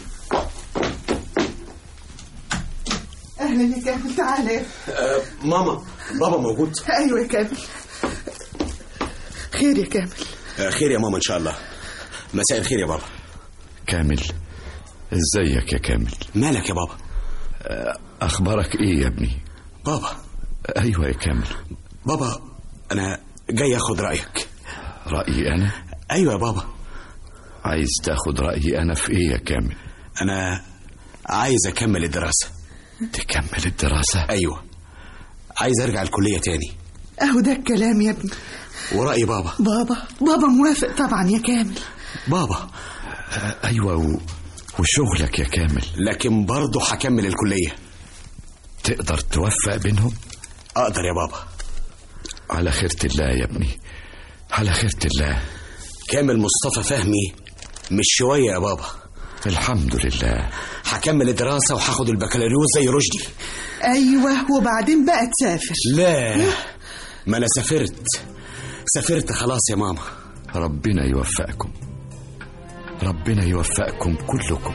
أهلا يا كامل تعالى يا آه ماما بابا موجود أيوه يا كامل خير يا كامل آه خير يا ماما ان شاء الله مساء الخير يا بابا كامل ازيك يا كامل مالك يا بابا اخبارك ايه يا ابني بابا ايوه يا كامل بابا انا جاي اخد رايك رايي انا ايوه يا بابا عايز تاخد رايي انا في ايه يا كامل انا عايز اكمل الدراسه تكمل الدراسه ايوه عايز ارجع الكليه تاني أهو ده الكلام يا ابني وراي بابا بابا بابا موافق طبعا يا كامل بابا آه، ايوه و... وشغلك يا كامل لكن برضه هكمل الكليه تقدر توفق بينهم اقدر يا بابا على خيرة الله يا ابني على خيرة الله كامل مصطفى فهمي مش شويه يا بابا الحمد لله هكمل الدراسه وهاخد البكالوريوس زي رشدي أيوه وبعدين بقى تسافر لا ما انا سافرت سافرت خلاص يا ماما ربنا يوفقكم ربنا يوفقكم كلكم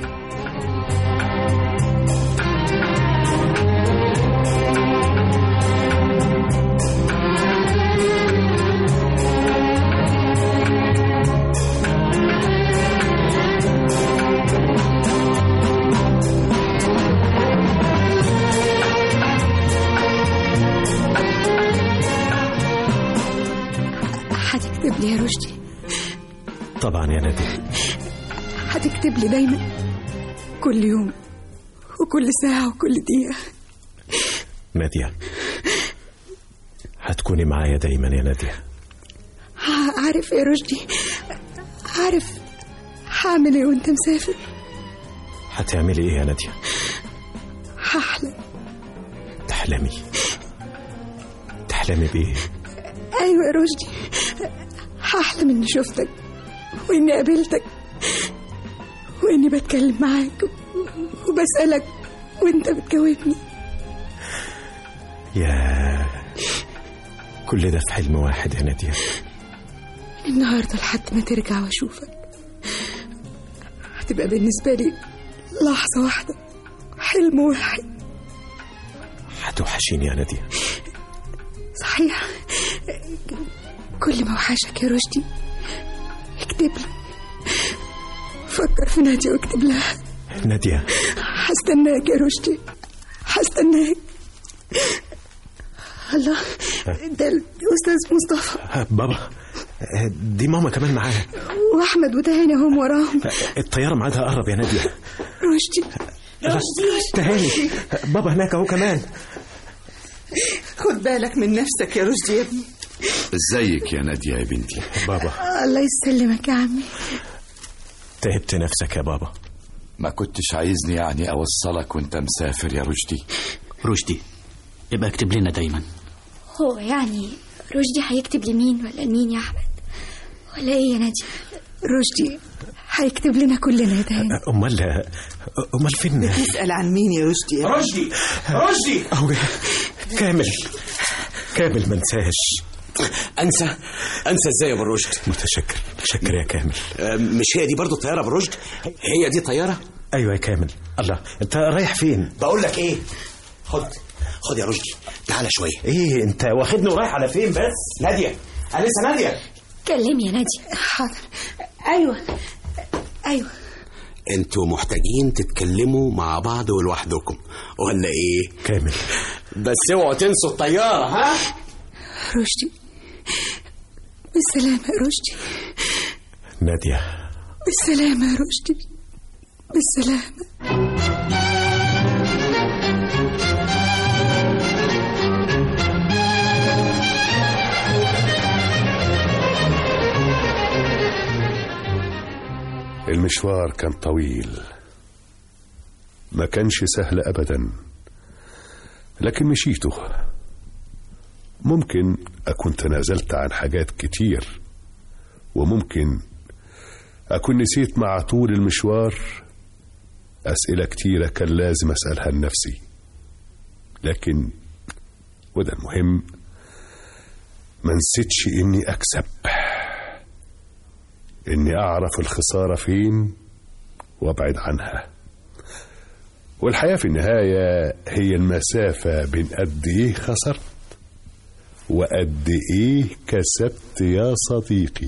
هتكتب لي يا رشدي طبعا يا نادية هتكتب لي دايما كل يوم وكل ساعة وكل دقيقة نادية هتكوني معايا دايما يا نادية ع- عارف يا رشدي عارف هعمل ايه وانت مسافر هتعملي ايه يا نادية هحلم تحلمي تحلمي بايه ايوه يا رشدي هحلم اني شفتك واني قابلتك واني بتكلم معاك وبسألك وانت بتجاوبني يا كل ده في حلم واحد يا نادية النهارده لحد ما ترجع واشوفك هتبقى بالنسبة لي لحظة واحدة حلم واحد هتوحشيني يا نادية صحيح كل ما وحشك يا رشدي اكتب لي فكر في نادية واكتب لها نادية هستناك يا رشدي هستناك الله ده الأستاذ مصطفى آه، بابا آه، دي ماما كمان معاها وأحمد وتهاني هم وراهم الطيارة ميعادها قرب يا نادية رشدي تهاني بابا هناك اهو كمان خد بالك من نفسك يا رشدي يا ابني ازيك يا نادية يا بنتي بابا الله يسلمك يا عمي تعبت نفسك يا بابا ما كنتش عايزني يعني اوصلك وانت مسافر يا رشدي رشدي يبقى اكتب لنا دايما هو يعني رشدي هيكتب لمين ولا لمين يا أحمد ولا إيه يا نادية رشدي هيكتب لنا كلنا يا تهاني امال امال فين تسأل عن مين يا رشدي يا رشدي رشدي أهو كامل كامل ما انساش انسى انسى ازاي يا ابو رشد متشكر متشكر يا كامل آه، مش هي دي برضو طياره ابو رشد هي دي طياره ايوه يا كامل الله انت رايح فين بقول لك ايه خد خد يا رشدي تعالى شويه ايه انت واخدني ورايح على فين بس ناديه انسه ناديه كلمي يا نادية حاضر أيوة أيوة انتوا محتاجين تتكلموا مع بعض ولوحدكم ولا ايه كامل بس اوعوا تنسوا الطياره ها رشدي بالسلامة يا رشدي نادية بالسلامة يا رشدي بالسلامة المشوار كان طويل ما كانش سهل أبدا لكن مشيته ممكن أكون تنازلت عن حاجات كتير وممكن أكون نسيت مع طول المشوار أسئلة كتيرة كان لازم أسألها لنفسي لكن وده المهم ما نسيتش إني أكسب إني أعرف الخسارة فين وأبعد عنها والحياة في النهاية هي المسافة بين قد إيه خسرت وقد إيه كسبت يا صديقي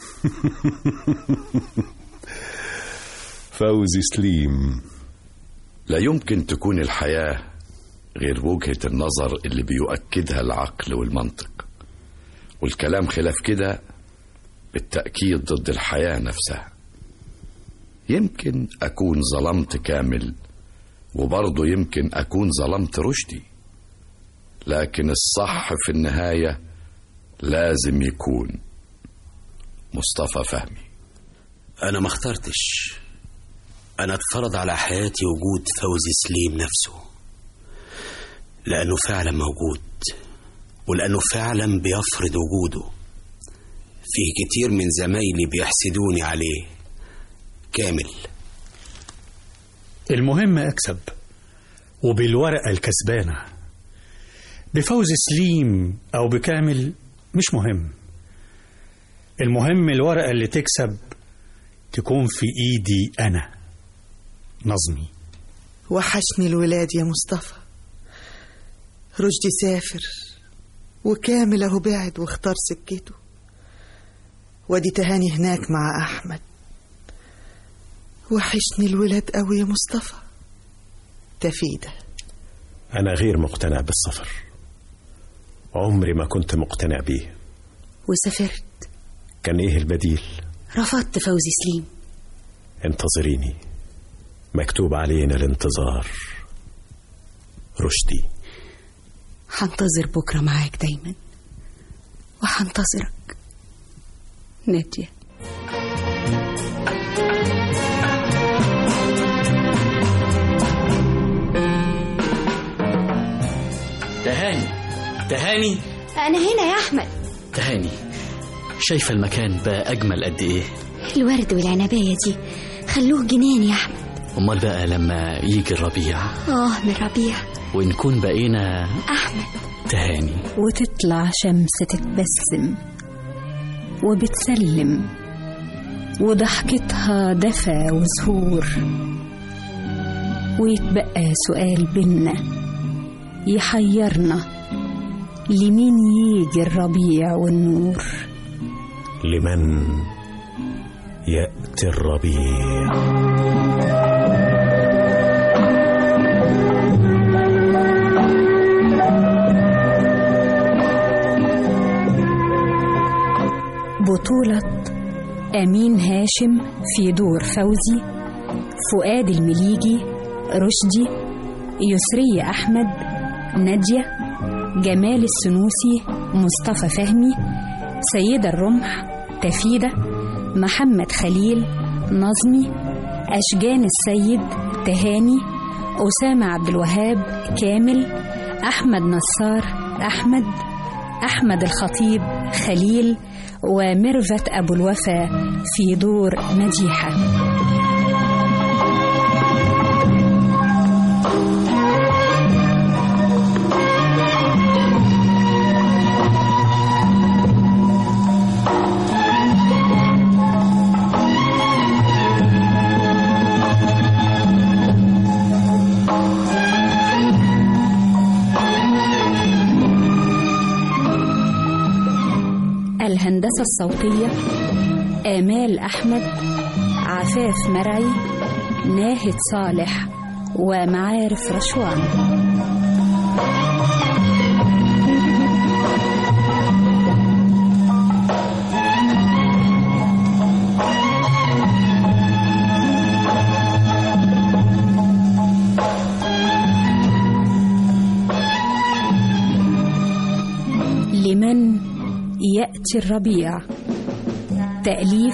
فوزي سليم لا يمكن تكون الحياة غير وجهة النظر اللي بيؤكدها العقل والمنطق والكلام خلاف كده بالتأكيد ضد الحياة نفسها يمكن أكون ظلمت كامل وبرضه يمكن أكون ظلمت رشدي لكن الصح في النهاية لازم يكون مصطفى فهمي انا ما اخترتش انا اتفرض على حياتي وجود فوزي سليم نفسه لانه فعلا موجود ولانه فعلا بيفرض وجوده فيه كتير من زمايلي بيحسدوني عليه كامل المهم أكسب وبالورقة الكسبانة بفوز سليم أو بكامل مش مهم المهم الورقة اللي تكسب تكون في إيدي أنا نظمي وحشني الولاد يا مصطفى رشدي سافر وكامل اهو بعد واختار سكته وادي تهاني هناك مع احمد وحشني الولاد قوي يا مصطفى تفيده أنا غير مقتنع بالسفر عمري ما كنت مقتنع بيه وسافرت كان إيه البديل رفضت فوزي سليم انتظريني مكتوب علينا الانتظار رشدي هنتظر بكرة معاك دايما وهنتظرك نادية تهاني تهاني أنا هنا يا أحمد تهاني شايفة المكان بقى أجمل قد إيه الورد والعنباية دي خلوه جنان يا أحمد أمال بقى لما يجي الربيع آه من ربيع ونكون بقينا أحمد تهاني وتطلع شمس تتبسم وبتسلم وضحكتها دفى وزهور ويتبقى سؤال بينا يحيرنا لمين يجي الربيع والنور لمن يأتي الربيع بطولة أمين هاشم في دور فوزي فؤاد المليجي رشدي يسري أحمد نادية جمال السنوسي مصطفى فهمي سيدة الرمح تفيدة محمد خليل نظمي أشجان السيد تهاني أسامة عبد الوهاب كامل أحمد نصار أحمد أحمد الخطيب خليل وميرفت أبو الوفا في دور مديحة الهندسة الصوتية آمال أحمد عفاف مرعي ناهد صالح ومعارف رشوان لمن يأتي الربيع تأليف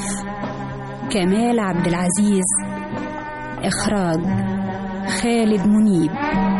كمال عبد العزيز إخراج خالد منيب